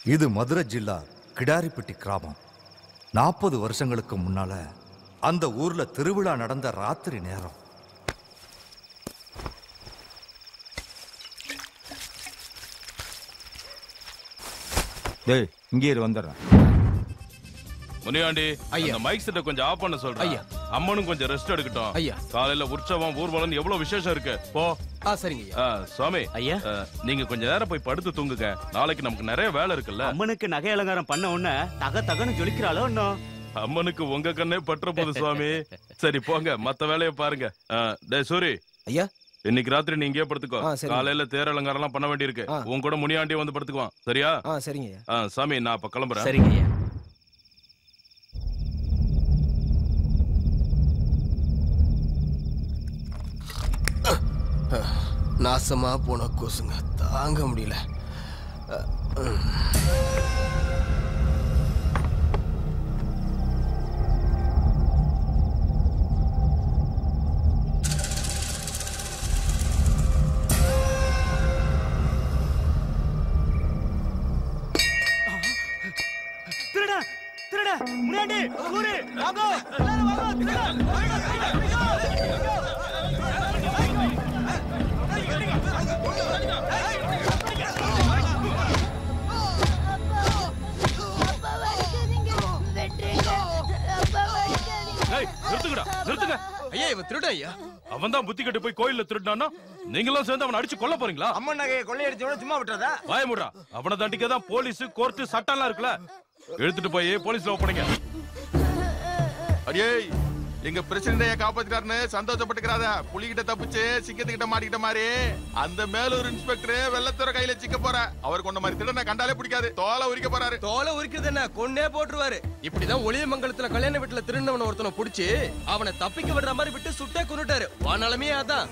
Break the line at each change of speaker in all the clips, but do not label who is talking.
இது மதுரை ஜில்லா கிடாரிப்பட்டி கிராமம் நாற்பது வருஷங்களுக்கு முன்னால அந்த ஊர்ல திருவிழா நடந்த ராத்திரி நேரம்
டேய் இங்கே இரு வந்துடுறேன்
முனியாண்டி
ஐயா.
அந்த மைக் செட்டை கொஞ்சம் ஆஃப் பண்ண சொல்றேன்
ஐயா.
அம்மனும் கொஞ்சம் ரெஸ்ட் எடுக்கட்டும்
ஐயா.
காலையில உற்சவம் ஊர்வலம் எவ்வளவு விசேஷம் இருக்கு போ
ஆ சரிங்க ஐயா
ஆ, சுவாமி
ஐயா.
ஆ, நீங்க கொஞ்ச நேரம் போய் படுத்து தூங்குங்க நாளைக்கு நமக்கு நிறைய வேலை இருக்குல்ல
அம்மனுக்கு நகை அலங்காரம் பண்ண உடனே தக தகன்னு ஜொலிக்கிறாளோ இன்னும்
அம்மனுக்கு உங்க கண்ணே பற்ற போகுது சுவாமி சரி போங்க மத்த வேலையை பாருங்க ஆ, டேய் சூரி
ஐயா
இன்னைக்கு ராத்திரி நீ இங்கே படுத்துக்கோ
ஆ, சரி.
காலையில தேர் அலங்காரம் எல்லாம் பண்ண வேண்டியிருக்கு
ஆ.
உன் கூட முனியாண்டி வந்து படுத்துக்குவான் சரியா
ஆ சரிங்க ஐயா
ஆ, சாமி நான் அப்ப கிளம்புறேன்
சரிங்க ஐயா
நாசமா போன கொசுங்க தாங்க முடியல அ, ம்.
திருட திருட முன்னாடி ஊரு வாங்கோ எல்லாரும் வாங்கோ திருட
அப்பா வலிக்காதீங்க வெட்டுறீங்க அப்பா வலிக்காதீங்க
ஏய், நிறுத்துங்கடா நிறுத்துங்க
ஐயா இவன் திருட ஐயா
அவன் தான் புத்தி கட்டு போய் கோயில்ல திருடானா நீங்களும் சேர்ந்து அவனை அடிச்சு கொல்ல போறீங்களா
அம்மன் நகையை கொள்ளையடிச்சவன சும்மா விட்டுறதா
பயமுடா அவனை தண்டிக்க தான் போலீஸ் கோர்ட்டு சட்டம்லாம் இருக்குல்ல எடுத்துட்டு போய் போலீஸ்ல ஒப்படைங்க
அடியே எங்க பிரசிடண்டைய காப்பாத்திட்டாருன்னு சந்தோஷப்பட்டுக்கிறாத புலிகிட்ட தப்பிச்சு சிங்கத்துக்கிட்ட மாட்டிக்கிட்ட மாதிரி அந்த மேலூர் இன்ஸ்பெக்டர் வெள்ளத்துற கையில சிக்க போற அவர் கொண்ட மாதிரி திருடனை கண்டாலே பிடிக்காது தோலை உரிக்க போறாரு
தோலை உரிக்கிறது என்ன கொன்னே போட்டுருவாரு இப்படிதான் ஒளியமங்கலத்துல கல்யாண வீட்டுல திருநவன ஒருத்தனை புடிச்சு அவனை தப்பிக்க விடுற மாதிரி விட்டு சுட்டே கொண்டுட்டாரு வானாலுமே அதான்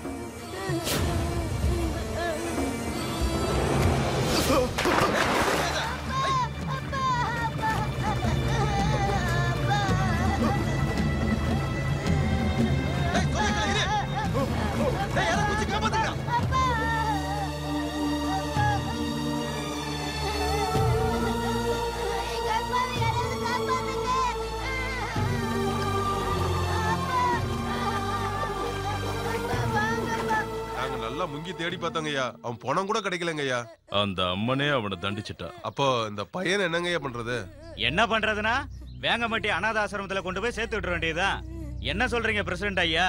எங்க அப்பாவை யாராவது காப்பாத்துங்க அப்பா வாங்கப்பா
நாங்க நல்லா முங்கி தேடி பார்த்தோங்க ஐயா அவன் பணம் கூட கிடைக்கலங்க ஐயா
அந்த அம்மனே அவனை தண்டிச்சிட்டா
அப்போ இந்த பையன் என்னங்க ஐயா பண்றது
என்ன பண்றதுன்னா வேங்கமட்டி அனாத ஆசிரமத்துல கொண்டு போய் சேர்த்து விட்டுற வேண்டியதுதான் என்ன சொல்றீங்க பிரசிடண்ட் ஐயா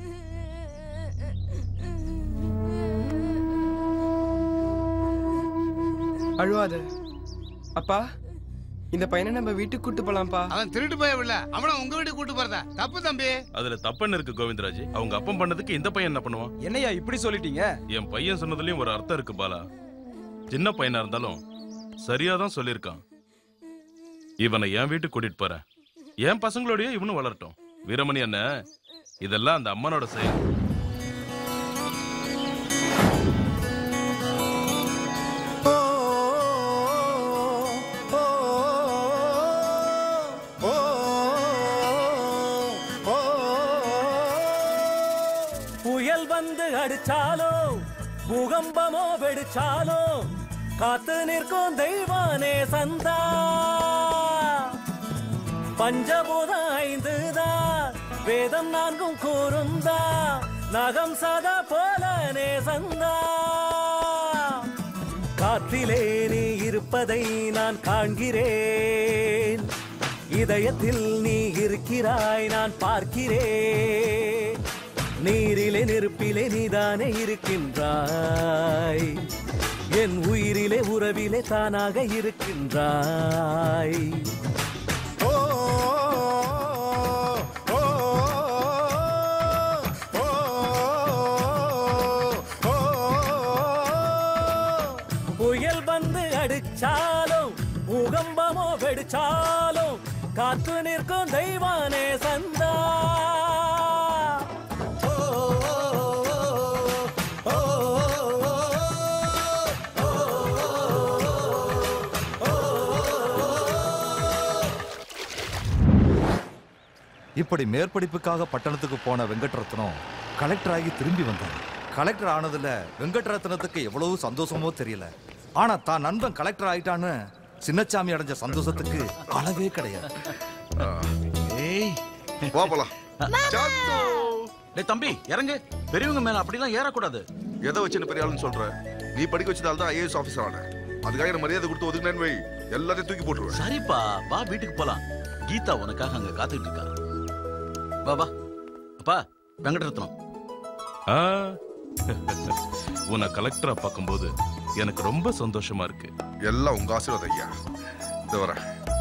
அழுவாத அப்பா இந்த பையனை நம்ம வீட்டுக்கு கூட்டு போலாம்ப்பா
அவன் திருட்டு போயவில்ல அவனை உங்க வீட்டுக்கு கூட்டு போறதா தப்பு தம்பி
அதுல தப்பன்னு இருக்கு கோவிந்தராஜ் அவங்க அப்பன் பண்ணதுக்கு இந்த பையன் என்ன பண்ணுவான்
என்னையா இப்படி சொல்லிட்டீங்க
என் பையன் சொன்னதுலயும் ஒரு அர்த்தம் இருக்கு பாலா சின்ன பையனா இருந்தாலும் சரியா தான் சொல்லியிருக்கான் இவனை என் வீட்டுக்கு கூட்டிட்டு போறேன் என் பசங்களோடய இவனும் வளரட்டும் வீரமணி என்ன இதெல்லாம் அந்த அம்மனோட செயல்
புயல் வந்து அடிச்சாலோ பூகம்பமோ வெடிச்சாலோ காத்து நிற்கும் தெய்வானே சந்தா பஞ்சபூதம் ஐந்துதான் வேதம் நான்கும் கூறுந்தா நகம் சதா போலனே சந்தா காற்றிலே நீ இருப்பதை நான் காண்கிறேன் இதயத்தில் நீ இருக்கிறாய் நான் பார்க்கிறேன் நீரிலே நெருப்பிலே நீதானே இருக்கின்றாய் என் உயிரிலே உறவிலே தானாக இருக்கின்றாய்
ஓ ஓ ஓ ஓ
புயல் வந்து அடிச்சாலும் பூகம்பமோ வெடிச்சாலும் காத்து நிற்கும் தெய்வானே சந்தா ஓ, ஓ, ஓ, ஓ, ஓ, ஓ,
இப்படி மேற்படிப்புக்காக பட்டணத்துக்கு போன வெங்கட்ரத்னம் கலெக்டர் ஆகி திரும்பி வந்தார் கலெக்டர் ஆனதுல வெங்கட்ரத்னத்துக்கு எவ்வளவு சந்தோஷமோ தெரியல ஆனா தான் நண்பன் கலெக்டர் ஆயிட்டான்னு சின்னச்சாமி அடைஞ்ச சந்தோஷத்துக்கு அளவே கிடையாது
ஏய் வா போலாம்
டேய் தம்பி இறங்கு பெரியவங்க மேல அப்படிலாம் ஏறக்கூடாது
எதை வச்சு பெரிய ஆளுன்னு சொல்ற நீ படிக்க வச்சதால தான் ஐஏஎஸ் ஆபீசர் ஆன அதுக்காக என்ன மரியாதை கொடுத்து ஒதுக்குனேன்னு வை எல்லாத்தையும் தூக்கி போட்டுருவேன்
சரிப்பா வா வீட்டுக்கு போலாம் கீதா உனக்காக அங்க காத்துக்கிட்டு இருக்கா வா வா அப்பா வெங்கடரத்னம்
ஆ. உன்னை கலெக்டரா பார்க்கும்போது எனக்கு ரொம்ப சந்தோஷமா இருக்கு
எல்லாம் உங்க ஆசீர்வாதம் ஐயா இந்த வரேன்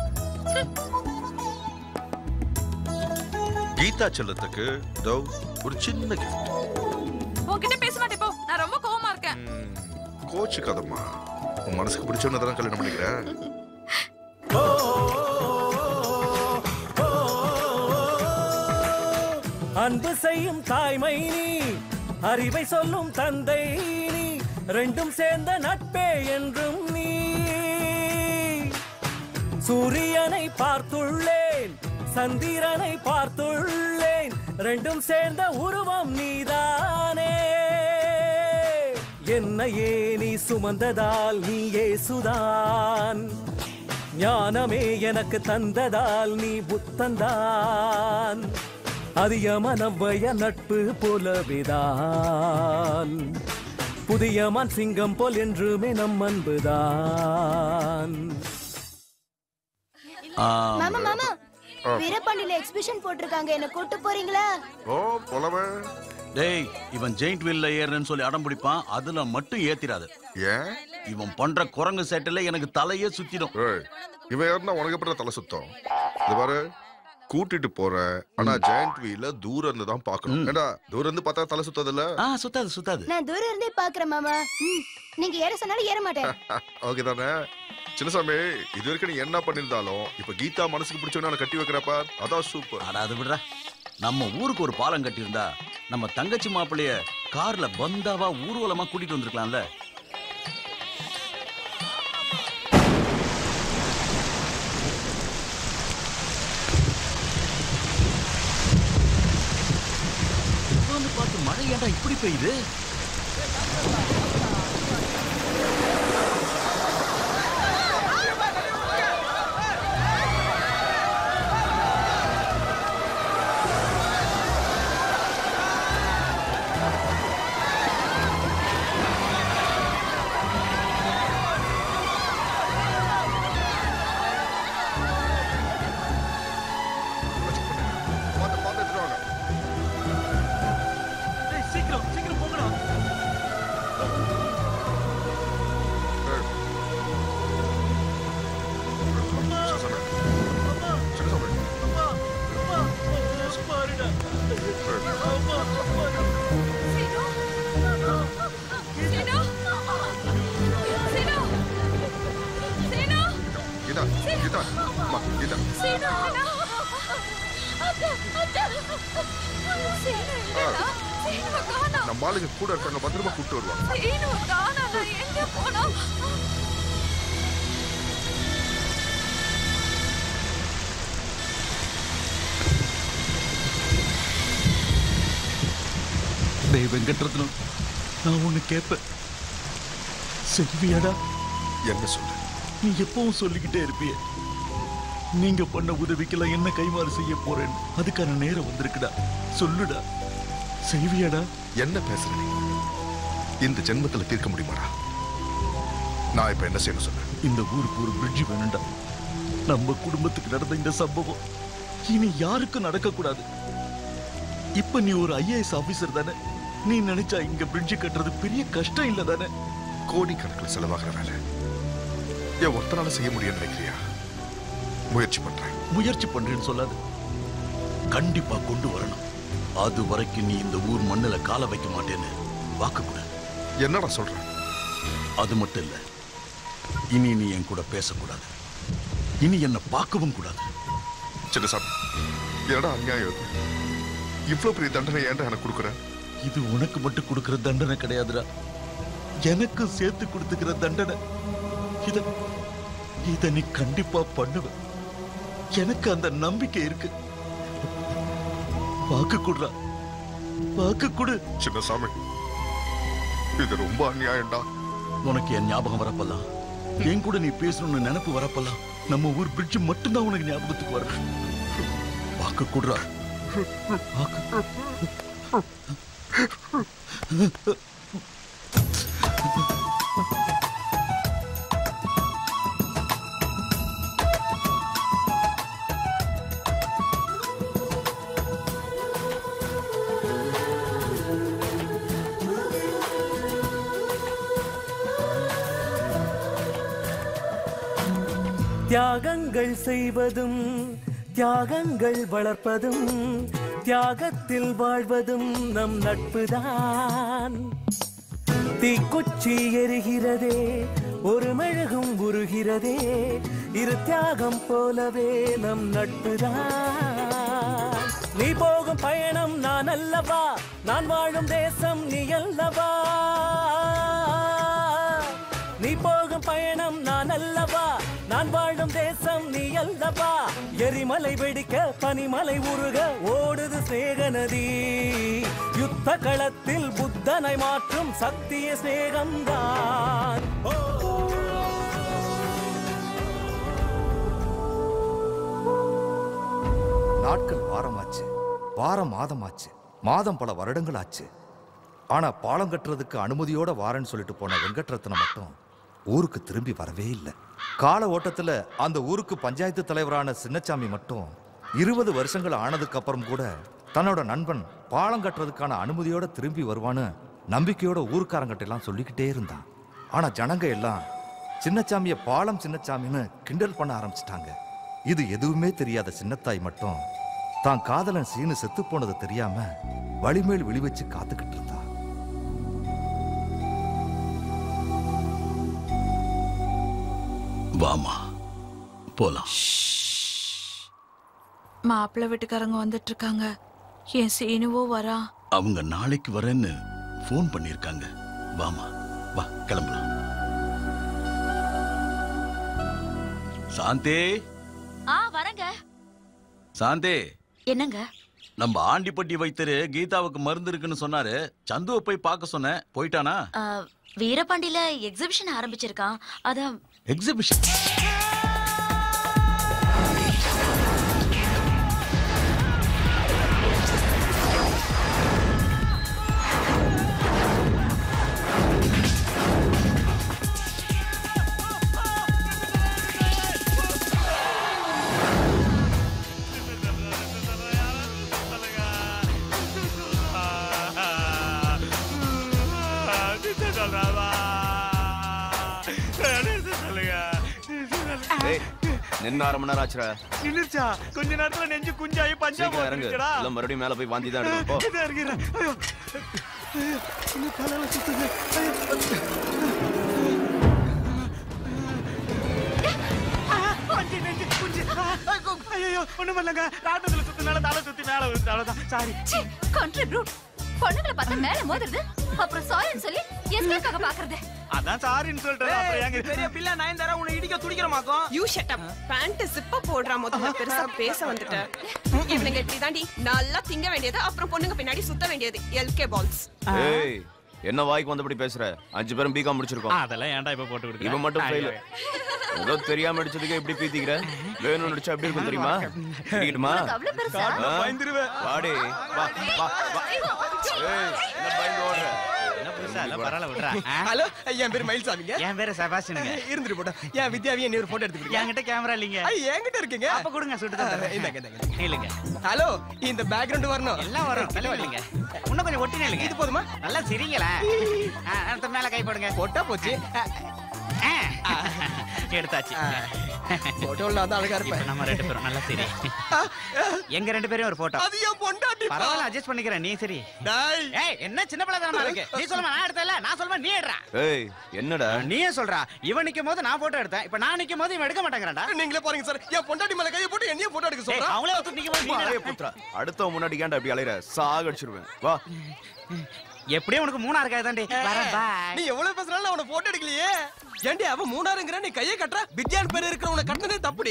கீதா செல்லத்துக்கு இதோ ஒரு சின்ன கிஃப்ட்
உன்கிட்ட பேச மாட்டேன் போ நான் ரொம்ப கோவமா இருக்கேன்
கோச்சு கதம்மா உன் மனசுக்கு பிடிச்சவன தான் கல்யாணம் பண்ணிக்கிறேன்
அன்பு செய்யும் தாய்மை நீ அறிவை சொல்லும் தந்தை நீ ரெண்டும் சேர்ந்த நட்பே என்றும் நீ சூரியனை பார்த்துள்ளேன் சந்திரனை பார்த்துள்ளேன் ரெண்டும் சேர்ந்த உருவம் நீதானே என்னையே நீ சுமந்ததால் நீ ஏசுதான் ஞானமே எனக்கு தந்ததால் நீ புத்தந்தான் அதிக மனவய நட்பு போலவிதான் புதிய மண் சிங்கம் போல் என்றுமே நம் அன்புதான்
மாமா மாமா வீரபாண்டியில எக்ஸிபிஷன் போட்டிருக்காங்க என்ன கூட்டு போறீங்களா
ஓ போலவே
டேய் இவன் ஜெயிண்ட் வீல்ல ஏறுறேன்னு சொல்லி அடம் பிடிப்பான் அதுல மட்டும் ஏத்திராது
ஏன்
இவன் பண்ற குரங்கு சேட்டில எனக்கு தலையே சுத்திடும்
ஏய், இவன் யாருன்னா உனக்கு எப்படி தலை சுத்தம் இது பாரு கூட்டிட்டு போறேன் ஆனா ஜெயண்ட் வீல தூரம் இருந்து தான் பாக்கணும் ஏண்டா தூரம் இருந்து பார்த்தா தலை சுத்தது இல்ல
ஆ சுத்தாது சுத்தாது
நான் தூரம் இருந்தே பாக்குறேன் மாமா ம், நீங்க ஏற சொன்னாலும் ஏற மாட்டேன்
ஓகே தானே சின்னசாமி இது வரைக்கும் நீ என்ன பண்ணிருந்தாலும் இப்ப கீதா மனசுக்கு பிடிச்சவன கட்டி வைக்கிறப்ப அதான் சூப்பர்
அட அது விடுறா நம்ம ஊருக்கு ஒரு பாலம் கட்டியிருந்தா நம்ம தங்கச்சி மாப்பிளைய கார்ல பந்தாவா ஊர்வலமா கூட்டிட்டு வந்திருக்கலாம்ல உட்கார்ந்து பார்த்து மழை ஏன்டா இப்படி பெய்யுது
பார்த்து பார்த்து எடுத்துட்டு வாங்க
சீக்கிரம் சீக்கிரம் போங்கடா
கீதா கீதா அம்மா கீதா நம்ம ஆளுங்க கூட இருக்காங்க பத்திரமா கூப்பிட்டு வருவாங்க
டேய் வெங்கட்ரத்னம் நான் ஒண்ணு கேட்பேன் செல்வியாடா
என்ன சொல்ல
நீ எப்பவும் சொல்லிக்கிட்டே இருப்பிய நீங்க பண்ண உதவிக்கெல்லாம் என்ன கைமாறு செய்ய போறேன்னு அதுக்கான நேரம் வந்திருக்குடா சொல்லுடா செய்வியாடா
என்ன பேசுற நீ இந்த ஜென்மத்துல தீர்க்க முடியுமாடா நான் இப்ப என்ன செய்யணும் சொன்னேன்
இந்த ஊருக்கு ஒரு பிரிட்ஜ் வேணும்டா நம்ம குடும்பத்துக்கு நடந்த இந்த சம்பவம் இனி யாருக்கும் நடக்க கூடாது இப்ப நீ ஒரு ஐஏஎஸ் ஆபீசர் தானே நீ நினைச்சா இங்க பிரிட்ஜ் கட்டுறது பெரிய கஷ்டம் இல்ல தானே
கோடிக்கணக்கில் செலவாகிற வேலை என் ஒருத்தனால செய்ய முடியும்னு நினைக்கிறியா முயற்சி பண்றேன்
முயற்சி பண்றேன்னு சொல்லாது கண்டிப்பா கொண்டு வரணும் அது வரைக்கும் நீ இந்த ஊர் மண்ணுல கால வைக்க மாட்டேன்னு வாக்கு கொடு
என்னடா சொல்ற
அது மட்டும் இல்ல இனி நீ என் கூட பேசக்கூடாது இனி என்ன பார்க்கவும் கூடாது
சின்னசாமி என்னடா அநியாயம் இது இவ்வளவு பெரிய தண்டனை ஏன்டா எனக்கு கொடுக்குற
இது உனக்கு மட்டும் கொடுக்கிற தண்டனை கிடையாதுடா எனக்கு சேர்த்து கொடுத்துக்கிற தண்டனை இத இத நீ கண்டிப்பா பண்ணுவ எனக்கு அந்த நம்பிக்கை இருக்கு வாக்கு கொடுறா வாக்கு கொடு
சின்னசாமி இது ரொம்ப அநியாயம்டா
உனக்கு என் ஞாபகம் வரப்பெல்லாம் என் கூட நீ பேசணும்னு நினைப்பு வரப்பெல்லாம் நம்ம ஊர் பிரிட்ஜ் மட்டும்தான் உனக்கு ஞாபகத்துக்கு வர பார்க்க கூடுறா
தியாகங்கள் செய்வதும் தியாகங்கள் வளர்ப்பதும் தியாகத்தில் வாழ்வதும் நம் நட்புதான் தீக்குச்சி எரிகிறதே ஒரு மெழுகும் உருகிறதே இரு தியாகம் போலவே நம் நட்புதான் நீ போகும் பயணம் நான் அல்லவா நான் வாழும் தேசம் நீ அல்லவா நீ போகும் பயணம் நான் அல்லவா நான் வாழும் தேசம் நீ அல்லவா எரிமலை வெடிக்க பனிமலை உருக ஓடுது சேக நதி யுத்த களத்தில் புத்தனை மாற்றும் சக்திய சிநேகம்தான்
நாட்கள் வாரமாச்சு வாரம் மாதமாச்சு மாதம் பல வருடங்கள் ஆச்சு ஆனா பாலம் கட்டுறதுக்கு அனுமதியோட வாரேன்னு சொல்லிட்டு போன வெங்கட்ரத்னம் மட்டும் ஊருக்கு திரும்பி வரவே இல்லை கால ஓட்டத்துல அந்த ஊருக்கு பஞ்சாயத்து தலைவரான சின்னச்சாமி மட்டும் இருபது வருஷங்கள் ஆனதுக்கு அப்புறம் கூட தன்னோட நண்பன் பாலம் கட்டுறதுக்கான அனுமதியோட திரும்பி வருவான்னு நம்பிக்கையோட ஊருக்காரங்கிட்ட எல்லாம் சொல்லிக்கிட்டே இருந்தான் ஆனா ஜனங்க எல்லாம் சின்னச்சாமிய பாலம் சின்னச்சாமின்னு கிண்டல் பண்ண ஆரம்பிச்சிட்டாங்க இது எதுவுமே தெரியாத சின்னத்தாய் மட்டும் தான் காதலன் சீனு செத்து போனது தெரியாம வழிமேல் விழி வச்சு காத்துக்கிட்டு இருந்தா
வாமா போலாம்
மாப்பிள்ளை வீட்டுக்காரங்க வந்துட்டு இருக்காங்க என் சீனுவோ வரா
அவங்க நாளைக்கு வரேன்னு ஃபோன் பண்ணிருக்காங்க வாமா வா கிளம்பலாம் சாந்தே
ஆ வரங்க
சாந்தே
என்னங்க
நம்ம ஆண்டிப்பட்டி வைத்தரு கீதாவுக்கு மருந்து இருக்குன்னு சொன்னாரு சந்துவை போய் பார்க்க சொன்னேன் போயிட்டானா
ஆ, வீரபாண்டியில எக்ஸிபிஷன் ஆரம்பிச்சிருக்கான் அதான்
எக்ஸிபிஷன்
நின்று அரை மணி நேரம் ஆச்சுடா
நின்னுச்சா கொஞ்ச நேரத்துல நெஞ்சு குஞ்சாயி பஞ்சா
சீக்கிரம் இறங்கு
போட்டுடா
இல்ல மறுபடியும் மேல போய் வாந்தி தான் எடுக்கணும் போ
இதா இருக்கிறேன் ஐயோ ஐயோ, இன்னும் தலையில சுத்துது ஐயோ. ஆ, வண்டி நெஞ்சு குஞ்சு ஆ, ஐயோ ஒண்ணும் இல்லைங்க ராட்டத்துல சுத்தினால தலை சுத்தி மேல விழுந்து அவ்வளவுதான் சாரி
கண்ட்ரி ப்ரூட் பொண்ணுங்களை பார்த்தா மேல மோதுறது அப்புறம் சாரின்னு சொல்லி எஸ்கேக்காக பாக்குறது
அதான் சாரின்னு சொல்லிட்டு அப்புறம் ஏங்க
பெரிய பிள்ளை நயன்தாரா உன்னை இடிக்க துடிக்கிறமாக்கும்
யூ ஷட் அப் பேண்ட் சிப்ப போடுறா முதல்ல பெருசா பேச வந்துட்ட இவனுங்க இப்படி தாண்டி நல்லா திங்க வேண்டியது அப்புறம் பொண்ணுங்க பின்னாடி சுத்த வேண்டியது எல்கே பால்ஸ்
ஏய் என்ன வாய்க்கு வந்தபடி பேசுற அஞ்சு பேரும் பிகாம் முடிச்சிருக்கோம்
அதெல்லாம் ஏன்டா இப்ப போட்டு கொடுக்குற
இவன் மட்டும் ஃபெயில் ஏதோ தெரியாம அடிச்சதுக்கு எப்படி பீத்திக்கிற வேணும்னு அடிச்சா எப்படி இருக்கும் தெரியுமா அடிக்கட்டுமா
அவ்வளவு பெருசா
ஆ? வாடி வா வா வா ஏய் என்ன பயந்து ஓடுற
என்ன புதுசா இல்ல பரவாயில்ல விடுறா ஆ?
ஹலோ என் பேர் மயில்சாமிங்க
என் பேரு செபாஸ்டினுங்க
இருந்துட்டு போட்டோம் என் வித்யாவையும் நீ ஒரு போட்டோ எடுத்துக்கிட்டு
என்கிட்ட கேமரா இல்லைங்க
என்கிட்ட இருக்குங்க
அப்ப கொடுங்க சுட்டு தந்துடுறேன்.
இந்தாங்க, இந்தாங்க.
இல்லைங்க
ஹலோ இந்த பேக்ரவுண்ட் வரணும்
எல்லாம் வரும் தலைவலிங்க இன்னும் கொஞ்சம் ஒட்டி நில்லுங்க
இது போதுமா
நல்லா சிரிங்களா ஆ, அடுத்த மேல கை போடுங்க
போட்டா போச்சு
ஆ. எடுத்தாச்சு
போட்டோல தான் அழகா
இப்ப
இருப்பேன்
நம்ம ரெண்டு பேரும் நல்லா சரி எங்க ரெண்டு பேரும் ஒரு போட்டோ
அது என் பொண்டாட்டி
பரவாயில்ல அட்ஜஸ்ட் பண்ணிக்கிறேன் நீ சரி
டாய்
ஏய் என்ன சின்ன பிள்ளைதனமா இருக்கு நீ சொல்லுமா நான் எடுத்தல நான் சொல்லுமா நீ எடுறா
ஏய் என்னடா
நீயே சொல்றா இவன் நிக்கும் போது நான் போட்டோ எடுத்தேன் இப்ப நான் நிக்கும் போது இவன் எடுக்க மாட்டேங்கிறான்டா
நீங்களே பாருங்க சார் என் பொண்டாட்டி மேல கையை போட்டு என்னைய போட்டோ எடுக்க
ஏய்,
சொல்றா
அவங்களே ஒருத்தர் நிக்கும் போது நீ
வாயே
எடுடா.
புத்ரா அடுத்த முன்னாடி ஏன்டா அப்படி அலையற சாகடிச்சிருவேன் வா
எப்படியும் உனக்கு மூணா இருக்காதாண்டி வரேன் பாய்
நீ எவ்வளவு பேசுறாலும் நான் உன போட்டோ எடுக்கலையே ஏண்டி அவன் மூணாருங்கிற நீ கையை கட்டுற வித்யான் பேர் இருக்கிற உன கட்டினதே தப்புடி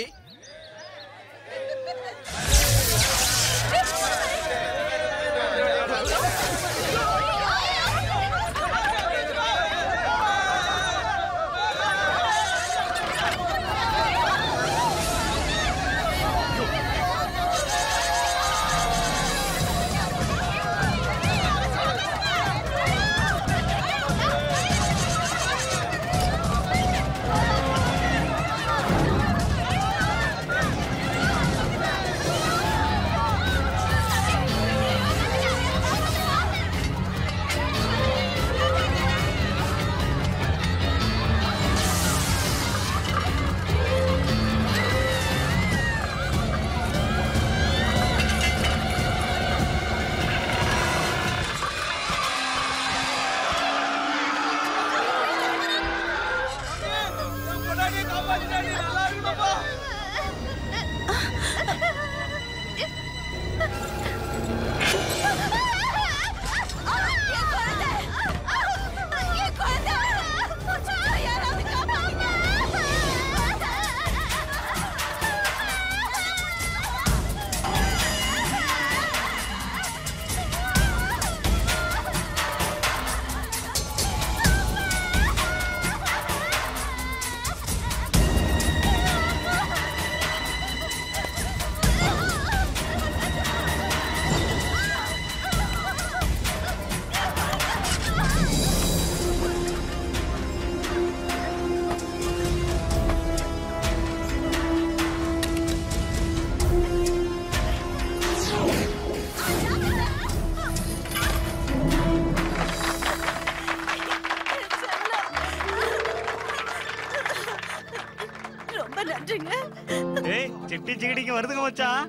சிக்கிடிக்கு சிக்கிடிக்கு வருதுங்க மச்சான்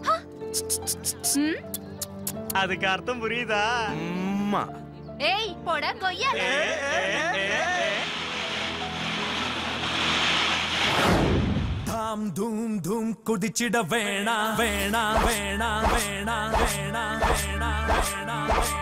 அதுக்கு அர்த்தம் புரியுதா
ஏய் போட கொய்யா
தாம் தூம் தூம் குதிச்சிட வேணா வேணா வேணா வேணா வேணா வேணா வேணா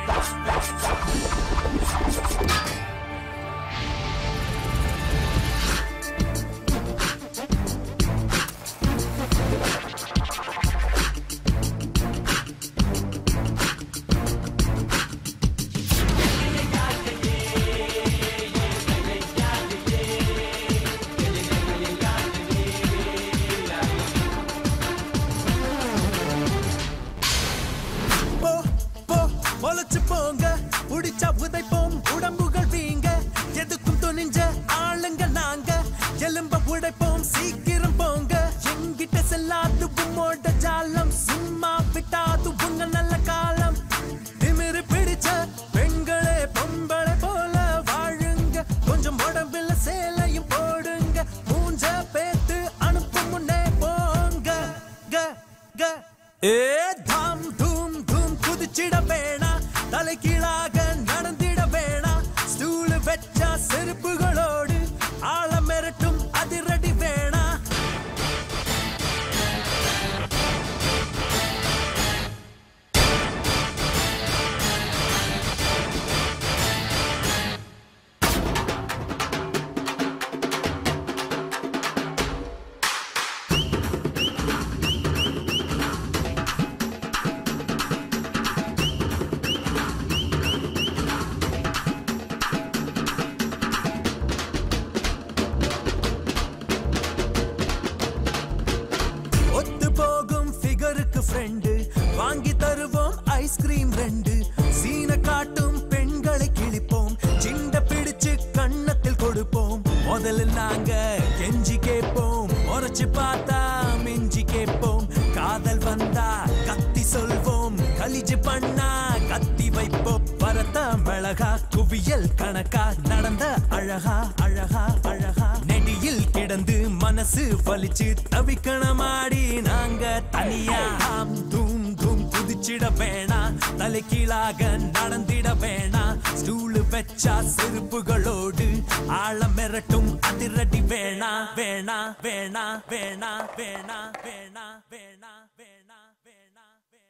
போ போ முளைச்சு போங்க புடிச்சா உதைப்போம் உடம்புகள் வீங்க எதுக்கும் துணிஞ்ச ஆளுங்க நாங்க எலும்ப உடைப்போம் சீக்கிரம் போங்க எங்கிட்ட செல்லாது உம்மோட ஜாலம் சும்மா விட்டாது உங்க நல்ல காலம் திமிரு பிடிச்ச பெண்களே பொம்பளை போல வாழுங்க கொஞ்சம் உடம்பில் சேலையும் போடுங்க மூஞ்ச பேத்து அனுப்பும் முன்னே போங்க க க ஏ தாம் தூம் தூம் குதிச்சிட வேணா தலை கீழாக நடந்திட வேணா ஸ்டூல் வெச்சா செருப்புகளோடு ஆழ மிரட்டும் அதிரடி வேணா ஒத்து போகும் ஃபிகருக்கு ஃப்ரெண்டு வாங்கி தருவோம் ஐஸ்கிரீம் ரெண்டு சீன காட்டும் பெண்களை கிழிப்போம் சிண்ட பிடிச்சு கண்ணத்தில் கொடுப்போம் முதல்ல நாங்க கெஞ்சி கேட்போம் உரைச்சு பார்த்தா மிஞ்சி கேட்போம் காதல் வந்தா கத்தி சொல்வோம் கலிஜு பண்ணா கத்தி வைப்போம் வரத்த மிளகா குவியல் கணக்கா நடந்த அழகா அழகா அழகா நெடியில் கிடந்து மனசு வலிச்சு தவிக்கணமாடி நாங்க தனியா ஆம் தூம் தூம் குதிச்சிட வேணா தலை கீழாக நடந்திட வேணா ஸ்டூலு வச்சா செருப்புகளோடு ஆழ மிரட்டும் அதிரடி வேணா வேணா வேணா வேணா வேணா வேணா வேணா வேணா வேணா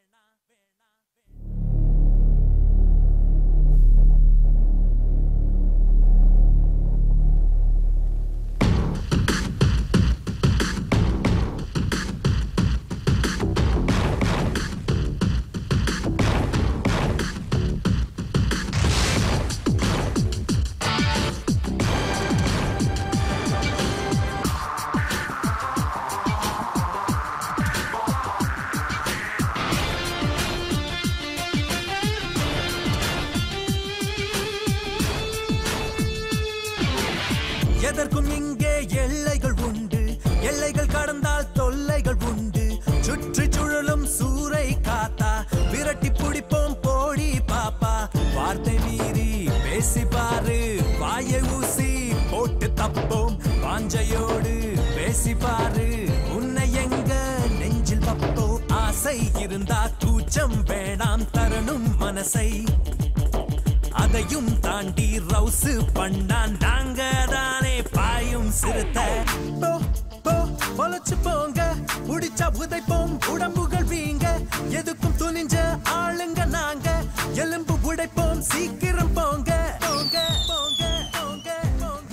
எதற்கும் இங்கே எல்லைகள் உண்டு எல்லைகள் கடந்தால் தொல்லைகள் உண்டு சுற்றி சுழலும் சூறை காத்தா விரட்டி பிடிப்போம் போடி பாப்பா வார்த்தை மீறி பேசி பாரு வாயை ஊசி போட்டு தப்போம் வாஞ்சையோடு பேசி பாரு உன்னை எங்க நெஞ்சில் பப்போம் ஆசை இருந்தா கூச்சம் வேணாம் தரணும் மனசை அதையும் தாண்டி ரவுசு பண்ணா நாங்க தானே பாயும் சிறுத்தை போ போ பொழைச்சு போங்க புடிச்சா உதைப்போம் உடம்புகள் வீங்க எதுக்கும் துணிஞ்ச ஆளுங்க நாங்க எலும்பு உடைப்போம் சீக்கிரம் போங்க போங்க போங்க போங்க போங்க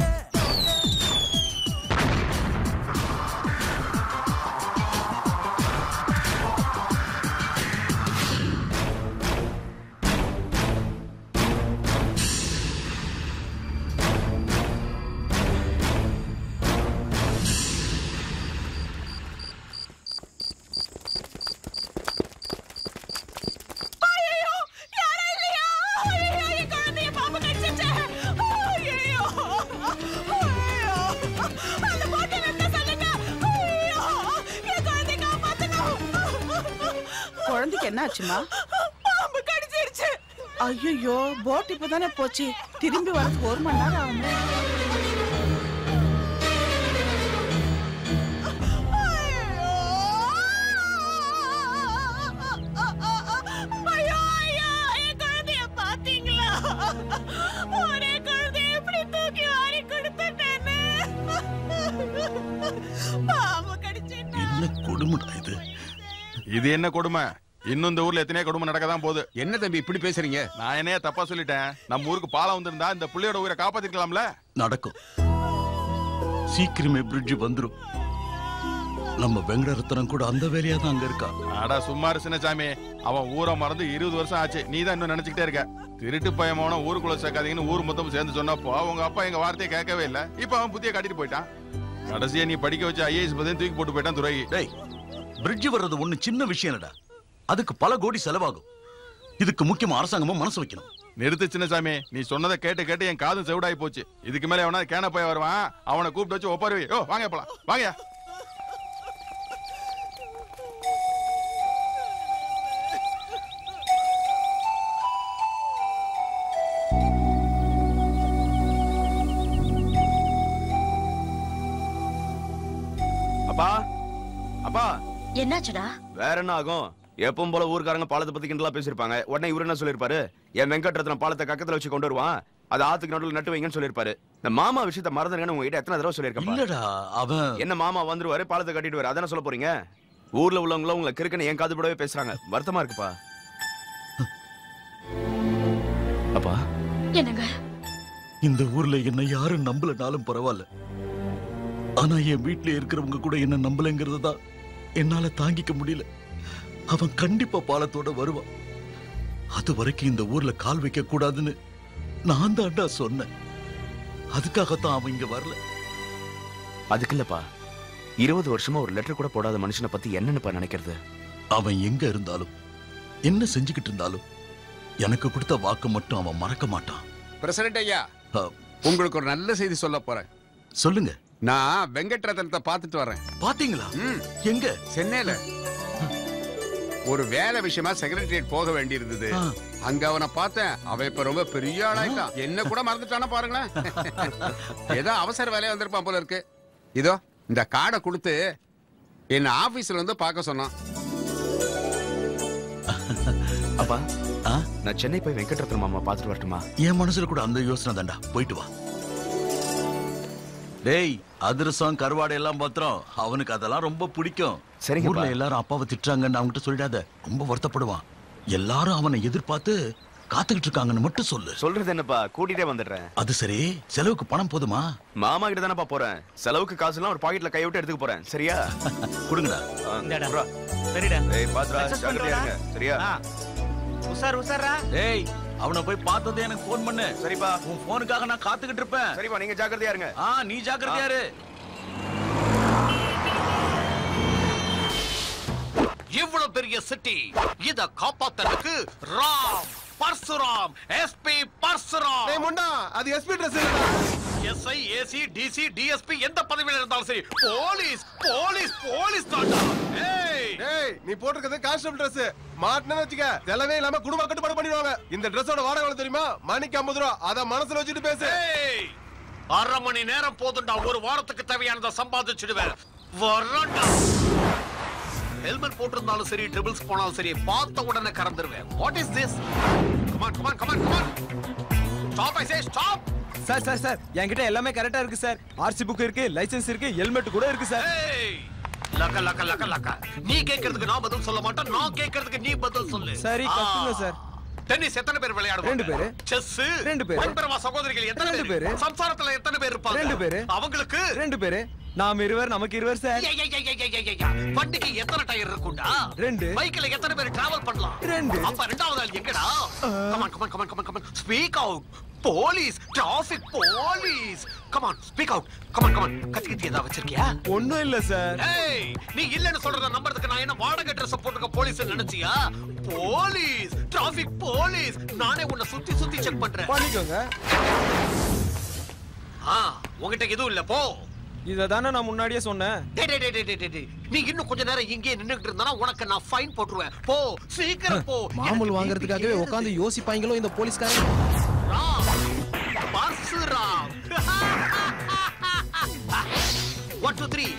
ஐயையோ, யாரும் இல்லையா? ஐயையோ, என் குழந்தைய பாம்பு கடிச்சிருச்சு. ஐயையோ, ஐயையோ, அந்த போட்டை நிறுத்த சொல்லுங்க. ஐயையோ, என் குழந்தைய காப்பாத்தணும்.
குழந்தைக்கு என்ன ஆச்சுமா
பாம்பு கடிச்சிருச்சு.
ஐயோ போட் இப்பதானே போச்சு திரும்பி வரதுக்கு ஒரு மணி நேரம் ஆகுமே
ஐயையோ,
இது என்ன கொடுமை இன்னும் இந்த ஊர்ல எத்தனையோ கொடுமை நடக்க தான் போகுது
என்ன தம்பி இப்படி பேசுறீங்க
நான் என்னைய தப்பா சொல்லிட்டேன் நம்ம ஊருக்கு பாலம் வந்திருந்தா இந்த புள்ளையோட உயிரை காப்பாத்திருக்கலாம்ல
நடக்கும் சீக்கிரமே பிரிட்ஜ் வந்துரும் நம்ம வெங்கடரத்னம் கூட அந்த வேலையா தான் அங்க இருக்கா
அடா சும்மா இரு சின்னசாமி அவன் ஊரை மறந்து இருபது வருஷம் ஆச்சு நீ தான் இன்னும் நினைச்சுக்கிட்டே இருக்க திருட்டு பயமான ஊருக்குள்ள சேர்க்காதீங்கன்னு ஊர் மொத்தம் சேர்ந்து சொன்னப்போ அவங்க அப்பா எங்க வார்த்தையை கேட்கவே இல்ல இப்ப அவன் புத்திய காட்டிட்டு போயிட்டான் கடைசியா நீ படிக்க வச்ச ஐஏஎஸ் பத்தி தூக்கி போட்டு போயிட்டான் துறை
டேய் பிரிட்ஜ் வர்றது ஒண்ணு சின்ன விஷயம் இல்லடா அதுக்கு பல கோடி செலவாகும் இதுக்கு முக்கியமா அரசாங்கமும் மனசு வைக்கணும்
நிறுத்து சின்னசாமி நீ சொன்னதை கேட்டு கேட்டு என் காதும் செவிடாயி போச்சு இதுக்கு மேல எவனா கேன போய் வருவான் அவனை கூப்பிட்டு வச்சு ஒப்பாரு வை. ஓ வாங்க போலாம் வாங்க
அப்பா அப்பா
என்னாச்சுடா
வேற என்ன ஆகும் எப்பவும் போல ஊர்க்காரங்க பாலத்தை பத்தி கிண்டலா பேசிருப்பாங்க உடனே இவரு என்ன சொல்லிருப்பாரு என் வெங்கட்ரத்ன பாலத்தை கக்கத்துல வச்சு கொண்டு வருவான் அது ஆத்துக்கு நடுவில் நட்டு வைங்கன்னு சொல்லிருப்பாரு இந்த மாமா விஷயத்த மறந்துருங்கன்னு உங்ககிட்ட எத்தனை தடவை சொல்லிருக்கேன்
இல்லடா அவன்
என்ன மாமா வந்துருவாரு பாலத்தை கட்டிட்டு வர அதான சொல்ல போறீங்க ஊர்ல உள்ளவங்களும் உங்களை கிறுக்குன்னு என் காது படவே பேசுறாங்க வருத்தமா இருக்குப்பா அப்பா
என்னங்க
இந்த ஊர்ல என்ன யாரும் நம்பலனாலும் பரவாயில்ல ஆனா என் வீட்ல இருக்கிறவங்க கூட என்ன நம்பலங்கிறது தான் என்னால தாங்கிக்க முடியல அவன் கண்டிப்பா பாலத்தோட வருவான் அது வரைக்கும் இந்த ஊர்ல கால் வைக்க கூடாதுன்னு நான் தான்டா சொன்னேன் அதுக்காகத்தான் அவன் இங்க வரல
அதுக்கு இல்லப்பா இருபது வருஷமா ஒரு லெட்டர் கூட போடாத மனுஷனை பத்தி என்னன்னுப்பா நினைக்கிறது
அவன் எங்க இருந்தாலும் என்ன செஞ்சுக்கிட்டு இருந்தாலும் எனக்கு கொடுத்த வாக்கு மட்டும் அவன் மறக்க மாட்டான்
பிரசிடண்ட் ஐயா உங்களுக்கு ஒரு நல்ல செய்தி சொல்ல போறேன்
சொல்லுங்க
நான் வெங்கட்ரத்னத்தை பார்த்துட்டு வரேன்
பாத்தீங்களா
எங்க சென்னையில ஒரு வேலை விஷயமா செக்ரட்டரியேட் போக வேண்டியிருந்தது அங்க அவனை பார்த்தேன் அவன் இப்ப ரொம்ப பெரிய ஆளாயிட்டான் என்ன கூட மறந்துட்டானா பாருங்களேன் ஏதோ அவசர வேலையா வந்திருப்பான் போல இருக்கு இதோ இந்த கார்டை கொடுத்து என்ன ஆபீஸ்ல வந்து பார்க்க சொன்னான்
அப்பா நான் சென்னை போய் வெங்கட்ரத்ன மாமா பார்த்துட்டு வரட்டுமா
என் மனசுல கூட அந்த யோசனை தான்டா போயிட்டு வா டேய் அதிரசம் கருவாடை எல்லாம் பத்திரம் அவனுக்கு அதெல்லாம் ரொம்ப பிடிக்கும்
சரிங்கப்பா.
ஊர்ல எல்லாரும் அப்பாவை திட்டுறாங்கன்னு அவன்கிட்ட சொல்லிடாத ரொம்ப வருத்தப்படுவான் எல்லாரும் அவனை எதிர்பார்த்து காத்துக்கிட்டு இருக்காங்கன்னு மட்டும் சொல்லு
சொல்றது என்னப்பா கூட்டிட்டே வந்துடுறேன்
அது சரி செலவுக்கு பணம் போதுமா
மாமா கிட்ட தானப்பா போறேன் செலவுக்கு காசு எல்லாம் ஒரு பாக்கெட்ல கை விட்டு எடுத்துக்க போறேன் சரியா
கொடுங்கடா
குடுறா.
சரிடா
ஏய் பாத்ரா
Success
ஜாக்கிரதையா
பண்றோம்டா.
இருங்க சரியா
உசார் உசாரா
டேய் அவனை போய் பார்த்தது எனக்கு ஃபோன் பண்ணு
சரிப்பா
உன் போனுக்காக நான் காத்துக்கிட்டு இருப்பேன்
சரிப்பா நீங்க ஜாக்கிரதையா இருங்க
ஆ நீ ஜாக்கிரதையா இரு
இவ்வளவு பெரிய சிட்டி இத காப்பாத்துறதுக்கு ராம் பர்சுராம் எஸ்பி பர்சுராம்
டேய் முண்டா அது SP dress
SI AC DC DSP எந்த பதவியில இருந்தாலும் சரி போலீஸ் போலீஸ் போலீஸ் தாண்டா ஏய்
ஏய் நீ போட்டிருக்கிறது கான்ஸ்டபிள் Dress மாட்டினு வச்சுக்க செலவே இல்லாம குடும்ப கட்டுப்பாடு பண்ணிடுவாங்க இந்த ட்ரெஸ்ஸோட வாடகை எவ்வளவு தெரியுமா மணிக்கு ஐம்பது ரூபா அத மனசுல வச்சுட்டு பேசு
ஏய் அரை மணி நேரம் போதும்டா ஒரு வாரத்துக்கு தேவையானதை சம்பாதிச்சிடுவேன் வரேன்டா ஹெல்மெட் போட்டிருந்தாலும் சரி ட்ரிபிள்ஸ் போனாலும் சரி பார்த்த உடனே கறந்துருவேன் what is this come on come on come on come on stop I say stop
sir sir sir என்கிட்ட எல்லாமே கரெக்டா இருக்கு சார் ஆர்சி புக் இருக்கு லைசென்ஸ் இருக்கு ஹெல்மெட் கூட இருக்கு சார்
ஏய் லக்க லக்க லக்க லக்க நீ கேக்குறதுக்கு நான் பதில் சொல்ல மாட்டேன் நான் கேக்குறதுக்கு நீ பதில் சொல்லு
சரி கத்துங்க
ஆ.
சார்
டென்னிஸ் எத்தனை பேர் விளையாடுவாங்க
ரெண்டு பேரு.
செஸ்
ரெண்டு பேரு.
பண்பரமா சகோதரிகள் எத்தனை
ரெண்டு
பேர்
பேரு.
சம்சாரத்துல எத்தனை பேர் இருப்பாங்க
ரெண்டு பேரு.
அவங்களுக்கு
ரெண்டு பேரு நாம் இருவர் நமக்கு இருவர் சார்
ஐயா, ஐயா, ஐயா, ஐயா, ஐயா, ஐயா. வண்டிக்கு எத்தனை டயர் இருக்கும்டா
ரெண்டு.
பைக்ல எத்தனை பேர் டிராவல் பண்ணலாம்
ரெண்டு.
அப்ப ரெண்டாவது ஆள் எங்கடா come on come on come on come on come on speak out police traffic police come on speak out come on come on கத்தி கத்தி ஏதாவது வச்சிருக்கியா
ஒண்ணும் இல்ல சார்
ஏய் நீ இல்லன்னு சொல்றத நம்புறதுக்கு நான் என்ன வாடகை ட்ரெஸ் போட்டுக்க போலீஸ் நினைச்சியா போலீஸ் டிராபிக் போலீஸ் நானே உன்னை சுத்தி சுத்தி செக் பண்றேன்
பண்ணிக்கோங்க
ஆ உன்கிட்ட எதுவும் இல்ல போ
இத தானே நான் முன்னாடியே சொன்னேன்
டேய், டேய், டேய், டேய், டேய், டேய், டேய். நீ இன்னும் கொஞ்ச நேரம் இங்கேயே நின்னுட்டு இருந்தா உனக்கு நான் ஃபைன் போட்டுருவேன் போ சீக்கிரம் போ
மாமூல் வாங்குறதுக்காகவே உட்காந்து யோசிப்பாங்களோ இந்த போலீஸ்காரங்க
பர்சுராம் ஒன் டூ த்ரீ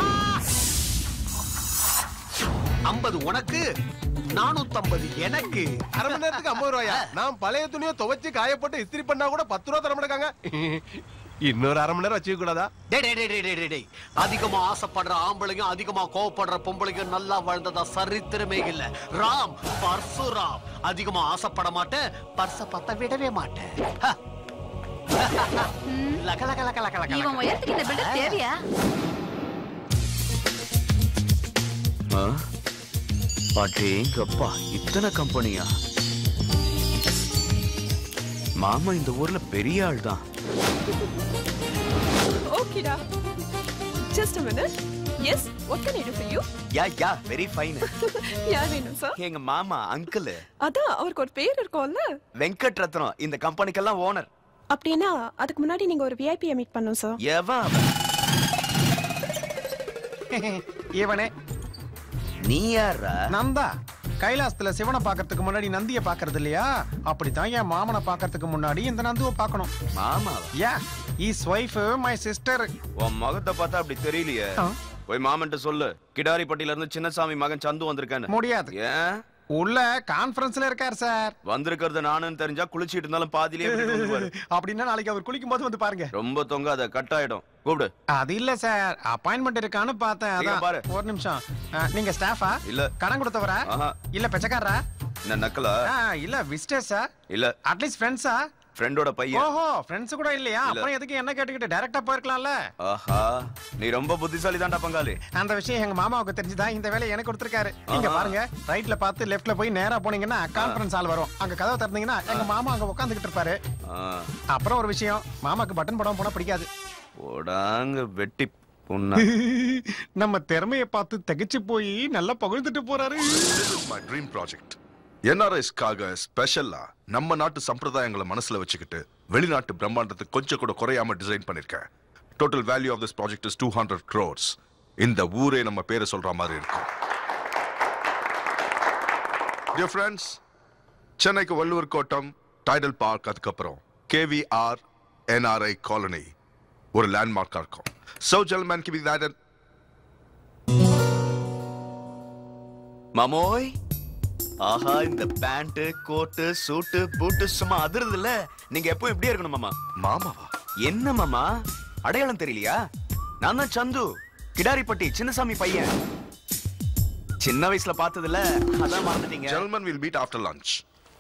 ஐம்பது உனக்கு நானூத்தம்பது எனக்கு
அரை மணி நேரத்துக்கு ஐம்பது ரூபாயா நான் பழைய துணியை துவைச்சு காய போட்டு இஸ்திரி பண்ணா கூட பத்து ரூபா தர மாட்டாங்க
இன்னொரு அரை மணி நேரம் வச்சுக்க கூடாதா
டேய் டேய் டேய், டேய் டேய், டேய், டேய். அதிகமா ஆசைப்படுற ஆம்பளைங்க அதிகமா கோவப்படுற பொம்பளைங்க நல்லா வாழ்ந்ததா சரித்திரமே இல்ல ராம் பர்சுராம் அதிகமா ஆசைப்பட மாட்டேன் பர்ச பத்த விடவே மாட்டேன் ஹ. லக லக லக லக லக
இவன் உயரத்துக்கு இந்த பில்டப் தேவையா
ஆ? அடேங்கப்பா இத்தனை கம்பெனியா மாமா இந்த ஊர்ல பெரிய ஆள் தான்
ஓகேடா just a minute yes what can i do for you
yeah yeah very fine
யார் வேணும் சார்
எங்க மாமா அங்கிள்
அதான் அவருக்கு ஒரு பேர் இருக்கும்ல
வெங்கட் ரத்னம் இந்த கம்பெனிக்கெல்லாம் ஓனர்
அப்படின்னா அதுக்கு முன்னாடி நீங்க ஒரு விஐபியை மீட் பண்ணும் சார்
எவன்
இவனே
நீ யாரா
நந்தா கைலாசத்துல சிவனை பாக்குறதுக்கு முன்னாடி நந்திய பாக்குறது இல்லையா அப்படித்தான் என் மாமனை பாக்குறதுக்கு முன்னாடி இந்த நந்துவை பார்க்கணும்
மாமா
yeah is wife my sister
உன் முகத்தை பார்த்தா அப்படி தெரியலையே போய் மாமன்ட்ட சொல்லு கிடாரிப்பட்டியில இருந்து சின்னசாமி மகன் சந்து வந்திருக்கான்னு
முடியாது
ஏன்
உள்ள கான்ஃபரன்ஸ்ல இருக்கார் சார்
வந்திருக்கிறது நானுன்னு தெரிஞ்சா குளிச்சிட்டு இருந்தாலும் பாதியிலே விட்டுட்டு வந்துருவாரு.
அப்படின்னா நாளைக்கு அவர் குளிக்கும் போது வந்து பாருங்க
ரொம்ப தொங்காத கட் ஆயிடும் கூப்பிடு
அது இல்ல சார் அப்பாயின்மெண்ட் இருக்கான்னு பார்த்தேன்
நீங்க
அதான்
பாரு.
ஒரு நிமிஷம் அஹ், நீங்க ஸ்டாஃபா
இல்ல
கடன் கொடுத்தவரா
ஆஹா.
இல்ல பெச்சக்காரரா
என்ன நக்கலா
ஆ, இல்ல விசிட்டர்ஸா
இல்ல
அட்லீஸ்ட் ஃப்ரெண்ட்ஸா
ஃப்ரெண்டோட பையன்
ஓஹோ ஃப்ரெண்ட்ஸ் கூட இல்லையா
இல்ல.
அப்புறம் எதுக்கு என்ன கேட்டுக்கிட்டு டைரக்டா போயிருக்கலாம்ல
ஆஹா நீ ரொம்ப புத்திசாலி தான்டா பங்காளி
அந்த விஷயம் எங்க மாமாவுக்கு தெரிஞ்சுதா இந்த வேலையை எனக்கு கொடுத்துருக்காரு நீங்க
ஆஹா.
பாருங்க ரைட்ல பார்த்து லெஃப்ட்ல போய் நேரா போனீங்கன்னா கான்ஃபரன்ஸ் ஹால் வரும் அங்க கதவை திறந்தீங்கன்னா எங்க மாமா அங்க உட்காந்துக்கிட்டு இருப்பாரு
ஆ,
அப்புறம் ஒரு விஷயம் மாமாக்கு பட்டன் படம் போனா பிடிக்காது
போடாங்க வெட்டி பொண்ணா
நம்ம திறமைய பார்த்து திகைச்சு போய் நல்லா பகிர்ந்துட்டு போறாரு
This is my dream project. என்ஆர்எஸ்க்காக ஸ்பெஷலா நம்ம நாட்டு சம்பிரதாயங்களை மனசுல வச்சுக்கிட்டு வெளிநாட்டு பிரம்மாண்டத்துக்கு கொஞ்சம் கூட குறையாம டிசைன் பண்ணிருக்கேன் total value of this project is two hundred crores இந்த ஊரே நம்ம பேரை சொல்ற மாதிரி இருக்கும் டியர் ஃப்ரெண்ட்ஸ் சென்னைக்கு வள்ளுவர் கோட்டம் டைடல் பார்க் அதுக்கப்புறம் கேவிஆர் என்ஆர்ஐ காலனி ஒரு லேண்ட்மார்க்கா இருக்கும் சோ ஜெல்மேன் கிவிங் தட்
மாமோய் ஆஹா இந்த பேண்ட் கோட்டு சூட்டு பூட்டு சும்மா அதிருது இல்ல நீங்க எப்பவும் இப்படியே இருக்கணும் மாமா
மாமாவா
என்ன மாமா அடையாளம் தெரியலையா நான் தான் சந்து கிடாரிப்பட்டி சின்னசாமி பையன் சின்ன வயசுல பார்த்ததுல அதான் மறந்துட்டீங்க
Gentlemen will meet after lunch.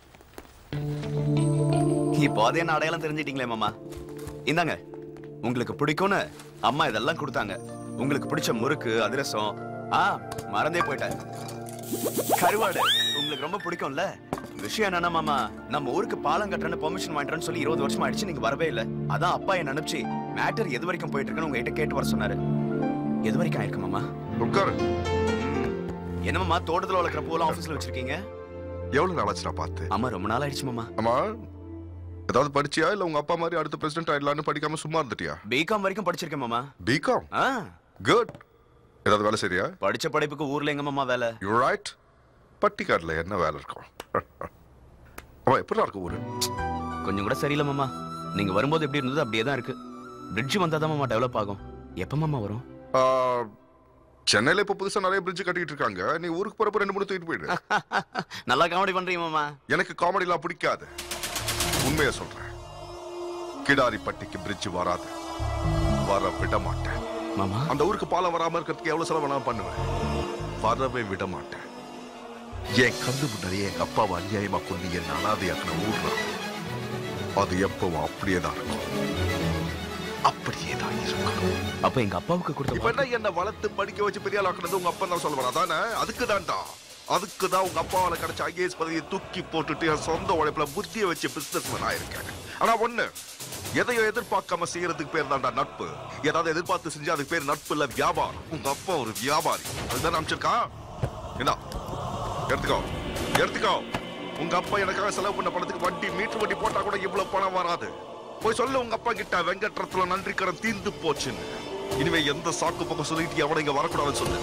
இப்போ அதே என்ன அடையாளம் தெரிஞ்சிட்டீங்களே மாமா இந்தாங்க உங்களுக்கு பிடிக்கும்னு அம்மா இதெல்லாம் கொடுத்தாங்க உங்களுக்கு பிடிச்ச முறுக்கு அதிரசம் ஆ மறந்தே போயிட்டேன் கருவாடு உங்களுக்கு ரொம்ப பிடிக்கும்ல விஷயம் என்னன்னா மாமா நம்ம ஊருக்கு பாலம் கட்டுறேன்னு பெர்மிஷன் வாங்கிட்டேன்னு சொல்லி இருபது வருஷம் ஆயிடுச்சு நீங்க வரவே இல்ல அதான் அப்பா என்ன அனுப்பிச்சு மேட்டர் எது வரைக்கும் போயிட்டு இருக்குன்னு உங்ககிட்ட கேட்டு வர சொன்னாரு எது வரைக்கும் ஆயிருக்கு மாமா
உட்காரு
என்ன மாமா தோட்டத்துல வளர்க்குற பூலாம் ஆபீஸ்ல வச்சிருக்கீங்க
எவ்வளவு நாள் ஆச்சுடா பார்த்து
ஆமா ரொம்ப நாள் ஆயிடுச்சு மாமா
ஆமா ஏதாவது படிச்சியா இல்ல உங்க அப்பா மாதிரி அடுத்த பிரசிடென்ட் ஆயிடலாம்னு படிக்காம சும்மா இருந்துட்டியா
பிகாம் வரைக்கும் படிச்சிருக்கேன் மாமா
பிகாம்
ஆ
குட் ஏதாவது வேலை சரியா
படிச்ச படிப்புக்கு ஊர்ல எங்க மாமா வேலை
யூ ரைட் பட்டிக்காடுல என்ன வேலை இருக்கும் ஆமா எப்படி இருக்கு ஊரு
கொஞ்சம் கூட சரியில்லை மாமா நீங்க வரும்போது எப்படி இருந்தது அப்படியே தான் இருக்கு பிரிட்ஜ் வந்தா தான் மாமா டெவலப் ஆகும் எப்ப மாமா வரும்
ஆ, சென்னையில இப்ப புதுசா நிறைய பிரிட்ஜ் கட்டிட்டு இருக்காங்க நீ ஊருக்கு போறப்ப ரெண்டு மூணு தூக்கிட்டு போயிடு
நல்லா காமெடி பண்றீங்க மாமா
எனக்கு காமெடி எல்லாம் பிடிக்காது உண்மையை சொல்றேன் கிடாரிப்பட்டிக்கு பிரிட்ஜ் வராது வர விட மாட்டேன்
மாமா
அந்த ஊருக்கு பாலம் வராம இருக்கிறதுக்கு எவ்வளவு செலவு வேணாலும் பண்ணுவேன் வரவே விட மாட்டேன் என் கண்ணு முன்னாடியே எங்க அப்பாவை அநியாயமா கொண்டு என் அனாதையாக்கின ஊர்றான் அது எப்பவும் அப்படியே தான் இருக்கும் அப்படியே தான் இருக்கும்
அப்ப எங்க அப்பாவுக்கு கொடுத்த
இப்ப என்ன என்ன வளர்த்து படிக்க வச்சு பெரிய ஆளாக்குனது உங்க அப்பா தான் சொல்லுவார் அதானே அதுக்கு தான்டா அதுக்கு தான் உங்க அப்பாவால கிடைச்ச ஐஏஎஸ் பதவியை தூக்கி போட்டுட்டு என் சொந்த உழைப்புல புத்திய வச்சு பிசினஸ் மேன் ஆயிருக்கேன் ஆனா ஒண்ணு எதையோ எதிர்பார்க்காம செய்யறதுக்கு பேர் தான்டா நட்பு ஏதாவது எதிர்பார்த்து செஞ்சா அதுக்கு பேர் நட்பு இல்ல வியாபாரம் உங்க அப்பா ஒரு வியாபாரி அதுதான் அமைச்சிருக்கா என்ன எடுத்துக்கோ எடுத்துக்கோ உங்க அப்பா எனக்காக செலவு பண்ண பணத்துக்கு வட்டி மீட்டர் வட்டி போட்டா கூட இவ்வளவு பணம் வராது போய் சொல்லு உங்க அப்பா கிட்ட வெங்கட்ரத்துல நன்றி கடன் தீர்ந்து போச்சுன்னு இனிமே எந்த சாக்கு பக்கம் சொல்லிட்டு எவனை இங்க வரக்கூடாதுன்னு சொல்லு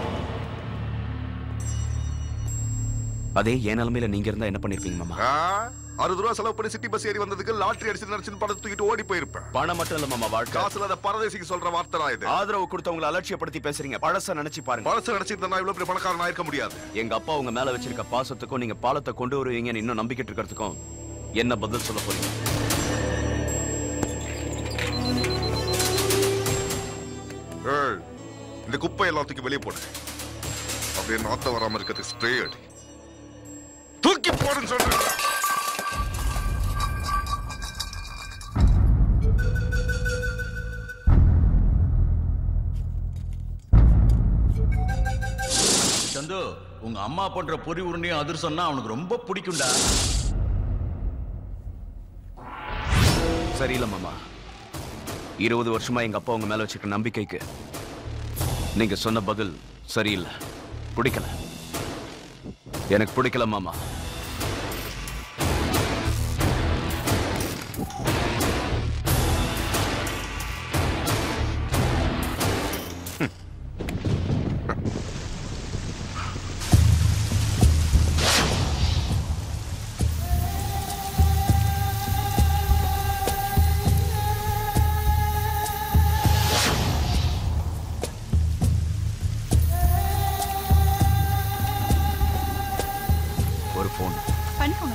அதே என் நிலைமையில நீங்க இருந்தா என்ன பண்ணிருப்பீங்க மாமா
ஆ? அறுபது ரூபா செலவு பண்ணி சிட்டி பஸ் ஏறி வந்ததுக்கு லாட்டரி அடிச்சு நினைச்சுன்னு பணத்தை தூக்கிட்டு ஓடி போயிருப்பேன்
பணம் மட்டும் இல்ல மாமா வாழ்க்கை
காசுல அந்த பரதேசிக்கு சொல்ற வார்த்தை தான் இது
ஆதரவு கொடுத்தவங்களை அலட்சியப்படுத்தி பேசுறீங்க பழச நினைச்சு பாருங்க
பழச நினைச்சிருந்தா நான் இவ்வளவு பெரிய பணக்காரன் ஆயிருக்க முடியாது
எங்க அப்பா உங்க மேல வச்சிருக்க பாசத்துக்கும் நீங்க பாலத்தை கொண்டு வருவீங்கன்னு இன்னும் நம்பிக்கிட்டு இருக்கிறதுக்கும் என்ன பதில் சொல்ல போறீங்க
இந்த குப்பை எல்லாத்துக்கும் வெளியே போடு அப்படியே நாத்த வராம இருக்கிறதுக்கு ஸ்ப்ரே அடி தூக்கி போடுன்னு சொல்றேன்
சந்து உங்க அம்மா பண்ற பொறி உருண்டையும் அதிர்சம்னா அவனுக்கு ரொம்ப பிடிக்கும்டா
சரியில்லை மாமா இருபது வருஷமா எங்க அப்பா உங்க மேல வச்சிருக்க நம்பிக்கைக்கு நீங்க சொன்ன பதில் சரியில்லை பிடிக்கல எனக்கு பிடிக்கல மாமா ஒரு ஃபோன்
பண்ணிக்கோங்க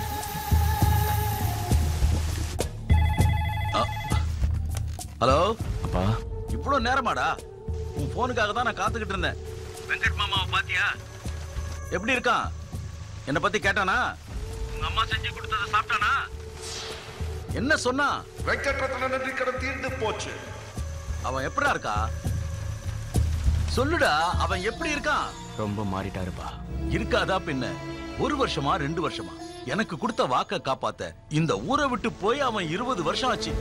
ஹலோ
அப்பா
இவ்வளவு நேரமாடா உன் போனுக்காக தான் நான் காத்துக்கிட்டு இருந்தேன் வெங்கட் மாமாவை பாத்தியா எப்படி இருக்கான் என்ன பத்தி கேட்டானா உங்க அம்மா செஞ்சு கொடுத்ததை சாப்பிட்டானா என்ன சொன்னா
வெங்கட்ரத்ன நன்றி கடன் தீர்ந்து போச்சு
அவன் எப்படா இருக்கா சொல்லுடா அவன் எப்படி இருக்கான்
ரொம்ப மாறிட்டாருப்பா
இருக்காதா பின்ன ஒரு வருஷமா ரெண்டு வருஷமா எனக்கு கொடுத்த வாக்க காப்பாத்த இந்த ஊரை விட்டு போய் அவன் இருபது வருஷம் ஆச்சு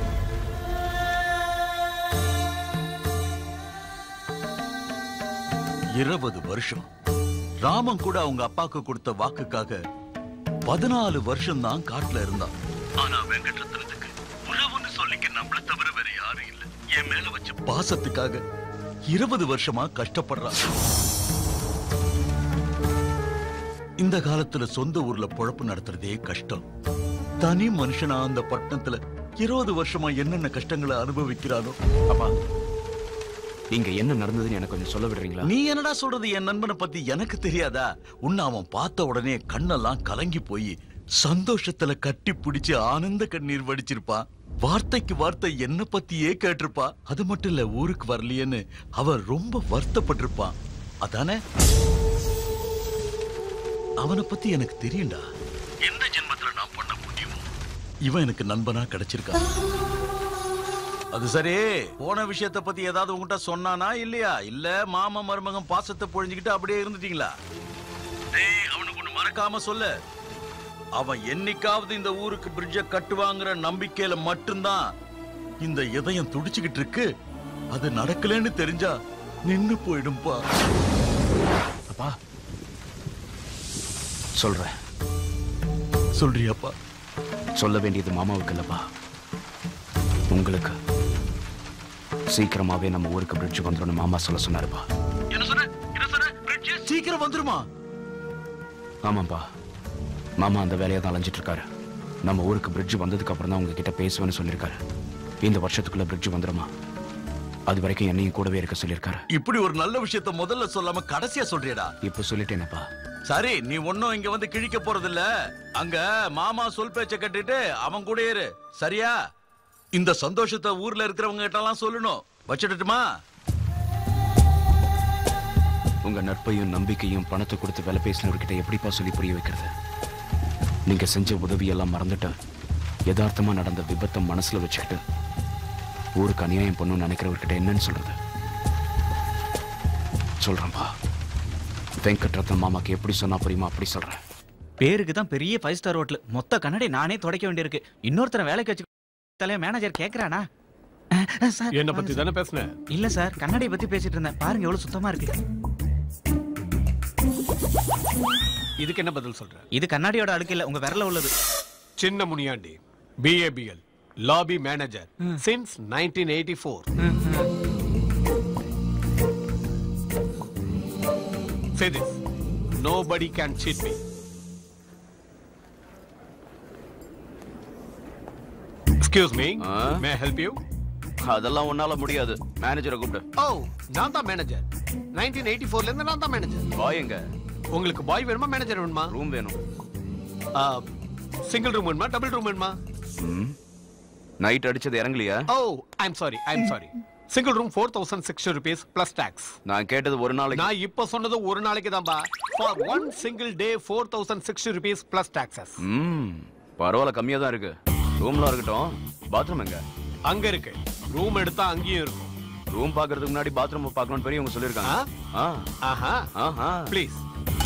இருபது வருஷம் ராமன் கூட அவங்க அப்பாக்கு கொடுத்த வாக்குக்காக பதினாலு வருஷம் தான் காட்டுல இருந்தான் ஆனா வெங்கட்ரத்னத்துக்கு உறவுன்னு சொல்லிக்க நம்மள தவிர வேற யாரும் இல்ல என் மேல வச்ச பாசத்துக்காக இருபது வருஷமா கஷ்டப்படுறான் இந்த காலத்துல சொந்த ஊர்ல பொழப்பு நடத்துறதே கஷ்டம் தனி மனுஷனா அந்த பட்டணத்துல இருபது வருஷமா என்னென்ன கஷ்டங்களை அனுபவிக்கிறானோ
அப்பா இங்க என்ன நடந்ததுன்னு எனக்கு கொஞ்சம் சொல்ல விடுறீங்களா
நீ என்னடா சொல்றது என் நண்பனை பத்தி எனக்கு தெரியாதா உன்னை அவன் பார்த்த உடனே கண்ணெல்லாம் கலங்கி போய் சந்தோஷத்துல கட்டி பிடிச்சு ஆனந்த கண்ணீர் வடிச்சிருப்பான் வார்த்தைக்கு வார்த்தை என்ன பத்தியே கேட்டிருப்பா அது மட்டும் இல்ல ஊருக்கு வரலையேன்னு அவன் ரொம்ப வருத்தப்பட்டிருப்பான் அதானே அவனை பத்தி எனக்கு தெரியும்டா எந்த ஜென்மத்துல நான் பண்ண முடியுமோ இவன் எனக்கு நண்பனா கிடைச்சிருக்கான் அது சரி போன விஷயத்த பத்தி ஏதாவது உங்ககிட்ட சொன்னானா இல்லையா இல்ல மாமா மருமகன் பாசத்தை பொழிஞ்சுக்கிட்டு அப்படியே இருந்துட்டீங்களா டேய் அவனுக்கு ஒண்ணு மறக்காம சொல்லு அவன் என்னைக்காவது இந்த ஊருக்கு பிரிட்ஜ கட்டுவாங்கிற நம்பிக்கையில மட்டும்தான் இந்த இதயம் துடிச்சுக்கிட்டு இருக்கு அது நடக்கலன்னு தெரிஞ்சா நின்னு போயிடும்பா
அப்பா சொல்றேன்
சொல்றியாப்பா
சொல்ல வேண்டியது மாமாவுக்கு இல்லப்பா உங்களுக்கு சீக்கிரமாவே நம்ம ஊருக்கு பிரிட்ஜ் வந்துடும் மாமா சொல்ல சொன்னாருப்பா
என்ன சொன்ன என்ன சொன்ன பிரிட்ஜ் சீக்கிரம் வந்துருமா
ஆமாப்பா மாமா அந்த வேலையை தான் அலைஞ்சிட்டு இருக்காரு நம்ம ஊருக்கு பிரிட்ஜ் வந்ததுக்கு அப்புறம் தான் உங்ககிட்ட பேசுவேன்னு சொல்லியிருக்காரு இந்த வருஷத்துக்குள்ள பிரிட்ஜ் வந்துருமா அது வரைக்கும் என்னையும் கூடவே இருக்க சொல்லியிருக்காரு
இப்படி ஒரு நல்ல விஷயத்த முதல்ல சொல்லாம கடைசியா சொல்றியடா
இப்போ சொல்லிட்டேனப்பா
சரி நீ ஒன்னும் இங்க வந்து கிழிக்க போறது இல்ல அங்க மாமா சொல் பேச்ச கட்டிட்டு அவன் கூட இரு சரியா இந்த சந்தோஷத்தை ஊர்ல இருக்கிறவங்க கிட்ட எல்லாம் சொல்லணும் வச்சிடட்டுமா
உங்க நட்பையும் நம்பிக்கையும் பணத்தை கொடுத்து வேலை பேசினவர்கிட்ட எப்படிப்பா சொல்லி புரிய வைக்கிறது நீங்க செஞ்ச உதவியெல்லாம் மறந்துட்டு யதார்த்தமா நடந்த விபத்தை மனசுல வச்சுக்கிட்டு ஊருக்கு அநியாயம் பண்ணணும்னு நினைக்கிறவர்கிட்ட என்னன்னு சொல்றது சொல்றேன்ப்பா வெங்கட்ரத்ன மாமாக்கு எப்படி சொன்னா புரியுமா அப்படி சொல்றேன்
பேருக்கு தான் பெரிய ஃபைவ் ஸ்டார் ஹோட்டல் மொத்த கண்ணாடி நானே துடைக்க வேண்டியிருக்கு இன்னொருத்தரை வேலைக்கு வச்சு தலைய மேனேஜர் கேக்குறானா சார்
என்ன பத்தி தானே பேசுன
இல்ல சார் கண்ணாடியை பத்தி பேசிட்டு இருந்தேன் பாருங்க எவ்வளவு சுத்தமா இருக்கு
இதுக்கு என்ன பதில் சொல்ற
இது கண்ணாடியோட அழுக்கு இல்ல உங்க விரல உள்ளது
சின்ன Muniyandi BAPL lobby manager since nineteen eighty four Say this. Nobody can cheat me. Excuse me. May I help you?
அதெல்லாம் உன்னால முடியாது மேனேஜரை கூப்பிடு
ஓ நான் தான் மேனேஜர் நைன்டீன் எயிட்டி ஃபோர்ல இருந்து நான் தான் மேனேஜர்
பாய் எங்க
உங்களுக்கு பாய் வேணுமா மேனேஜர் வேணுமா
ரூம் வேணும்
சிங்கிள் ரூம் வேணுமா டபுள் ரூம் வேணுமா
நைட் அடிச்சது இறங்கலையா
oh I'm sorry I'm sorry single room four thousand sixty rupees plus tax
நான் கேட்டது ஒரு நாளைக்கு
நான் இப்ப சொன்னது ஒரு நாளைக்கு தான்பா for one single day four thousand sixty rupees plus taxes
ம் பரவாயில்ல கம்மியா தான் இருக்கு ரூம்லாம் இருக்கட்டும் பாத்ரூம் எங்க
அங்க இருக்கு ரூம் எடுத்தா அங்கேயும் இருக்கும்
ரூம் பாக்குறதுக்கு முன்னாடி பாத்ரூம் பார்க்கணும்னு பெரியவங்க சொல்லிருக்காங்க ஆ
ஆஹா
ஆஹா
ப்ளீஸ்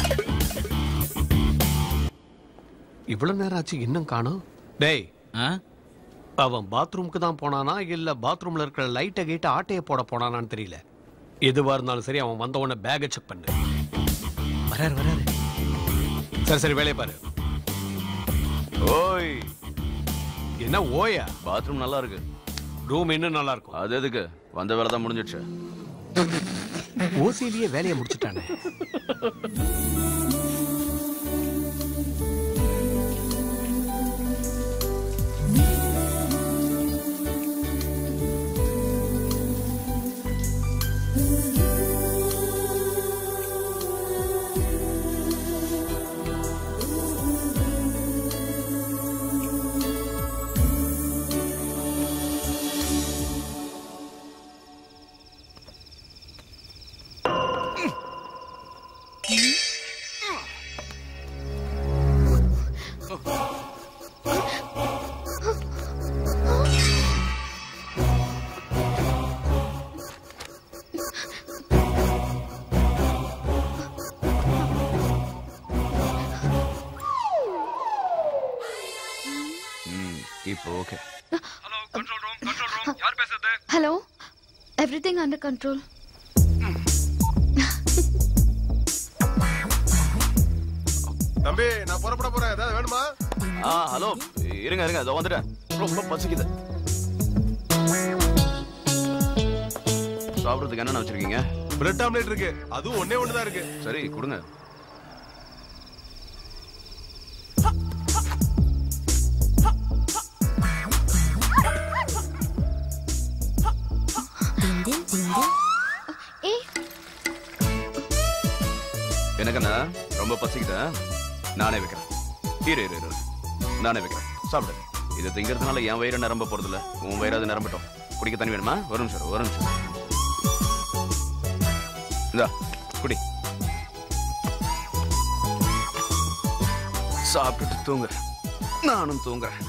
இவ்வளவு நேரம் ஆச்சு இன்னும் காணோம் டேய் அவன் பாத்ரூமுக்கு தான் போனானா இல்ல பாத்ரூம்ல இருக்கிற லைட்டை கீட்ட ஆட்டைய போட போனானான்னு தெரியல எதுவா இருந்தாலும் சரி அவன் வந்த உடனே பேக்கை செக் பண்ணு வராரு வராரு சரி சரி வேலையை பாரு
ஓய்
என்ன ஓயா
பாத்ரூம் நல்லா இருக்கு
ரூம் இன்னும் நல்லா இருக்கும்
அது எதுக்கு வந்த வேலை தான் முடிஞ்சிடுச்சு
ஓசிலேயே வேலையை முடிச்சுட்டானே
ம் இப்போ okay
hello everything under control
தம்பி நான் புறப்பட போறேன் ஏதாவது வேணுமா
ஆ ஹலோ இருங்க இருங்க இதோ வந்துட்டேன் ரொம்ப பசிக்குது சாப்பிடுறதுக்கு என்னென்ன வச்சிருக்கீங்க
பிரெட் ஆம்லெட் இருக்கு அதுவும் ஒண்ணே ஒண்ணுதான் இருக்கு
சரி கொடுங்க
ஏய்
எனக்குண்ணா ரொம்ப பசிக்குதா நானே வைக்கிறேன் இரு இரு இரு நானே வைக்கிறேன் சாப்பிடு இது திங்கிறதுனால என் வயிறு நிரம்ப போறதில்ல உன் வயிறாது நிரம்பட்டும் குடிக்க தண்ணி வேணுமா ஒரு நிமிஷம் இரு, ஒரு நிமிஷம் இந்தா குடி சாப்பிட்டுட்டு தூங்கு நானும் தூங்குறேன்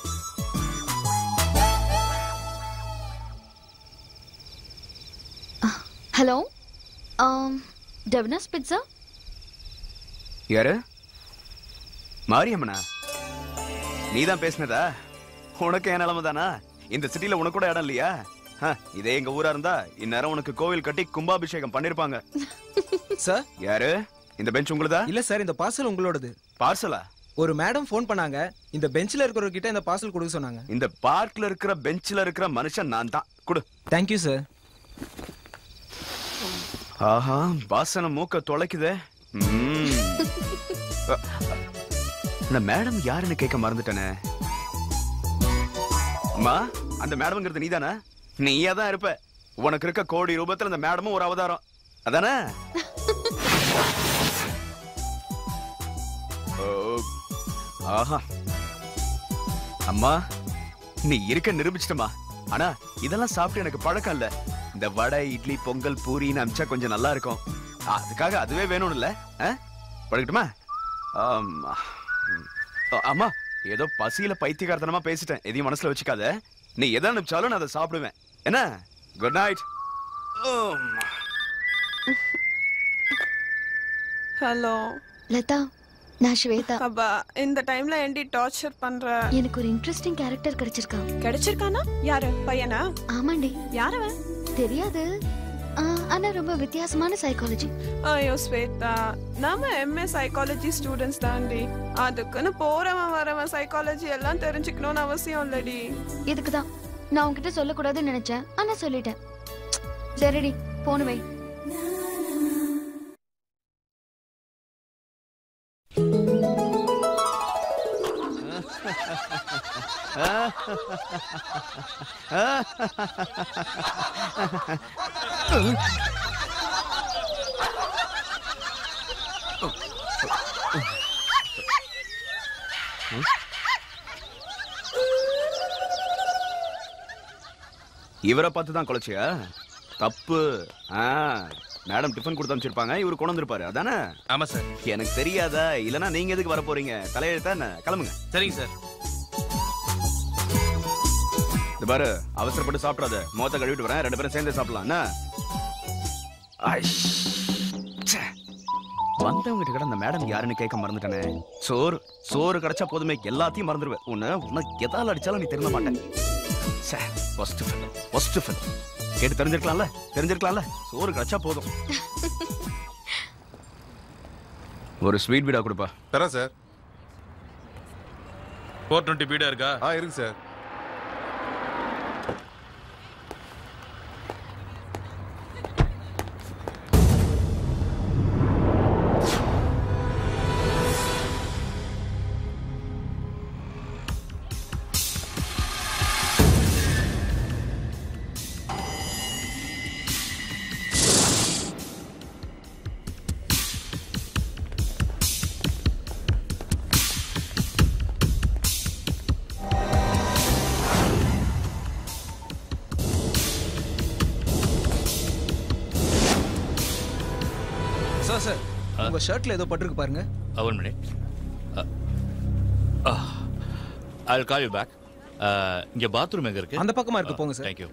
ஹலோ டெவனஸ் பிட்ஸா
யாரு மாரியம்மனா நீ தான் பேசினதா உனக்கு என் நிலைமை தானா இந்த சிட்டில உனக்கு கூட இடம் இல்லையா ஹ, இதே எங்க ஊரா இருந்தா இந்நேரம் உனக்கு கோவில் கட்டி கும்பாபிஷேகம் பண்ணிருப்பாங்க
சார்
யாரு இந்த பெஞ்ச் உங்களுதா
இல்ல சார் இந்த பார்சல் உங்களோடது
பார்சலா
ஒரு மேடம் ஃபோன் பண்ணாங்க இந்த பெஞ்ச்ல இருக்கிறவர்கிட்ட இந்த பார்சல் கொடுக்க சொன்னாங்க
இந்த பார்க்ல இருக்கிற பெஞ்ச்ல இருக்கிற மனுஷன் நான் தான் கொடு
தேங்க்யூ சார்
ஆஹா வாசனை மூக்க தொலைக்குதே ம்ம். அ, இந்த மேடம் யாருன்னு கேட்க மறந்துட்டேனே அம்மா அந்த மேடம்ங்கிறது நீதானே நீயா தான் இருப்ப உனக்கு இருக்க கோடி ரூபத்துல அந்த மேடமும் ஒரு அவதாரம் அதானே ஓ, ஆஹா அம்மா நீ இருக்க நிரூபிச்சிட்டமா ஆனா இதெல்லாம் சாப்பிட்டு எனக்கு பழக்கம் இல்ல இந்த வடை இட்லி பொங்கல் பூரின்னு அமிச்சா கொஞ்சம் நல்லா இருக்கும் அதுக்காக அதுவே வேணும்னு இல்ல பழகட்டுமா ஆமா. அ- அம்மா ஏதோ பசியில பைத்தியகாரத்தனமா பேசிட்டேன் எதையும் மனசுல வச்சுக்காத நீ எதை அனுப்பிச்சாலும் நான் அதை சாப்பிடுவேன் என்ன குட் நைட்
ஹலோ
லதா நான் ஸ்வேதா
அப்பா இந்த டைம்ல ஏண்டி டார்ச்சர் பண்ற
எனக்கு ஒரு இன்ட்ரெஸ்டிங் கேரக்டர் கிடைச்சிருக்கான்
கிடைச்சிருக்கானா யாரு பையனா
ஆமாண்டி
யார் அவன்
தெரியாது ஆ, ஆனா ரொம்ப வித்தியாசமான சைக்காலஜி
ஐயோ ஸ்வேதா நாம எம்ஏ சைக்காலஜி ஸ்டூடெண்ட்ஸ் தாண்டி அதுக்குன்னு போறவன் வரவன் சைக்காலஜி எல்லாம் தெரிஞ்சுக்கணும்னு அவசியம் இல்லடி
இதுக்கு தான் நான் உன்கிட்ட சொல்லக்கூடாதுன்னு நினைச்சேன் ஆனா சொல்லிட்டேன் சரிடி போன வை
இவரை பார்த்து தான் குலைச்சியா தப்பு ஆ மேடம் டிஃபன் கொடுத்து அனுப்பிச்சிருப்பாங்க இவர் கொண்டு வந்திருப்பாரு அதானே
ஆமா சார்
எனக்கு தெரியாதா இல்லனா நீங்க எதுக்கு வர போறீங்க தலையெழுத்தா என்ன கிளம்புங்க
சரிங்க சார்
இது பாரு அவசரப்பட்டு சாப்பிடாத மொத்த கழுவிட்டு வரேன் ரெண்டு பேரும் சேர்ந்து சாப்பிடலாம் என்ன ஐஷ். ச்சே. வந்தவங்க கிட்ட அந்த மேடம் யாருன்னு கேட்க மறந்துட்டேனே சோறு சோறு கிடைச்சா போதுமே எல்லாத்தையும் மறந்துடுவேன் உன்னை உன்னை எதால அடிச்சாலும் நீ திருந்த மாட்டேன் ஃபர்ஸ்ட் ஃபெல் ஃபர்ஸ்ட் ஃபெல் கேட்டு தெரிஞ்சிருக்கலாம்ல தெரிஞ்சிருக்கலாம்ல சோறு கிடைச்சா போதும் ஒரு ஸ்வீட் பீடா கொடுப்பா
தரேன் சார் ஃபோர் டுவெண்ட்டி பீடா இருக்கா ஆ இருக்கு சார்
சார் சார் உங்க ஷர்ட்ல ஏதோ பட்டிருக்கு பாருங்க
one minute I call you back இங்க பாத்ரூம் எங்க இருக்கு
அந்த பக்கமா இருக்கு, போங்க sir.
Thank you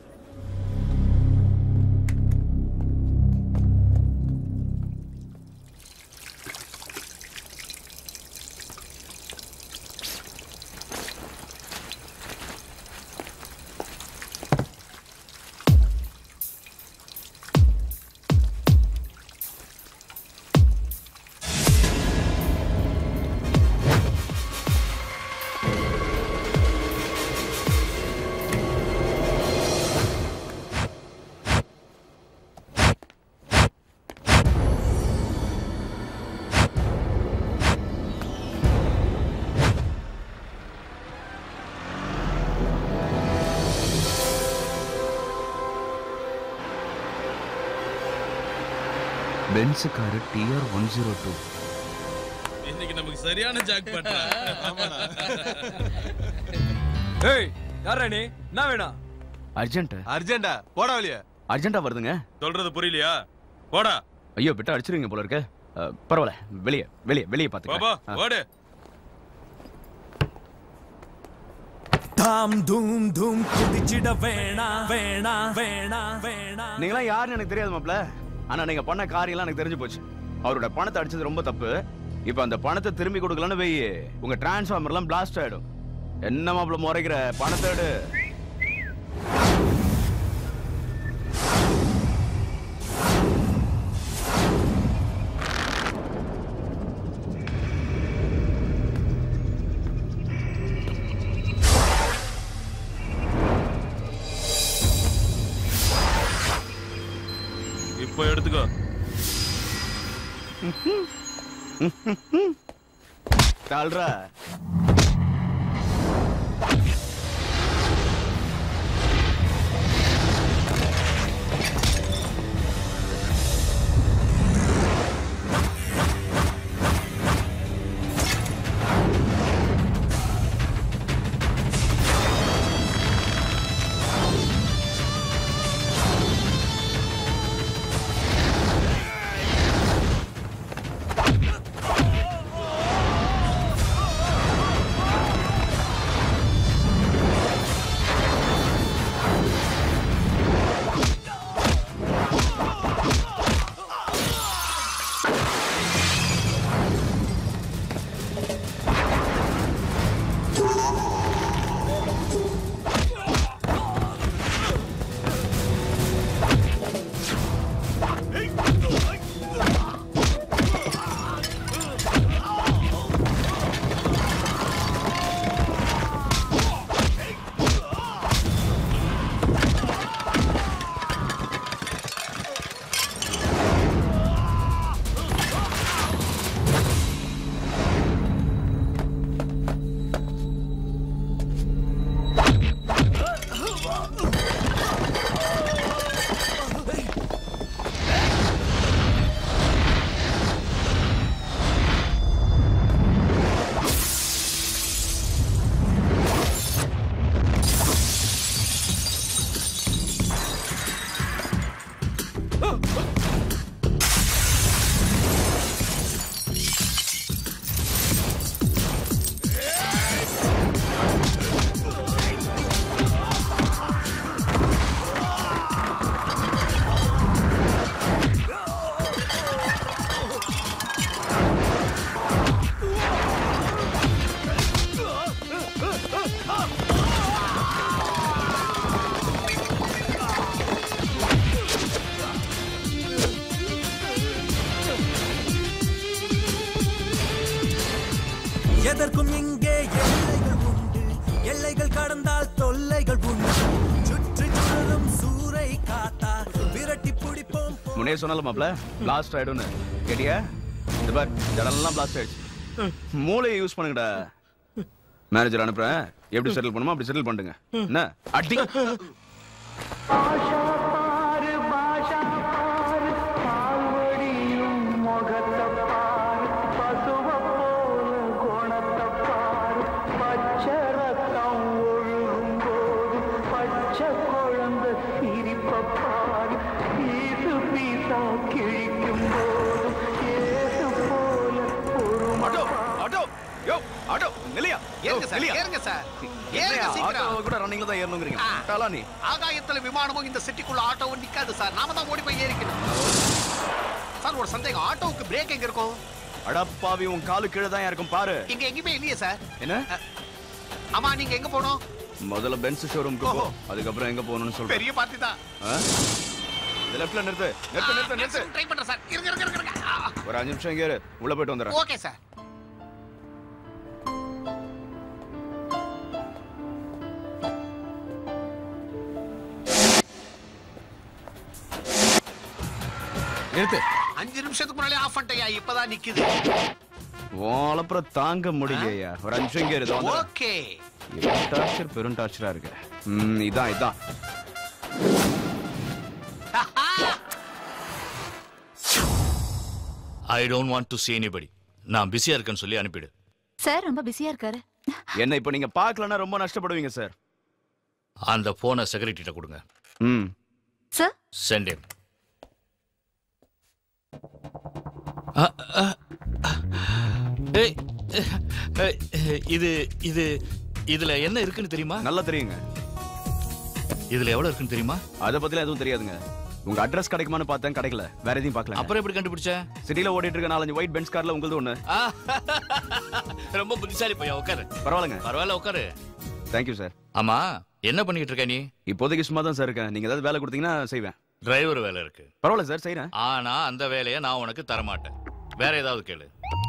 Benz car TR one zero two
இன்னைக்கு நமக்கு சரியான ஜாக் பண்றா
ஏய் யாரா நீ என்ன வேணும்
அர்ஜென்ட்
அர்ஜென்டா போடா வெளியே
அர்ஜென்ட்டா வருதுங்க
சொல்றது புரியலையா போடா
ஐயோ விட்டு அடிச்சிருவீங்க போல இருக்கு அஹ், பரவாயில்ல வெளியே வெளியே வெளியே
பாபா
பார்த்துக்கலாம்
ஓடு
தாம் தூம் தூம் குதிச்சிட வேணா வேணா வேணா வேணா
நீங்களாம் யாருன்னு எனக்கு தெரியாது மாப்ள ஆனா நீங்க பண்ண காரியம்லாம் எனக்கு தெரிஞ்சு போச்சு அவரோட பணத்தை அடிச்சது ரொம்ப தப்பு இப்போ அந்த பணத்தை திரும்பி கொடுக்கலன்னு வெயி உங்க டிரான்ஸ்ஃபார்மர்லாம் பிளாஸ்ட் ஆயிடும் என்ன மாப்ள முறைக்கிற பணத்தை எடு
இப்போ எடுத்துக்கோ
தாழ்ரா
ஆ எதற்கும் இங்கே எல்லைகள் உண்டு எல்லைகள் கடந்தால் தொல்லைகள் உண்டு சுற்றி சுழலும் சூறை காத்தா விரட்டி பிடிப்போம்
முன்னே சொன்னால மாப்ள பிளாஸ்ட் ஆயிடும்னு கேட்டியா இந்த பார் ஜடம்லாம் பிளாஸ்ட் ஆயிடுச்சு மூளையை யூஸ் பண்ணுங்கடா மேனேஜர் அனுப்புறேன் எப்படி செட்டில் பண்ணுமோ அப்படி செட்டில் பண்ணுங்க என்ன அடி ஆட்டோ ஆட்டோ யோ ஆட்டோ நிலையா
ஏறுங்க சார் ஏறுங்க சார் ஏறுங்க
ஆட்டோ
சீக்கிரம்
கூட ரன்னிங்ல தான் ஏறணுங்கிறீங்க டாலா நீ
ஆகாயத்துல விமானமும் இந்த சிட்டிக்குள்ள ஆட்டோவும் நிக்காது சார் நாம தான் ஓடி போய் ஏறிக்கணும் சார் ஒரு சந்தேகம் ஆட்டோவுக்கு பிரேக் எங்க இருக்கும்
அடப்பாவி உன் காலு கீழே தான் இருக்கும் பாரு
இங்க எங்கேயுமே இல்லையே சார்
என்ன
ஆமா நீங்க எங்க போகணும்
முதல்ல பென்ஸ் ஷோரூம்க்கு போ அதுக்கப்புறம் எங்க போகணும்னு சொல்றேன்
பெரிய பார்ட்டி தான்
ஆ? இந்த லெஃப்ட்ல நிறுத்து நிறுத்து நிறுத்து நிறுத்து
ட்ரை பண்றேன் சார் இருங்க இருங்க இருங்க, இருங்க ஆ,
ஒரு அஞ்சு நிமிஷம் இங்கே இரு. உள்ள போயிட்டு வந்துடுறேன்
ஓகே சார்
நிறுத்து
அஞ்சு நிமிஷத்துக்கு முன்னாலே ஆஃப் பண்ணிட்டேயா இப்பதான் நிக்குது
அப்புறம் தாங்க முடியலையா ஒரு அஞ்சு நிமிஷம் இங்கே இரு, இதோ வந்துடுறேன்.
ஓகே
இவன் டார்ச்சர் பெரும் டார்ச்சரா இருக்கு ம், இதான் இதான்
I don't want to see anybody நான் பிஸியா இருக்கேன்னு சொல்லி அனுப்பிடு
சார் ரொம்ப பிஸியா இருக்காரு
என்ன இப்ப நீங்க பார்க்கலன்னா ரொம்ப நஷ்டப்படுவீங்க சார்
அந்த போனை செக்ரட்டரிட்ட கொடுங்க
ம்
சார்
சென்ட் him ஏய் ஏய், இது இது இதுல என்ன இருக்குன்னு தெரியுமா
நல்லா தெரியுங்க
இதுல எவ்வளவு இருக்குன்னு தெரியுமா
அத பத்தில எதுவும் தெரியாதுங்க உங்க அட்ரஸ் கிடைக்குமான்னு பார்த்தேன் கிடைக்கல வேற எதையும் பார்க்கல
அப்புறம் எப்படி கண்டுபிடிச்ச
சிட்டில ஓடிட்டு இருக்க நாலஞ்சு ஒயிட் பென்ஸ் கார்ல உங்களது ஒண்ணு
ஆ, ரொம்ப புத்திசாலி பையா உட்காரு
பரவாயில்லைங்க
பரவாயில்ல உட்காரு
தேங்க்யூ சார்
ஆமா என்ன பண்ணிட்டு இருக்க நீ
இப்போதைக்கு சும்மா தான் சார் இருக்கேன் நீங்க ஏதாவது வேலை கொடுத்தீங்கன்னா செய்வேன்
டிரைவர் வேலை இருக்கு
பரவாயில்ல சார் செய்றேன்
ஆனா அந்த வேலையை நான் உனக்கு தர மாட்டேன் வேற ஏதாவது கேளு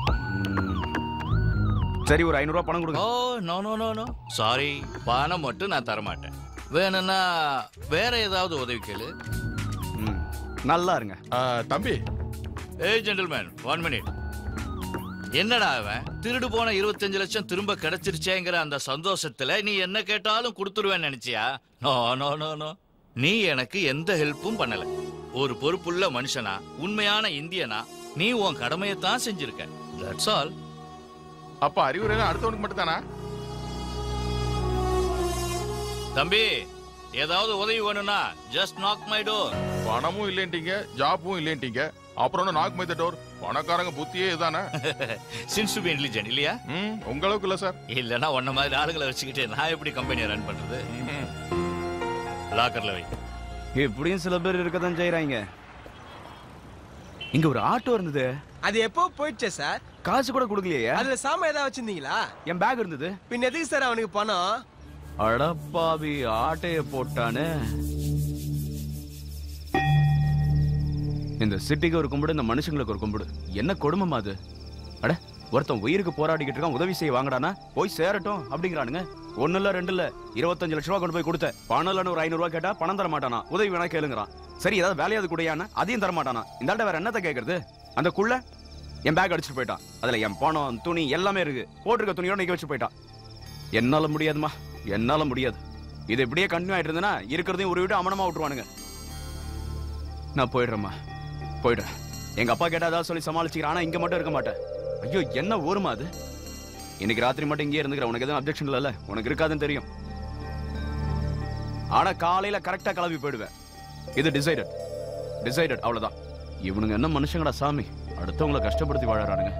சரி ஒரு ஐநூறு ரூபாய் பணம் கொடுங்க
oh no no no no sorry பணம் மட்டும் நான் தர மாட்டேன் வேணும்னா வேற ஏதாவது உதவி கேளு
நல்லா இருங்க
தம்பி
ஏய் ஜென்டில்மேன் ஒன் மினிட் என்னடா அவன் திருடு போன இருபத்தஞ்சு லட்சம் திரும்ப கிடைச்சிருச்சேங்கிற அந்த சந்தோஷத்துல நீ என்ன கேட்டாலும் கொடுத்துருவேன்னு நினைச்சியா நோ நோ நோ நோ நீ எனக்கு எந்த ஹெல்ப்பும் பண்ணல ஒரு பொறுப்புள்ள மனுஷனா உண்மையான இந்தியனா நீ உன் கடமையைத்தான் செஞ்சிருக்க தட்ஸ் ஆல்
அப்ப அறிவுரை அடுத்தவனுக்கு மட்டும் தானா
தம்பி ஏதாவது உதவி வேணும்னா ஜஸ்ட் நாக் மை டோர்
பணமும் இல்லைன்ட்டீங்க ஜாப்பும் இல்லைன்ட்டீங்க அப்புறம் என்ன நாக் மை டோர் பணக்காரங்க புத்தியே இதானே
சின்ஸ் டு பி இன்டெலிஜென்ட் இல்லையா
ம் உங்க அளவுக்கு இல்ல சார்
இல்லைன்னா உன்ன மாதிரி ஆளுங்களை வச்சுக்கிட்டு நான் எப்படி கம்பெனியை ரன் பண்றது லாக்கர்ல வை
இப்படியும் சில பேர் இருக்கதான் செய்யறாங்க இங்க ஒரு ஆட்டோ இருந்தது
அது எப்போ போயிடுச்சே சார்
காசு கூட கொடுக்கலையே
அதுல சாம ஏதாவது வச்சிருந்தீங்களா
என் பேக் இருந்தது
பின்ன எதுக்கு சார் அவனுக்கு பணம்
அடப்பாவி ஆட்டைய போட்டானே இந்த சிட்டிக்கு ஒரு கும்பிடு இந்த மனுஷங்களுக்கு ஒரு கும்பிடு என்ன கொடுமைமா அது அட ஒருத்தன் உயிருக்கு போராடிக்கிட்டு இருக்கான் உதவி செய்ய வாங்கடானா போய் சேரட்டும் அப்படிங்கிறானுங்க ஒண்ணு இல்ல ரெண்டு இல்ல இருபத்தஞ்சு லட்ச ரூபா கொண்டு போய் கொடுத்த பணம் இல்லைன்னு ஒரு ஐநூறு ரூபா கேட்டா பணம் தர மாட்டானா உதவி வேணா கேளுங்கிறான் சரி ஏதாவது வேலையாவது கூடயானா அதையும் தர மாட்டானா இந்த ஆள்கிட்ட வேற என்னத்த கேக்குறது அந்த குள்ள என் பேக் அடிச்சுட்டு போயிட்டான் அதுல என் பணம் துணி எல்லாமே இருக்கு போட்டிருக்க துணியோட நிக்க வச்சு போயிட்டான் என்னால முடியாதுமா என்னால முடியாது இது இப்படியே கண்டினியூ ஆயிட்டு இருந்ததுன்னா இருக்கிறதையும் ஒரு விட்டு அமனமா விட்டுருவானுங்க நான் போயிடுறேம்மா போயிடுறேன் எங்க அப்பா கேட்டா ஏதாவது சொல்லி சமாளிச்சுக்கிறேன் ஆனா இங்க மட்டும் இருக்க மாட்டேன் ஐயோ என்ன ஊருமா அது இன்னைக்கு ராத்திரி மட்டும் இங்கே இருந்துக்கிறேன் உனக்கு எதுவும் அப்ஜெக்ஷன் இல்லைல்ல உனக்கு இருக்காதுன்னு தெரியும் ஆனா காலையில கரெக்டா கிளம்பி போயிடுவேன் இது டிசைடட் டிசைடட் அவ்வளவுதான் இவனுங்க என்ன மனுஷங்கடா சாமி அடுத்தவங்களை கஷ்டப்படுத்தி வாழறானுங்க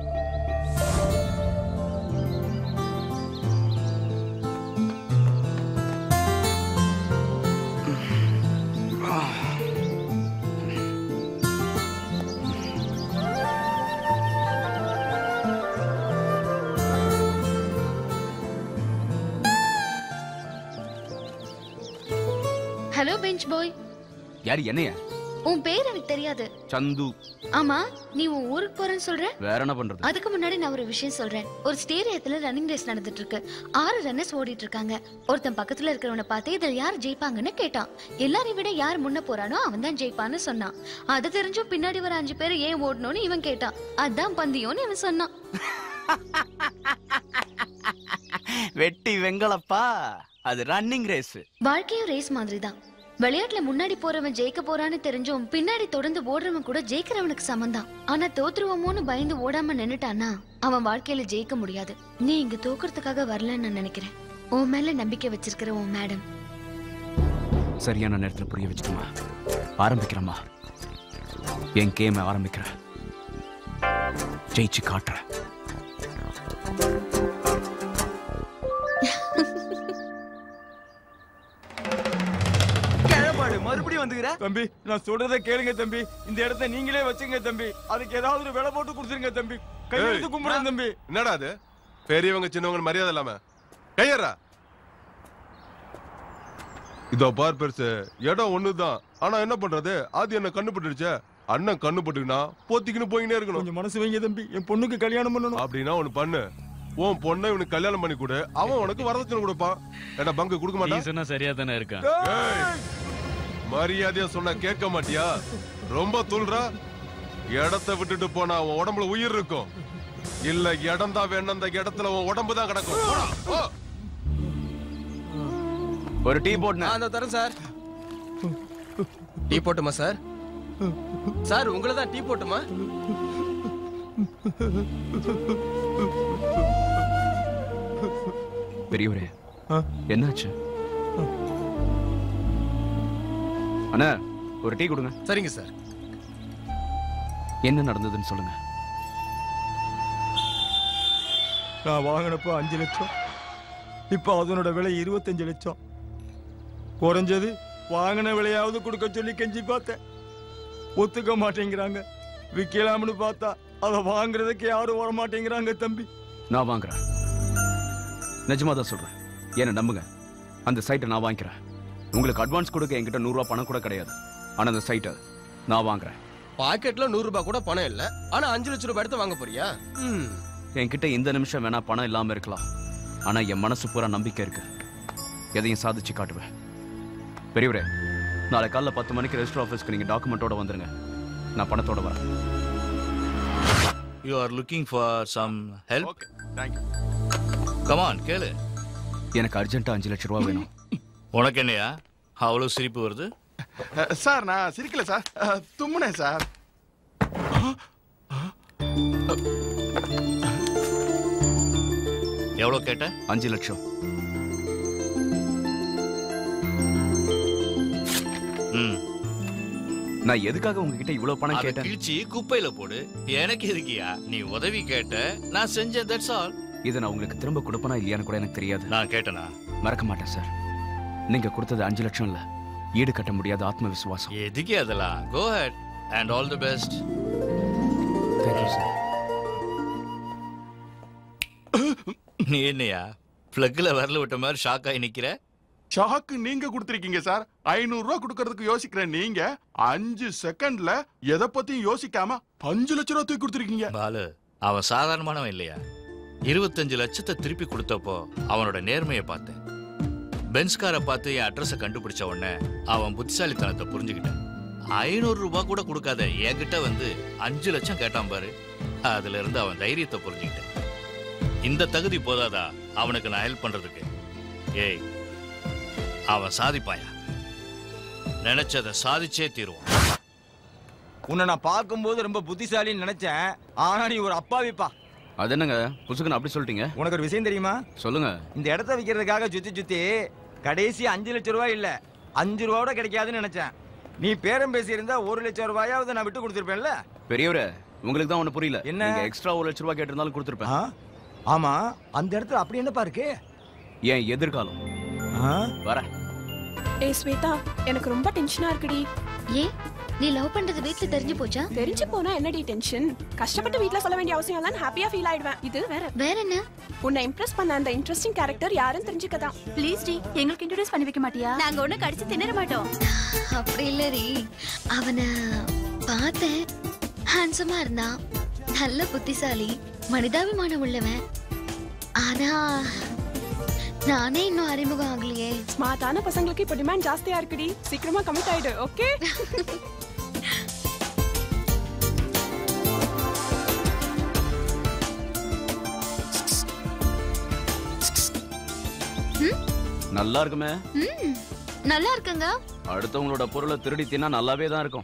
ஹலோ பெஞ்ச் பாய்
யார் என்னைய
உன் பேர் எனக்கு தெரியாது
சந்து
ஆமா நீ உன் ஊருக்கு போறேன்னு சொல்ற
வேற என்ன பண்றது
அதுக்கு முன்னாடி நான் ஒரு விஷயம் சொல்றேன் ஒரு ஸ்டேடியத்துல ரன்னிங் ரேஸ் நடந்துட்டு இருக்கு ஆறு ரன்னர்ஸ் ஓடிட்டு இருக்காங்க ஒருத்தன் பக்கத்துல இருக்கிறவனை பார்த்து இதுல யார் ஜெயிப்பாங்கன்னு கேட்டான் எல்லாரையும் விட யார் முன்ன போறானோ அவன் தான் ஜெயிப்பான்னு சொன்னான் அது தெரிஞ்சும் பின்னாடி வர அஞ்சு பேர் ஏன் ஓடணும்னு இவன் கேட்டான் அதான் பந்தயம்னு இவன் சொன்னான்
வெட்டி வெங்கலப்பா அது ரன்னிங் ரேஸ்
வாழ்க்கையும் ரேஸ் மாதிரி தான் விளையாட்டுல முன்னாடி போறவன் ஜெயிக்க போறான்னு தெரிஞ்சும் பின்னாடி தொடர்ந்து ஓடுறவன் கூட ஜெயிக்கிறவனுக்கு சமந்தான் ஆனா தோத்துருவோமோன்னு பயந்து ஓடாம நின்னுட்டான்னா அவன் வாழ்க்கையில ஜெயிக்க முடியாது நீ இங்க தோக்குறதுக்காக வரலன்னு நான் நினைக்கிறேன் உன் மேல நம்பிக்கை வச்சிருக்கிற உன் மேடம்
சரியான நேரத்துல புரிய வச்சுட்டுமா ஆரம்பிக்கிறேம்மா என் கேமை ஆரம்பிக்கிறேன் ஜெயிச்சு காட்டுறேன்
கிழப்பாடு மறுபடியும் வந்துக்கிற தம்பி நான் சொல்றத கேளுங்க தம்பி இந்த இடத்த நீங்களே வச்சுங்க தம்பி அதுக்கு ஏதாவது ஒரு விலை போட்டு கொடுத்துருங்க தம்பி கையெழுத்து கும்பிடுறேன் தம்பி
என்னடா அது பெரியவங்க சின்னவங்க மரியாதை இல்லாம கையறா இதோ பார் பெருசு இடம் ஒண்ணுதான் ஆனா என்ன பண்றது அது என்ன கண்ணு பட்டுடுச்சே அண்ணன் கண்ணு பட்டுக்கினா போத்திக்கின்னு போயினே இருக்கணும்
கொஞ்சம் மனசு வைங்க தம்பி என் பொண்ணுக்கு கல்யாணம் பண்ணணும்
அப்படின்னா ஒண்ணு பண்ணு உன் பொண்ணை இவனுக்கு கல்யாணம் பண்ணி கொடு அவன் உனக்கு வரதட்சணை கொடுப்பான் ஏன்னா பங்கு கொடுக்க மாட்டான்
சொன்னா சரியா தானே இருக்கான்
ஏய், மரியாதையா சொன்னா கேட்க மாட்டியா ரொம்ப துள்றா இடத்த விட்டுட்டு போனா உன் உடம்புல உயிர் இருக்கும் இல்ல இடம் தான் வேணும் அந்த இடத்துல உன் உடம்பு தான் கிடக்கும் போடா, போ.
ஒரு டீ போட்டு
அந்த தரேன் சார் டீ போட்டுமா சார் சார் உங்களை தான் டீ போட்டுமா
பெரியவரே என்னாச்சு அண்ணா ஒரு டீ கொடுங்க
சரிங்க சார்
என்ன நடந்ததுன்னு சொல்லுங்க
நான் வாங்கினப்போ அஞ்சு லட்சம் இப்போ அதனோட விலை இருபத்தஞ்சு லட்சம் குறைஞ்சது வாங்கின விலையாவது கொடுக்க சொல்லி கெஞ்சி பார்த்தேன் ஒத்துக்க மாட்டேங்கிறாங்க விற்கலாம்னு பார்த்தா அதை வாங்குறதுக்கு யாரும் வர மாட்டேங்கிறாங்க தம்பி
நான் வாங்குறேன் நிஜமா தான் சொல்றேன் என்ன நம்புங்க அந்த சைட்டை நான் வாங்கிக்கிறேன் உங்களுக்கு அட்வான்ஸ் கொடுக்க என்கிட்ட நூறு ரூபாய் பணம் கூட கிடையாது ஆனா அந்த சைட்டை நான் வாங்குறேன்
பாக்கெட்ல நூறு ரூபாய் கூட பணம் இல்ல ஆனா அஞ்சு லட்சம் ரூபாய் எடுத்து வாங்க போறியா ம்.
என்கிட்ட இந்த நிமிஷம் வேணா பணம் இல்லாம இருக்கலாம் ஆனா என் மனசு பூரா நம்பிக்கை இருக்கு எதையும் சாதிச்சு காட்டுவேன் பெரியவரே நாளை காலைல பத்து மணிக்கு ரெஜிஸ்டர் ஆஃபீஸ்க்கு நீங்க டாக்குமெண்ட்டோட வந்துருங்க நான் பணத்தோட வரேன்
you are looking for some help
thank you
come on கேளு
எனக்கு அர்ஜென்ட்டா அஞ்சு லட்சம் ரூபா வேணும்
உனக்கு என்னையா அவ்வளவு சிரிப்பு வருது
அஹ், சார் நான் சிரிக்கல சார் அஹ், தும்முனேன் சார்
எவ்வளவு கேட்ட
அஞ்சு லட்சம்
ம்
நான் எதுக்காக உங்ககிட்ட இவ்வளவு பணம்
அதை
கேட்டேன்
கிழிச்சு குப்பையில போடு எனக்கு எதுக்கியா நீ உதவி கேட்ட நான் செஞ்சேன் தட்ஸ் ஆல்
இதை நான் உங்களுக்கு திரும்ப கொடுப்பனா இல்லையான்னு கூட எனக்கு தெரியாது
நான் கேட்டனா
மறக்க மாட்டேன் சார் நீங்க கொடுத்தது அஞ்சு லட்சம் இல்ல ஈடு கட்ட முடியாத ஆத்ம விசுவாசம்
எதுக்கு அதெல்லாம் go ahead and all the best
thank you sir
நீ என்னையா பிளக்ல வரல விட்ட மாதிரி ஷாக் ஆகி நிக்கிற
ஷாக்கு நீங்க கொடுத்திருக்கீங்க சார் ஐநூறு ரூபாய் கொடுக்கறதுக்கு யோசிக்கிறேன் நீங்க அஞ்சு செகண்ட்ல எதை பத்தியும் யோசிக்காம அஞ்சு லட்சம் ரூபாய் தூக்கி கொடுத்திருக்கீங்க
பாலு அவன் சாதாரணமானவன் இல்லையா இருபத்தஞ்சு லட்சத்தை திருப்பி கொடுத்தப்போ அவனோட நேர்மையை பார்த்தேன் பென்ஸ்காரை பார்த்து என் அட்ரஸை கண்டுபிடிச்ச உடனே அவன் புத்திசாலித்தனத்தை புரிஞ்சுக்கிட்டேன் ஐநூறு ரூபாய் கூட கொடுக்காத என்கிட்ட வந்து அஞ்சு லட்சம் கேட்டான் பாரு அதுல இருந்து அவன் தைரியத்தை புரிஞ்சுக்கிட்டேன் இந்த தகுதி போதாதா அவனுக்கு நான் ஹெல்ப் பண்றதுக்கு ஏய் அவன் சாதிப்பாயா நினைச்சதை சாதிச்சே தீருவான்
உன்னை நான் பார்க்கும்போது ரொம்ப புத்திசாலின்னு நினைச்சேன் ஆனா நீ ஒரு அப்பாவிப்பா
அது என்னங்க புசுக்குன்னு அப்படி சொல்லிட்டீங்க
உனக்கு ஒரு விஷயம் தெரியுமா
சொல்லுங்க
இந்த இடத்த விற்கிறதுக்காக சுத்தி சுத்தி கடைசி அஞ்சு லட்சம் ரூபாய் இல்ல அஞ்சு ரூபாயோட கிடைக்காதுன்னு நினைச்சேன் நீ பேரம் பேசியிருந்தா ஒரு லட்சம் ரூபாயாவது நான் விட்டு கொடுத்துருப்பேன்ல
பெரியவரே உங்களுக்கு தான் ஒண்ணு புரியல
என்ன?
நீங்க எக்ஸ்ட்ரா ஒரு லட்சம் ரூபாய் கேட்டிருந்தாலும் கொடுத்துருப்பேன்
ஆமா அந்த இடத்துல அப்படி என்னப்பா இருக்கு
என் எதிர்காலம் வரேன்
ஏய் ஸ்வேதா எனக்கு ரொம்ப டென்ஷனா இருக்குடி
ஏ நீ லவ் பண்றது வீட்ல தெரிஞ்சு போச்சா
தெரிஞ்சு போனா என்னடி டென்ஷன் கஷ்டப்பட்டு வீட்ல சொல்ல வேண்டிய அவசியம் இல்ல ஹாப்பியா ஃபீல் ஆயிடுவேன் இது வேற
வேற என்ன
உன்னை இம்ப்ரெஸ் பண்ண அந்த இன்ட்ரெஸ்டிங் கேரக்டர் யாருன்னு தெரிஞ்சுக்கதான்
ப்ளீஸ் டி எங்களுக்கு இன்ட்ரோடியூஸ் பண்ணி வைக்க மாட்டியா நாங்க ஒண்ணு கடிச்சு திணற மாட்டோம்
அப்படி இல்லடி அவனை பார்த்தேன் ஹேண்ட்ஸமா இருந்தான் நல்ல புத்திசாலி மனிதாபிமானம் உள்ளவன் ஆனா நானே இன்னும் அறிமுகம் ஆகலையே
ஸ்மார்ட்டான பசங்களுக்கு இப்ப டிமாண்ட் ஜாஸ்தியா இருக்குடி சீக்கிரமா கமிட் ஆயிடு ஓகே
நல்லா இருக்குமே
ம் நல்லா இருக்குங்க
அடுத்தவங்களோட பொருளை திருடி தின்னா நல்லாவே தான் இருக்கும்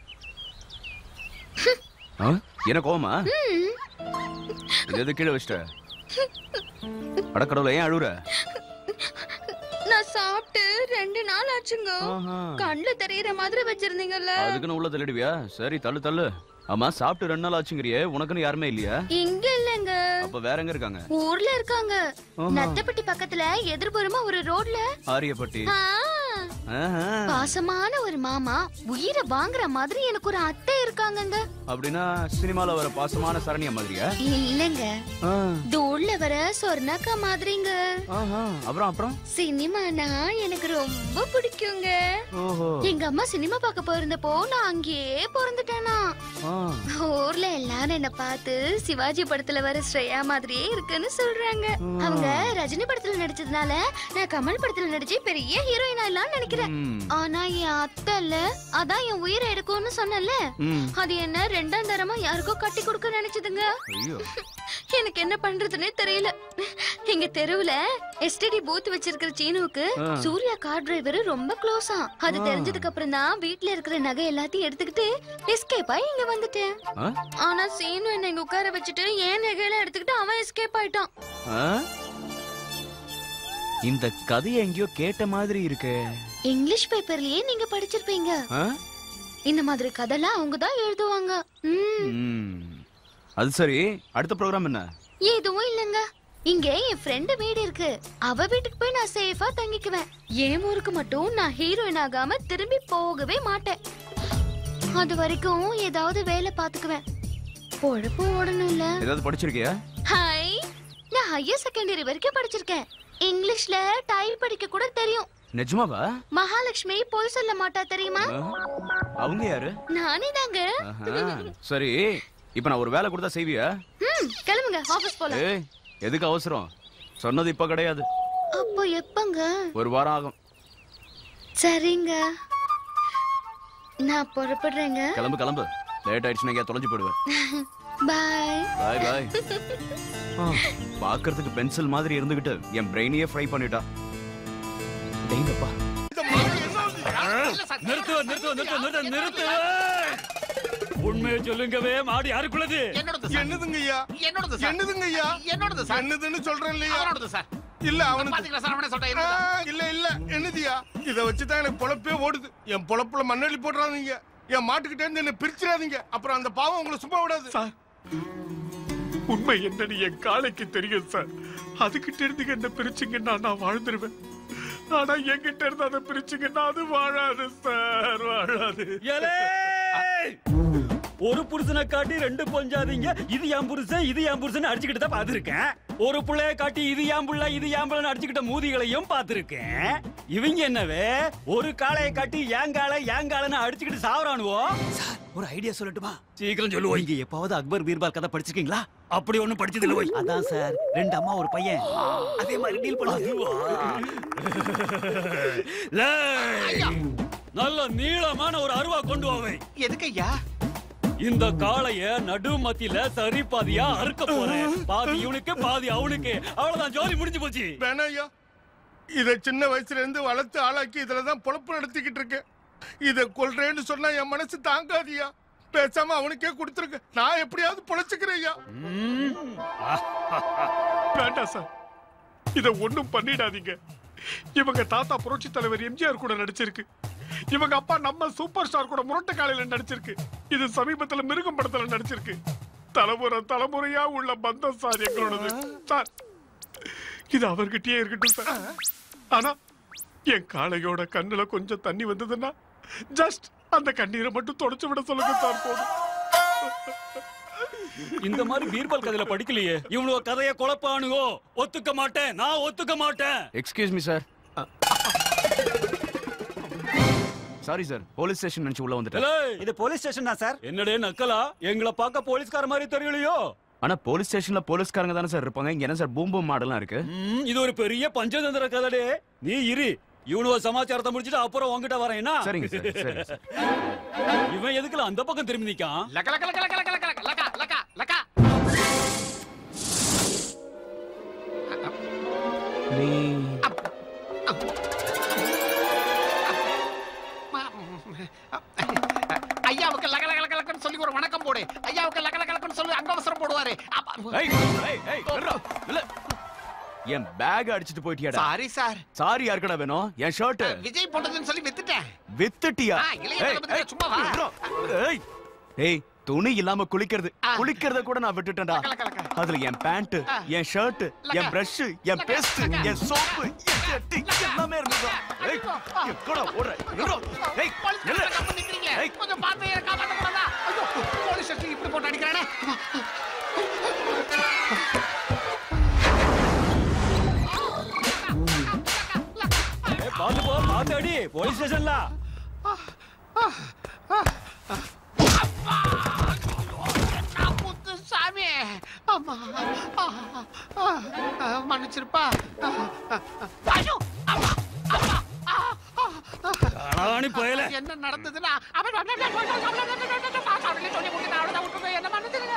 ஆ? என்ன கோவமா
ம்.
இது எது கீழே வச்சிட்ட அடக்கடவுல ஏன் அழுவுற
நான் சாப்பிட்டு ரெண்டு நாள் ஆச்சுங்க கண்ணுல தெரியற மாதிரி வச்சிருந்தீங்கல்ல
அதுக்குன்னு உள்ள தள்ளிடுவியா சரி தள்ளு தள்ளு ஆமா சாப்பிட்டு ரெண்டு நாள் ஆச்சுங்கிறியே உனக்குன்னு யாருமே இல்லையா
இங்க இல்லங்க
அப்ப வேற எங்க இருக்காங்க
ஊர்ல இருக்காங்க
ஆஹா.
நத்தப்பட்டி பக்கத்துல எதிர்புறமா ஒரு ரோட்ல
ஆரியப்பட்டி
ஆ,
ஆஹா.
பாசமான ஒரு மாமா உயிரை வாங்குற மாதிரி எனக்கு ஒரு அத்தை இருக்காங்கங்க
அப்படின்னா சினிமால வர பாசமான சரணியா மாதிரியா
இல்லங்க
ஆ.
தூள்ல வர சொர்ணாக்கா மாதிரிங்க
ஆஹா. அப்புறம் அப்புறம்
சினிமானா எனக்கு ரொம்ப பிடிக்குங்க
ஓஹோ
எங்க அம்மா சினிமா பார்க்க போயிருந்தப்போ நான் அங்கேயே பிறந்துட்டேனா
ஆ.
ஊர்ல எல்லாரும் என்ன பார்த்து சிவாஜி படத்துல வர ஸ்ரேயா மாதிரியே இருக்குன்னு சொல்றாங்க அவங்க ரஜினி படத்துல நடிச்சதுனால நான் கமல் படத்துல நடிச்சு பெரிய ஹீரோயின் ஆயிடலாம்னு நினைக்கிறேன்
ம்.
ஆனா என் அத்தை இல்ல அதான் என் உயிரை எடுக்கும்னு சொன்னல
ம்.
அது என்ன ரெண்டாம் தரமா யாருக்கோ கட்டி கொடுக்க நினைச்சதுங்க
ஐயோ
எனக்கு என்ன பண்றதுன்னே தெரியல எங்க தெருவுல எஸ்டிடி பூத் வச்சிருக்கிற சீனுவுக்கு
ஆ.
சூர்யா கார் டிரைவர் ரொம்ப க்ளோஸா அது
ஆ.
தெரிஞ்சதுக்கு அப்புறம் தான் வீட்ல இருக்கிற நகை எல்லாத்தையும் எடுத்துக்கிட்டு எஸ்கேப் ஆகி இங்க வந்துட்டேன்
ஆ?
ஆனா சீனு என்ன இங்க உட்கார வச்சுட்டு ஏன் நகையெல்லாம் எடுத்துக்கிட்டு அவன் எஸ்கேப் ஆயிட்டான்
ஆ? இந்த கதையை எங்கேயோ கேட்ட மாதிரி இருக்கு
இங்கிலீஷ் பேப்பர்லயே நீங்க படிச்சிருப்பீங்க
ஆ?
இந்த மாதிரி கதைலாம் அவங்க தான் எழுதுவாங்க ம்,
ம். அது சரி அடுத்த ப்ரோக்ராம் என்ன
எதுவும் இல்லங்க இங்க என் ஃப்ரெண்டு வீடு இருக்கு அவ வீட்டுக்கு போய் நான் சேஃபா தங்கிக்குவேன் என் ஊருக்கு மட்டும் நான் ஹீரோயின் ஆகாம திரும்பி போகவே மாட்டேன் அது வரைக்கும் ஏதாவது வேலை பாத்துக்குவேன் பொழப்பு ஓடணும்ல
ஏதாவது படிச்சிருக்கியா
ஹாய் நான் ஹையர் செகண்டரி வரைக்கும் படிச்சிருக்கேன் இங்கிலீஷ்ல டைப் படிக்க கூட தெரியும்
நிஜமாவா
மகாலட்சுமி பொய் சொல்ல மாட்டா தெரியுமா
ஆ? அவங்க யாரு
நானே தாங்க
ஆஹா. சரி இப்ப நான் ஒரு வேலை கொடுத்தா செய்வியா
ம் கிளம்புங்க ஆபீஸ் போலாம்
ஏய் எதுக்கு அவசரம் சொன்னது இப்ப கிடையாது
அப்போ எப்பங்க
ஒரு வாரம் ஆகும்
சரிங்க நான் புறப்படுறேங்க
கிளம்பு கிளம்பு லேட் ஆயிடுச்சுன்னா எங்கேயா தொலைஞ்சு போயிடுவேன்
பாய்
பாய் பாய் பாக்குறதுக்கு பென்சில் மாதிரி இருந்துகிட்டு என் பிரெயினையே ஃப்ரை பண்ணிட்டா டேங்கப்பா
நிறுத்து நிறுத்து நிறுத்து நிறுத்து நிறுத்து உண்மையை சொல்லுங்கவே மாடு யாருக்குள்ளது
என்னதுங்க ஐயா
என்னோடது சார்.
என்னதுங்க ஐயா
என்னோடது சார்.
என்னதுன்னு சொல்றேன் இல்லையா
அவனோடது சார்.
இல்ல அவனுக்கு
பாத்தீங்களா சார், அவனே சொல்லிட்டான்,
ஆ,
என்னோடது.
இல்ல இல்ல என்னதுயா இத வச்சுதான் எனக்கு பொழப்பே ஓடுது என் பொழப்புல மண்ணெளி போட்டுறாதீங்க என் மாட்டுக்கிட்ட இருந்து என்ன பிரிச்சிடாதீங்க அப்புறம் அந்த பாவம் உங்களை சும்மா விடாது
சார் உண்மை என்னன்னு என் காலைக்கு தெரியும் சார் அதுகிட்ட இருந்து என்ன பிரிச்சுங்கன்னா நான் வாழ்ந்துருவேன் ஆனா என்கிட்ட இருந்து அதை பிரிச்சுங்கன்னா அது வாழாது சார் வாழாது
ஏலே! ஒரு புருஷனை காட்டி ரெண்டு பொஞ்சாதீங்க இது என் புருஷன் இது என் புருஷன் அடிச்சுக்கிட்டு தான் பார்த்திருக்கேன் ஒரு புள்ளைய காட்டி இது என் புள்ள இது என் புள்ளன்னு அடிச்சுக்கிட்ட மூதிகளையும் பார்த்திருக்கேன் இவங்க என்னவே ஒரு காளையை காட்டி ஏன் காலை ஏன் காலைன்னு அடிச்சுக்கிட்டு சாவறானுவோ ஒரு ஐடியா சொல்லட்டுமா சீக்கிரம் சொல்லுவோம் இங்க எப்பாவது அக்பர் பீர்பால் கதை படிச்சிருக்கீங்களா அப்படி ஒண்ணும் படிச்சது இல்ல அதான் சார் ரெண்டு அம்மா ஒரு பையன் அதே மாதிரி டீல் பண்ணுவாங்க நல்ல நீளமான ஒரு அருவா கொண்டு வாவை
எதுக்கு ஐயா
இந்த காளைய நடு மத்தியில சரி பாதியா அறுக்க போறேன் பாதி இவனுக்கு பாதி அவனுக்கு அவ்வளவுதான் ஜோலி முடிஞ்சு போச்சு
வேணாம் ஐயா இத சின்ன வயசுல இருந்து வளர்த்து ஆளாக்கி இதுலதான் பொழப்பு நடத்திக்கிட்டு இருக்கேன் இத கொல்றேன்னு சொன்னா என் மனசு தாங்காதியா பேசாம அவனுக்கே கொடுத்துருக்க நான் எப்படியாவது பொழைச்சுக்கிறேன் ஐயா
வேண்டாம் சார் இத ஒண்ணும் பண்ணிடாதீங்க இவங்க தாத்தா புரட்சி தலைவர் எம்ஜிஆர் கூட நடிச்சிருக்கு இவங்க அப்பா நம்ம சூப்பர் ஸ்டார் கூட முரட்டு காலையில நடிச்சிருக்கு இது சமீபத்துல மிருகம் படத்துல நடிச்சிருக்கு தலைமுறை தலைமுறையா உள்ள பந்தம் சார் எங்களோடது சார் இது அவர்கிட்டயே இருக்கட்டும் சார் ஆனா என் காளையோட கண்ணுல கொஞ்சம் தண்ணி வந்ததுன்னா ஜஸ்ட்
அந்த கண்ணீரை மட்டும் தொடச்சு விட சொல்லுங்க சார் போதும்
இந்த மாதிரி பீர்பால் கதையில படிக்கலையே இவனுவ கதைய குழப்பானுவோ ஒத்துக்க மாட்டேன் நான் ஒத்துக்க மாட்டேன்
excuse me sir sorry sir police station நினைச்சு உள்ள வந்துட்டேன்
இது போலீஸ் ஸ்டேஷன் தான் சார் என்னடே நக்கலா எங்களை பார்க்க போலீஸ்கார மாதிரி தெரியலையோ
ஆனா போலீஸ் ஸ்டேஷன்ல போலீஸ்காரங்க தானே சார் இருப்பாங்க இங்க என்ன சார் பூம் பூம் மாடலாம் இருக்கு
ம், இது ஒரு பெரிய பஞ்சதந்திர கதடே நீ இரு இவனுவ சமாச்சாரத்தை முடிச்சிட்டு அப்புறம் உன்கிட்ட வரேன் என்ன
சரிங்க சார், சரி, சரி.
இவன் எதுக்குல அந்த பக்கம் திரும்பி நிக்கான்
லக்க லக்க லக்க லக்க லக்க லக்க லக்க லக்க லக்க
நீ
ஐயாவுக்கு லக லக லக லக்கன்னு சொல்லி ஒரு வணக்கம் போடு ஐயாவுக்கு லக லக லக்கன்னு சொல்லி அங்கவசரம் போடுவாரு
ஏய், ஏய், ஏய், நில்றா, நில்லு. என் பேக் அடிச்சிட்டு போயிட்டியாடா
சாரி சார்
சாரி யாருக்கடா வேணும் என் ஷர்ட்
விஜய் போட்டதுன்னு சொல்லி வித்துட்டேன்
வித்துட்டியா
ஆ, இளைய
ஏய்,
தளபதியா,
ஏய்,
சும்மா வா.
நில்றா. ஏய் ஏய் துணி இல்லாம குளிக்கிறது குளிக்கிறத கூட நான் விட்டுட்டேன்டா அதுல என் பேண்ட் என் ஷர்ட் என் பிரஷ் என் பேஸ்ட் என் சோப்பு என் சட்டி எல்லாமே இருந்தது ஏய் எங்கடா ஓடுற நில்றா. ஏய் நில்லு. ஏய்
கொஞ்சம் பார்த்து என்ன காப்பாத்த கூடாதா ஐயோ போலீஸ் ஸ்டேஷன் இப்படி போட்டு அடிக்கிறானே
ஏய், பாத்து போ பாத்து அடி போலீஸ் ஸ்டேஷன்ல
முத்து சாமி அம்மா ஆ, ஆ, ஆ, மன்னிச்சிருப்பா ஆ, ஆ, ஐயோ அம்மா அம்மா ஆ, ஆ, ஆ.
அடானி பயலே.
என்ன நடந்ததுன்னா அவன் சொல்லி கொடுத்து அவ்வளவுதான் விட்டுருங்க என்ன மன்னிச்சிருங்க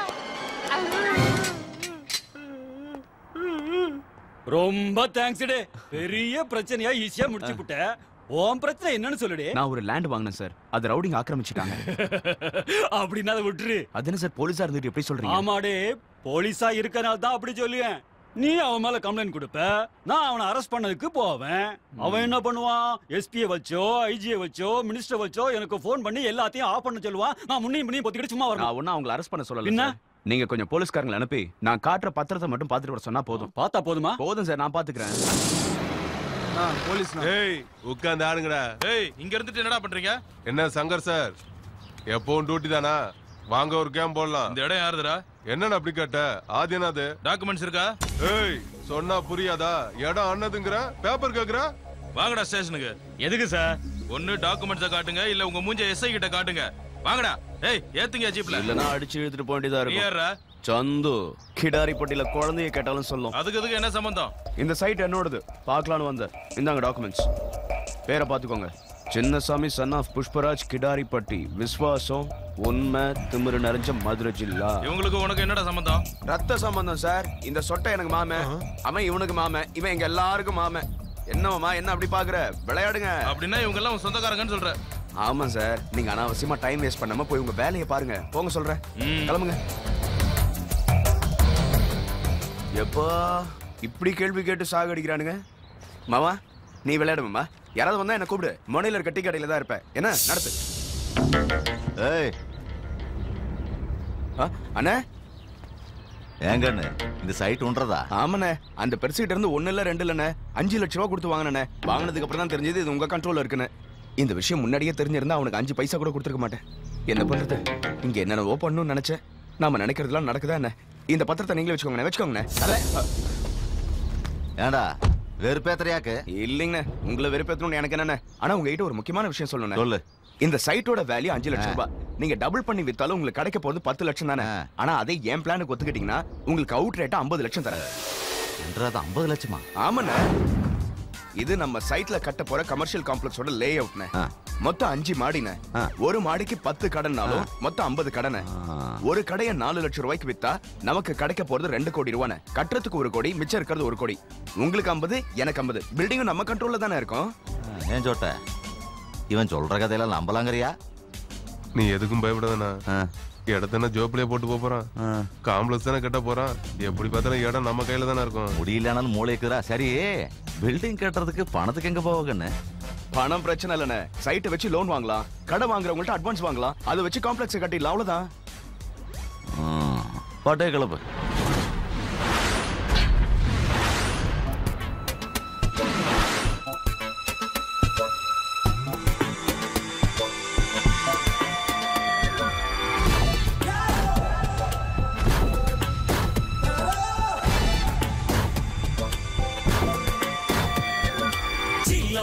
ரொம்ப தேங்க்ஸ் டே பெரிய பிரச்சனையா ஈஸியா முடிச்சு விட்ட உன் பிரச்சனை என்னன்னு சொல்லுடி
நான் ஒரு லேண்ட் வாங்கினேன் சார் அது ரவுடிங் ஆக்கிரமிச்சிட்டாங்க
அப்படின்னா அதை விட்டுரு
அது என்ன சார் போலீஸா இருந்துட்டு எப்படி சொல்றீங்க
ஆமாடே போலீஸா இருக்கனால தான் அப்படி சொல்லுவேன் நீ அவன் மேல கம்ப்ளைண்ட் கொடுப்ப நான் அவனை அரெஸ்ட் பண்ணதுக்கு போவேன் அவன் என்ன பண்ணுவான் எஸ்பியை வச்சோ ஐஜியை வச்சோ மினிஸ்டர் வச்சோ எனக்கு ஃபோன் பண்ணி எல்லாத்தையும் ஆஃப் பண்ண சொல்லுவான் நான் முன்னையும் முன்னையும் பொத்திக்கிட்டு சும்மா வரணும்
நான் ஒன்னும் அவங்கள அரெஸ்ட் பண்ண சொல்லல
என்ன?
சார். நீங்க கொஞ்சம் போலீஸ்காரங்களை அனுப்பி நான் காட்டுற பத்திரத்தை மட்டும் பாத்துட்டு வர சொன்னா போதும்
பார்த்தா போதுமா
போதும் சார் நான் பாத்துக்கிறேன்
போலீஸ் ஏய் உட்கார்ந்து ஆடுங்கடா
ஏய் இங்க இருந்துட்டு என்னடா பண்றீங்க
என்ன சங்கர் சார் எப்பவும் டியூட்டி தானா வாங்க ஒரு கேம் போடலாம்
இந்த இடம் யாருதுடா
என்னன்னு அப்படி கேட்ட ஆதி என்னது
டாக்குமெண்ட்ஸ் இருக்கா
ஏய் சொன்னா புரியாதா இடம் அண்ணதுங்கிற பேப்பர் கேக்குற
வாங்கடா ஸ்டேஷனுக்கு
எதுக்கு சார்
ஒன்னு டாக்குமெண்ட்ஸ காட்டுங்க இல்ல உங்க மூஞ்ச எஸ்ஐ கிட்ட காட்டுங்க வாங்கடா ஏய் ஏத்துங்க ஜீப்ல
இல்லனா அடிச்சு இழுத்துட்டு போக வேண்டியதா
நீ யார்றா?
இருக்கும் சந்து கிடாரி பட்டியில குழந்தைய கேட்டாலும் சொல்லும்
அதுக்கு அதுக்கு என்ன சம்பந்தம்
இந்த சைட் என்னோடது பார்க்கலான்னு வந்தேன் இந்தாங்க டாக்குமெண்ட்ஸ் பேரை பார்த்துக்கோங்க சின்னசாமி சன் ஆஃப் புஷ்பராஜ் கிடாரிப்பட்டி விஸ்வாசம் உண்மை திமிரு நிறைஞ்ச மதுரை ஜில்லா
இவங்களுக்கு உனக்கு என்னடா சம்பந்தம்
ரத்த சம்பந்தம் சார் இந்த சொட்டை எனக்கு மாமன் அவன் இவனுக்கு மாமன் இவன் எங்க எல்லாருக்கும் மாமன் என்னமாமா என்ன அப்படி பாக்குற விளையாடுங்க
அப்படின்னா இவங்க எல்லாம் உன் சொந்தக்காரங்கன்னு சொல்ற
ஆமா சார் நீங்க அனாவசியமா டைம் வேஸ்ட் பண்ணாம போய் உங்க வேலையை பாருங்க போங்க சொல்றேன் கிளம்புங்க எப்பா இப்படி கேள்வி கேட்டு சாகடிக்கிறானுங்க மாமா நீ விளையாடு மாமா யாராவது வந்தா என்ன கூப்பிடு மொனையில கட்டி கடையில தான் இருப்பேன் என்ன நடத்து
ஏய்
ஆ, அண்ணே
ஏங்கண்ணு இந்த சைட் ஒன்றதா
ஆமாண்ணே அந்த பெருசுகிட்ட இருந்து ஒண்ணு இல்ல ரெண்டு இல்லண்ணே அஞ்சு லட்ச ரூபா கொடுத்து வாங்கினே வாங்கினதுக்கு அப்புறம் தான் தெரிஞ்சது இது உங்க கண்ட்ரோல்ல இருக்குன்னு இந்த விஷயம் முன்னாடியே தெரிஞ்சிருந்தா அவனுக்கு அஞ்சு பைசா கூட கொடுத்துருக்க மாட்டேன் என்ன பண்றது இங்க என்னென்னவோ பண்ணணும்னு நினைச்சேன் நாம நினைக்கிறதெல்லாம் நடக்குதா என்ன இந்த பத்திரத்தை நீங்களே வச்சுக்கோங்கண்ணே வச்சுக்கோங்கண்ணே
ஏண்டா வெறுப்பேத்தறியாக்கு
இல்லைங்கண்ணே உங்களை வெறுப்பேத்தணும்னு எனக்கு என்னண்ணே ஆனா உங்ககிட்ட ஒரு முக்கியமான விஷயம் சொல்லணும்
சொல்லு.
இந்த சைட்டோட வேல்யூ அஞ்சு லட்சம் ரூபாய் நீங்க டபுள் பண்ணி வித்தாலும் உங்களுக்கு கிடைக்க போறது பத்து லட்சம் தானே ஆனா அதே என் பிளானுக்கு ஒத்துக்கிட்டீங்கன்னா உங்களுக்கு அவுட் ரேட்டா ஐம்பது லட்சம் தரேன்
என்றது ஐம்பது லட்சமா
ஆமாண்ணே இது நம்ம சைட்ல கட்ட போற கமர்ஷியல் காம்ப்ளெக்ஸோட லே அவுட்னே மொத்தம் அஞ்சு மாடினே ஒரு மாடிக்கு பத்து கடன்னாலும் மொத்தம் ஐம்பது கடனை ஒரு கடையை நாலு லட்சம் ரூபாய்க்கு வித்தா நமக்கு கிடைக்க போறது ரெண்டு கோடி ரூபானே கட்டுறதுக்கு ஒரு கோடி மிச்சம் இருக்கிறது ஒரு கோடி உங்களுக்கு ஐம்பது எனக்கு ஐம்பது பில்டிங்கும் நம்ம கண்ட்ரோல்ல தானே இருக்கும்
ஏன் சோட்ட இவன் சொல்ற கதையெல்லாம் நம்பலாங்கறியா
நீ எதுக்கும் பயப்படாதண்ணா இடத்தானே ஜோப்லயே போட்டு போப் போறான் காம்ப்ளெக்ஸ் தானே கட்ட போறான் எப்படி பார்த்தாலும் இடம் நம்ம கையில தானே இருக்கும்
முடியலனாலும் மூளை இருக்குதா சரி பில்டிங் கட்டுறதுக்கு பணத்துக்கு எங்க போவகன்னு
பணம் பிரச்சனை இல்லைண்ணே சைட்டை வச்சு லோன் வாங்கலாம் கடை வாங்குறவங்கள்ட்ட அட்வான்ஸ் வாங்கலாம் அதை வச்சு காம்ப்ளெக்ஸ் கட்டிடலாம் அவ்வளவுதான்
பாட்டே கிளப்பு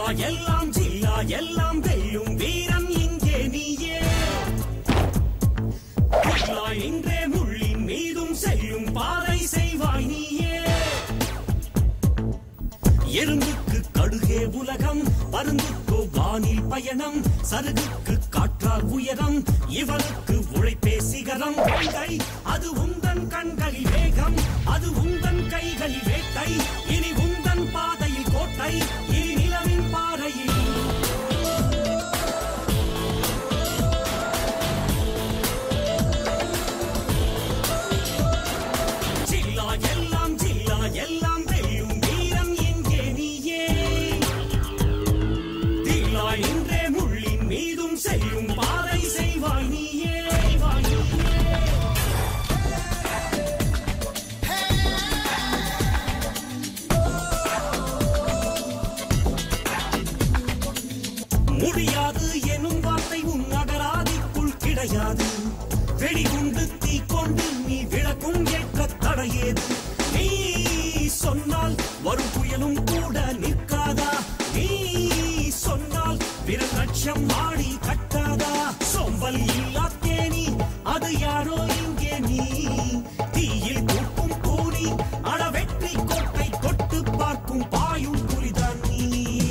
எல்லாம் ஜில்லா எல்லாம் வெல்லும் வீரன் இங்கே நீயே ஜில்லா இன்றே முள்ளின் மீதும் செல்லும் பாதை செய்வாய் நீயே எறும்புக்கு கடுகே உலகம் பருந்துக்கு வானில் பயணம் சருகுக்கு காற்றால் உயரம் இவனுக்கு உழைப்பே சிகரம் வேங்கை அது உந்தன் கண்களில் வேகம் அது உந்தன் கைகளில் வேட்டை இனி உந்தன் பாதையில் கோட்டை இனி நிலவின் பாறையில் ஜில்லா எல்லாம் ஜில்லா எல்லாம் வெல்லும் வீரம் எங்கே நீயே தில்லா இன்றே முள்ளின் மீதும் செல்லும் பாதை செய்வாய் நீயே செய்வாய் நீயே. முடியாது எனும் வார்த்தை உன் அகராதிக்குள் கிடையாது வெடிகுண்டு தீ கொண்டு நீ விளக்கும் ஏற்ற தடையேது நீ சொன்னால் வரும் புயலும் கூட நிற்காதா நீ சொன்னால் விரல் லட்சம் மாடி கட்டாதா சோம்பல் இல்லா தேனி அது யாரோ இங்கே நீ தீயில் பூக்கும் கூனி அட வெற்றி கோட்டை தொட்டு பார்க்கும் பாயும் புரிதான் நீ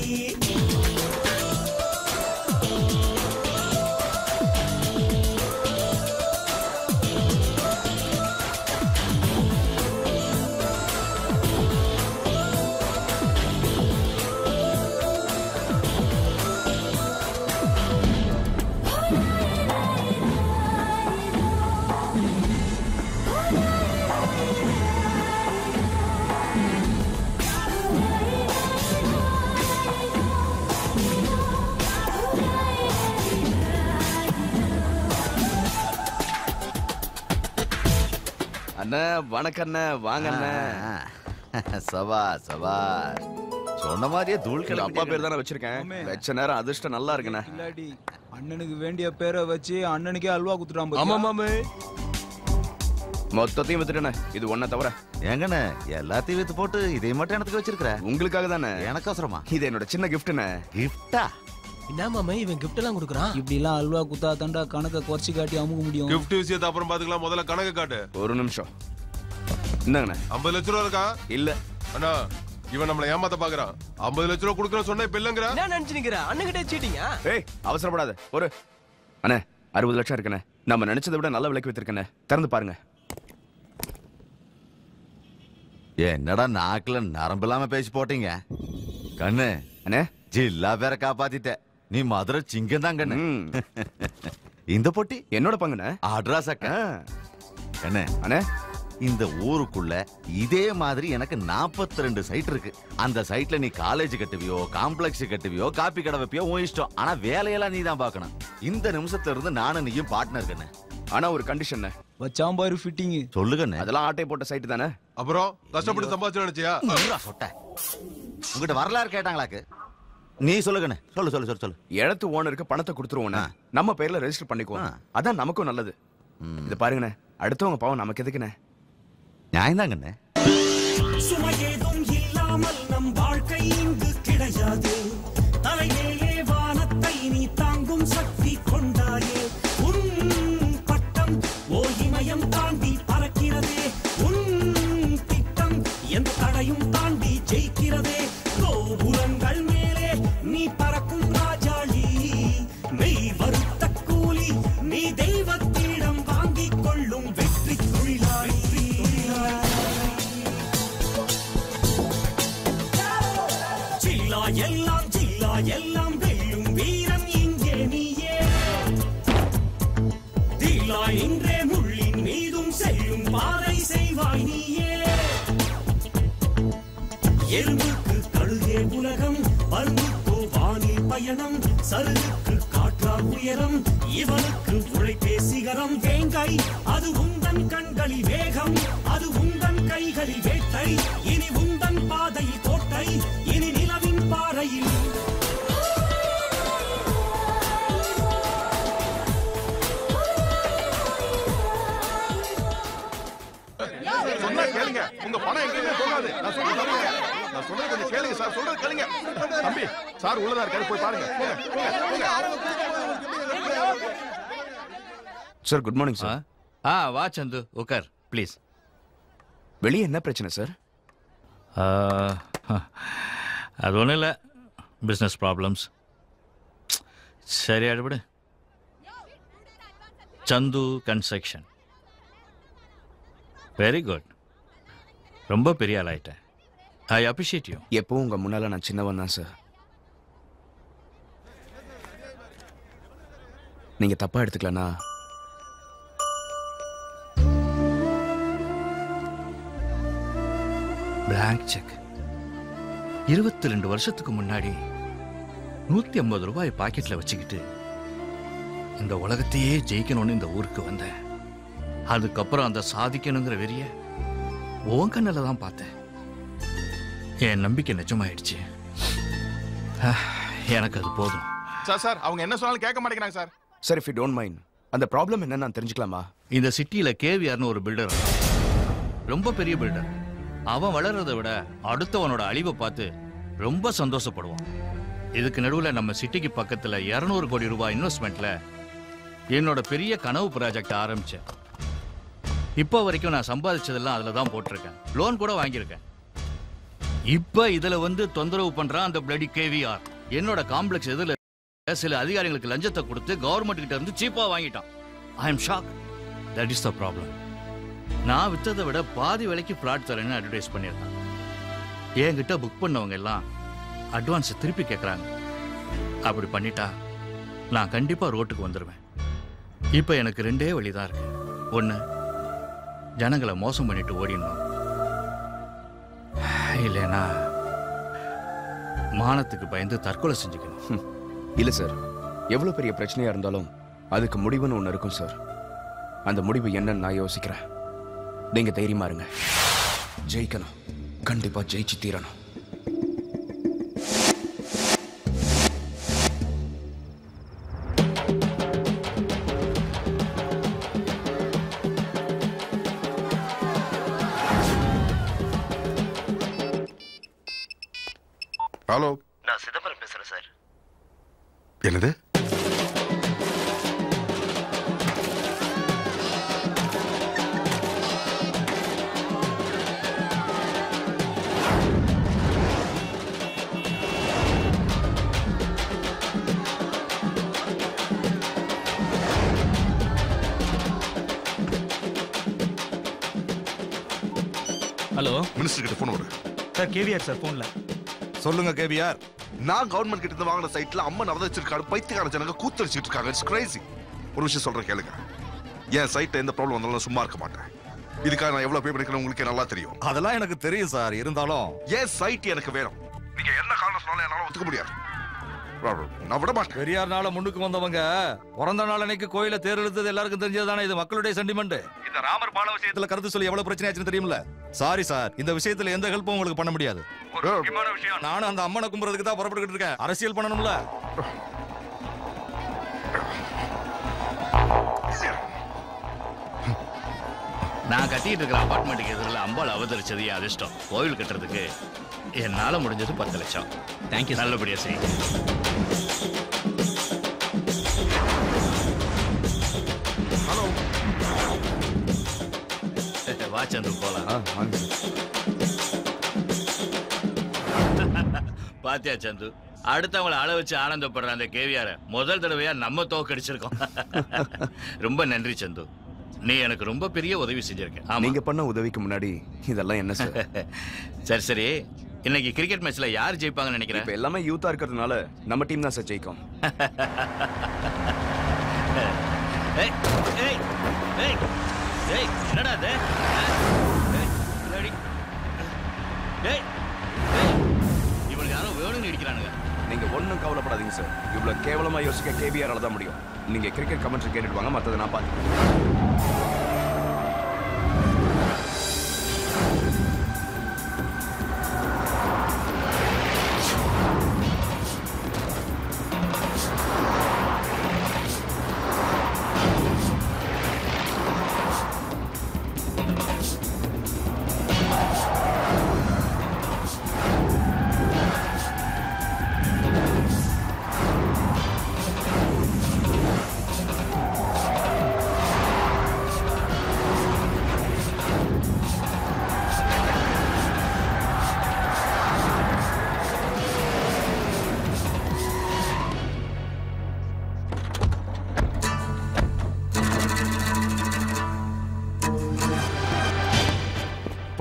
அண்ணா வணக்கம் அண்ணா வாங்க அண்ணா
சவா சவா சொன்ன மாதிரியே தூள்
எங்க அப்பா பேர் தானே வச்சிருக்கேன் வச்ச நேரம் அதிர்ஷ்டம் நல்லா இருக்குண்ணே
இல்லாடி அண்ணனுக்கு வேண்டிய பேரை வச்சு அண்ணனுக்கே அல்வா குத்துட்டான் பாத்தியா?
ஆமா, மாமே. மொத்தத்தையும் வித்துட்டேண்ணே இது ஒன்ன தவிர
எங்கண்ணே எல்லாத்தையும் வித்து போட்டு இதை மட்டும் எனக்கு வச்சிருக்கிற
உங்களுக்காக தானே
எனக்கு அவசரமா
இது என்னோட சின்ன கிஃப்ட்ண்ணே
கிஃப்டா
என்ன மாமா இவன் கிஃப்ட் எல்லாம் கொடுக்குறான்
இப்படி எல்லாம் அல்வா குத்தா தாண்டா கணக்கை குறைச்சு காட்டி அமுக்க முடியும்
கிஃப்ட் விஷயத்தை அப்புறம் பாத்துக்கலாம் முதல்ல கணக்கு காட்டு
ஒரு நிமிஷம் இந்தாங்கண்ணே
ஐம்பது லட்ச ரூபா இருக்கா
இல்ல
அண்ணா இவன் நம்மள ஏமாத்த பாக்குறான் ஐம்பது லட்ச ரூபா கொடுக்குறேன் சொன்னா இப்ப இல்லங்கிற
என்ன நினைச்சு நிக்கிற அண்ணகிட்ட சீட்டிங்க
ஏய் அவசரப்படாத ஒரு அண்ணே அறுபது லட்சம் இருக்குண்ணே நம்ம நினைச்சதை விட நல்ல விலைக்கு வித்திருக்கண்ணே திறந்து பாருங்க
என்னடா நாக்குல நரம்பு இல்லாம பேசி போட்டீங்க கண்ணு
அண்ணே
ஜில்லா பேர காப்பாத்திட்ட நீ மதுரை சிங்கம் தான் கண்ணு இந்த பொட்டி
என்னோட பங்குண்ணே
ஆட்ரா சக்க கண்ணு
அண்ணே
இந்த ஊருக்குள்ள இதே மாதிரி எனக்கு 42 ரெண்டு சைட் இருக்கு அந்த சைட்ல நீ காலேஜ் கட்டுவியோ காம்ப்ளெக்ஸ் கட்டுவியோ காப்பி கடை வைப்பியோ உன் இஷ்டம் ஆனா வேலையெல்லாம் நீ தான் பார்க்கணும் இந்த நிமிஷத்துல இருந்து நானும் நீயும் பார்ட்னர் கண்ணு
ஆனா ஒரு கண்டிஷன்
வச்சாம் பாரு ஃபிட்டிங்
சொல்லு கண்ணு
அதெல்லாம் ஆட்டை போட்ட சைட்டு தானே
அப்புறம் கஷ்டப்பட்டு சம்பாதிச்சு நினைச்சியா
சொட்ட உங்ககிட்ட வரலாறு கேட்டாங்களாக்கு நீ சொல்லு கண்ணு சொல்லு சொல்லு சொல்லு சொல்லு
இடத்து ஓனருக்கு பணத்தை கொடுத்துருவோண்ணே நம்ம பேர்ல ரெஜிஸ்டர் பண்ணிக்குவோம் அதான் நமக்கும் நல்லது இது பாருங்கண்ணே அடுத்தவங்க பாவம் நமக்கு எதுக்குண்ணே
நியாயம் கண்ணு
சுமையேதும் இல்லாமல் நம் வாழ்க்கை இங்கு கிடையாது தலைமேலே வானத்தை நீ தாங்கும் சக்தி கொண்டாயே உன் பட்டம் ஓ இமயம் தாண்டி பறக்கிறதே உன் திட்டம் எந்த தடையும் தாண்டி ஜெயிக்கிறதே கோபுரங்கள் மேலே நீ பறக்கும் ராஜாளி மெய் வருத்த கூலி நீ தெய்வத்திடம் வாங்கிக் கொள்ளும் வெற்றி தொழிலாளி ஜில்லா எல்லாம் ஜில்லா எல்லாம் வெல்லும் வீரன் இங்கே நீயே தில்லா இன்றே முள்ளின் மீதும் செல்லும் பாதை செய்வாய் நீயே எறும்புக்கு கழுகே உலகம் பருந்துக்கோ வானில் பயணம் சருகுக்கு காற்றால் உயரம் இவனுக்கு உழைப்பே சிகரம் வேங்கை அது உந்தன் கண்களில் வேகம் அது உந்தன் கைகளில் வேட்டை இனி உந்தன் பாதையில் கோட்டை இனி நிலவின் பாறையில்
சொன்னா கேளுங்க உங்க பணம் எங்கேயுமே போகாது நான் சொன்னா நம்புங்க. நான் சொன்னா
சொல்றது கொஞ்சம் கேளுங்க சார் சொல்றது கேளுங்க தம்பி சார் உள்ளதா இருக்காரு போய் பாருங்க போங்க, போங்க.
சார் குட் மார்னிங் சார்
ஆ வா சந்து உட்கார் ப்ளீஸ்
வெளியே என்ன பிரச்சனை சார்
அது ஒன்றும் இல்லை பிஸ்னஸ் ப்ராப்ளம்ஸ் சரி அடுபடு சந்து கன்ஸ்ட்ரக்ஷன் வெரி குட் ரொம்ப பெரிய ஆள் ஆயிட்டேன் ஐ அப்ரிஷியேட் யூ
எப்பவும் உங்க முன்னால நான் சின்னவன் தான் சார் நீங்க தப்பா எடுத்துக்கலனா
பிளாங்க் செக் இருபத்தி ரெண்டு வருஷத்துக்கு முன்னாடி நூத்தி ஐம்பது ரூபாய் பாக்கெட்ல வச்சுக்கிட்டு இந்த உலகத்தையே ஜெயிக்கணும்னு இந்த ஊருக்கு வந்தேன் அதுக்கப்புறம் அந்த சாதிக்கணுங்கிற வெறிய உன் கண்ணில் தான் பார்த்தேன் என் நம்பிக்கை நிஜமாயிடுச்சு ஆஹ், எனக்கு அது போதும்
சார் சார் அவங்க என்ன சொன்னாலும் கேட்க மாட்டேங்கிறாங்க sir
sir if you don't mind அந்த ப்ராப்ளம் என்னன்னு நான் தெரிஞ்சுக்கலாமா
இந்த சிட்டியில கேவிஆர்னு ஒரு பில்டர் ரொம்ப பெரிய பில்டர் அவன் வளர்றதை விட அடுத்தவனோட அழிவை பார்த்து ரொம்ப சந்தோஷப்படுவான் இதுக்கு நடுவுல நம்ம சிட்டிக்கு பக்கத்துல 200 கோடி ரூபாய் இன்வெஸ்ட்மெண்ட்ல என்னோட பெரிய கனவு ப்ராஜெக்ட் ஆரம்பிச்சேன் இப்போ வரைக்கும் நான் சம்பாதிச்சதெல்லாம் அதுல தான் போட்டிருக்கேன் லோன் கூட வாங்கியிருக்கேன் இப்ப இதுல வந்து தொந்தரவு பண்றான் அந்த பிளடி கேவிஆர் என்னோட காம்ப்ளெக்ஸ் எதிரில் சில அதிகாரிகளுக்கு லஞ்சத்தை கொடுத்து கவர்மெண்ட் கிட்ட இருந்து சீப்பா வாங்கிட்டான் I am shock that is the problem நான் வித்ததை விட பாதி விலைக்கு பிளாட் தரேன்னு அட்வர்டைஸ் பண்ணியிருந்தேன் என்கிட்ட புக் பண்ணவங்க எல்லாம் அட்வான்ஸ் திருப்பி கேட்குறாங்க அப்படி பண்ணிட்டா நான் கண்டிப்பா ரோட்டுக்கு வந்துடுவேன் இப்போ எனக்கு ரெண்டே வழி தான் இருக்கு ஒன்று ஜனங்களை மோசம் பண்ணிட்டு ஓடிடணும் இல்லைன்னா மானத்துக்கு பயந்து தற்கொலை செஞ்சுக்கணும்
இல்ல சார் எவ்வளவு பெரிய பிரச்சனையா இருந்தாலும் அதுக்கு முடிவுன்னு ஒண்ணு இருக்கும் சார் அந்த முடிவு என்னன்னு நான் யோசிக்கிறேன் நீங்க தைரியமா இருங்க ஜெயிக்கணும் கண்டிப்பா ஜெயிச்சு தீரணும்
ஹலோ
நான் சிதம்பரம் பேசுறேன் சார்
என்னது
ஹலோ
மினிஸ்டர் கிட்ட போன் வரு
சார் கேவிஆர் சார் போன்ல
சொல்லுங்க கேபிஆர் நான் கவர்மெண்ட் கிட்ட இருந்து வாங்கின சைட்ல அம்மன் அவதரிச்சிருக்காரு பைத்தியக்கார ஜனங்க கூத்தடிச்சிட்டு இருக்காங்க இட்ஸ் கிரேசி ஒரு விஷயம் சொல்றேன் கேளுங்க என் சைட்ல எந்த ப்ராப்ளம் வந்தாலும் நான் சும்மா இருக்க மாட்டேன் இதுக்காக நான் எவ்வளவு பே பண்ணிக்கிறேன் உங்களுக்கு நல்லா தெரியும்
அதெல்லாம் எனக்கு தெரியும் சார் இருந்தாலும்
என் சைட் எனக்கு வேணும் நீங்க என்ன காரணம் சொன்னாலும் என்னால ஒத்துக்க முடியாது நான் விட மாட்டேன்
பெரியார் நாள முன்னுக்கு வந்தவங்க பிறந்த நாள் அன்னைக்கு கோயில தேர் இழுத்தது எல்லாருக்கும் தெரிஞ்சதுதானே இது மக்களுடைய சென்டிமெண்ட் இந்த ராமர் பால விஷயத்துல கருத்து சொல்லி எவ்வளவு பிரச்சனை ஆச்சுன்னு தெரியுமில்ல சாரி சார் இந்த விஷயத்துல எந்த ஹெல்ப்பும் உங்களுக்கு பண்ண முடியாது ஒரு முக்கியமான விஷயம் நானும் அந்த அம்மனை கும்புறதுக்கு தான் புறப்பட்டுக்கிட்டு இருக்கேன் அரசியல் பண்ணணும்ல
நான் கட்டிட்டு இருக்கிற அபார்ட்மெண்ட்டுக்கு எதிரில் அம்பாள் அவதரிச்சது என் அதிர்ஷ்டம் கோவில் கட்டுறதுக்கு என்னால முடிஞ்சது பத்து லட்சம் தேங்க்யூ நல்லபடியா செய் வா சந்து போலாம் பாத்தியா சந்து அடுத்தவங்கள அழ வச்சு ஆனந்தப்படுற அந்த கேவியார முதல் தடவையா நம்ம தோக்கடிச்சிருக்கோம் ரொம்ப நன்றி சந்து நீ எனக்கு ரொம்ப பெரிய உதவி செஞ்சிருக்க ஆமா
நீங்க பண்ண உதவிக்கு முன்னாடி இதெல்லாம் என்ன சார்
சரி சரி இன்னைக்கு கிரிக்கெட் மேட்ச்ல யார் ஜெயிப்பாங்கன்னு நினைக்கிறேன்
இப்ப எல்லாமே யூத்தா இருக்கிறதுனால நம்ம டீம் தான் சார் ஜெயிக்கும்
ஏய் ஏய் ஏய் ஏய் என்னடா இது ஆ? ஏய், என்னடி? ஏய் ஏய் இவனுக்கு யாரோ வேணும்னு இடிக்கிறானுங்க
நீங்க ஒண்ணும் கவலைப்படாதீங்க சார் இவ்வளவு கேவலமா யோசிக்க கேபிஆரால தான் முடியும் நீங்க கிரிக்கெட் கமெண்ட்ரி கேட்டுட்டு வாங்க மத்ததை நான் பார்த்துக்கிறேன்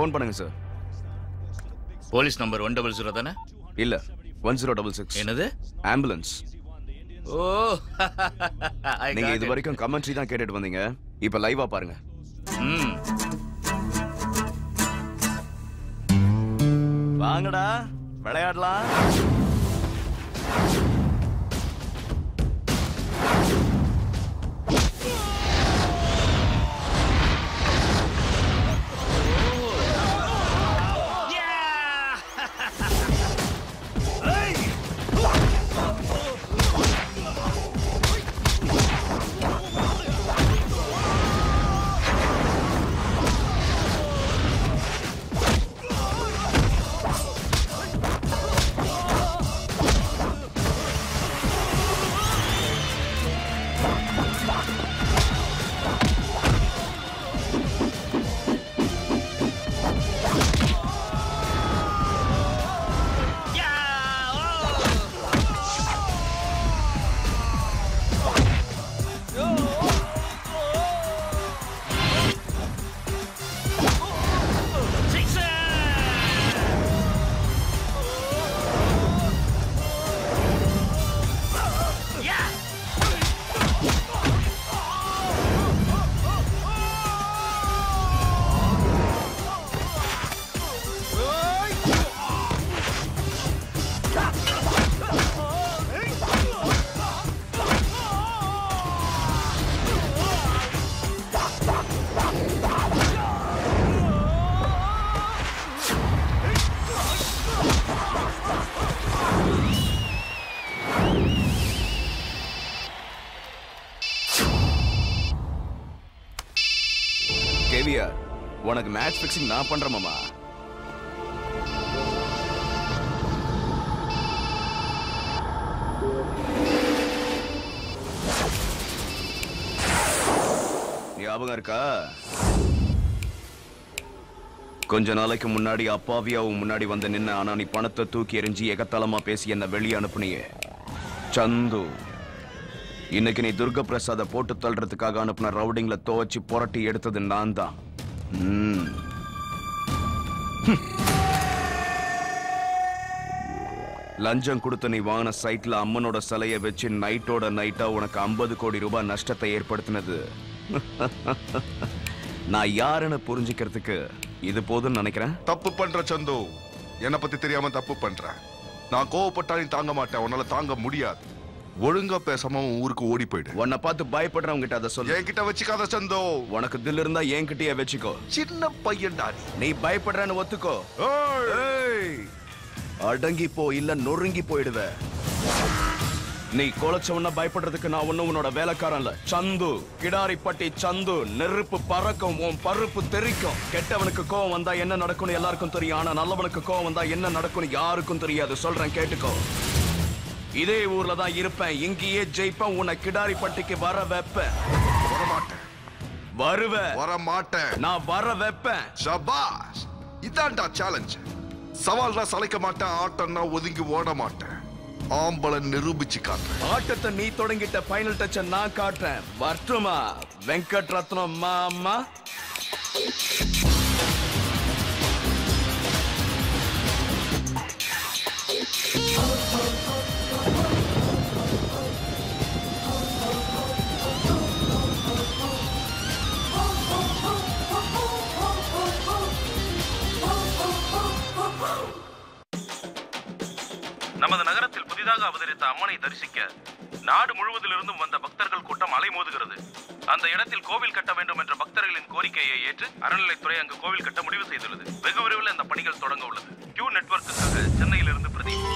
ஃபோன் பண்ணுங்க sir
police number one double zero தானே
இல்ல ஒன் ஜீரோ டபுள் சிக்ஸ்
என்னது
ஆம்புலன்ஸ்
ஓ I
நீங்க
got
இது
it.
வரைக்கும் கமெண்ட்ரி தான் கேட்டுட்டு வந்தீங்க இப்ப லைவா பாருங்க
ம்
வாங்கடா விளையாடலாம் கேவியா உனக்கு மேட்ச் ஃபிக்ஸிங் நான் பண்றேன் மாமா ஞாபகம் இருக்கா கொஞ்ச நாளைக்கு முன்னாடி அப்பாவியாவும் முன்னாடி வந்து நின்ன ஆனா நீ பணத்தை தூக்கி எறிஞ்சி எகத்தலமா பேசி என்ன வெளியே அனுப்புனியே சந்து இன்னைக்கு நீ துர்க பிரசாத போட்டு தள்ளுறதுக்காக அனுப்புன ரவுடிங்ல துவச்சு புரட்டி எடுத்தது நான் தான் ம். ஹம். லஞ்சம் கொடுத்து நீ வாங்கின சைட்ல அம்மனோட சிலையை வச்சு நைட்டோட நைட்டா உனக்கு ஐம்பது கோடி ரூபாய் நஷ்டத்தை ஏற்படுத்தினது நான் யாருன்னு புரிஞ்சுக்கிறதுக்கு இது போதும்னு நினைக்கிறேன்
தப்பு பண்ற சந்து என்ன பத்தி தெரியாம தப்பு பண்ற நான் கோவப்பட்டா நீ தாங்க மாட்டேன் உன்னால தாங்க முடியாது ஒழுங்கா பேசாம உன் ஊருக்கு ஓடி போயிடு
உன்னை பார்த்து பயப்படுறவங்க கிட்ட அதை சொல்லு
என்கிட்ட வச்சுக்காத சந்தோ
உனக்கு தில் இருந்தா என்கிட்டயே வச்சுக்கோ
சின்ன பையன்டா நீ
நீ பயப்படுறன்னு ஒத்துக்கோ ஏய், அடங்கி போ இல்ல நொறுங்கி போயிடுவ நீ கொலைச்சவன பயப்படுறதுக்கு நான் ஒண்ணு உன்னோட வேலைக்காரன் இல்ல சந்து கிடாரிப்பட்டி சந்து நெருப்பு பறக்கும் உன் பருப்பு தெரிக்கும் கெட்டவனுக்கு கோவம் வந்தா என்ன நடக்கும்னு எல்லாருக்கும் தெரியும் ஆனா நல்லவனுக்கு கோவம் வந்தா என்ன நடக்கும்னு யாருக்கும் தெரியாது சொல்றேன் கேட்டுக்கோ இதே ஊர்ல தான் இருப்பேன் இங்கேயே ஜெயிப்பேன் உன்னை கிடாரிப்பட்டிக்கு வர வைப்பேன்
வரமாட்டேன்
வருவ
வர மாட்டேன்
நான் வர வைப்பேன்
சபாஷ் இதான்டா சேலஞ்ச் சவால்னா சளைக்க மாட்டேன் ஆட்டம்னா ஒதுங்கி ஓட மாட்டேன் ஆம்பளை நிரூபிச்சு காட்டுறேன்
ஆட்டத்தை நீ தொடங்கிட்ட ஃபைனல் டச்ச நான் காட்டுறேன் வரட்டுமா வெங்கட் ரத்னம் மாமா
நமது நகரத்தில் புதிதாக அவதரித்த அம்மனை தரிசிக்க நாடு முழுவதிலிருந்தும் வந்த பக்தர்கள் கூட்டம் அலைமோதுகிறது அந்த இடத்தில் கோவில் கட்ட வேண்டும் என்ற பக்தர்களின் கோரிக்கையை ஏற்று அறநிலைத்துறை அங்கு கோவில் கட்ட முடிவு செய்துள்ளது வெகு விரைவில் அந்த பணிகள் தொடங்க உள்ளது கியூ நெட்வொர்க்குக்காக சென்னையிலிருந்து பிரதீப்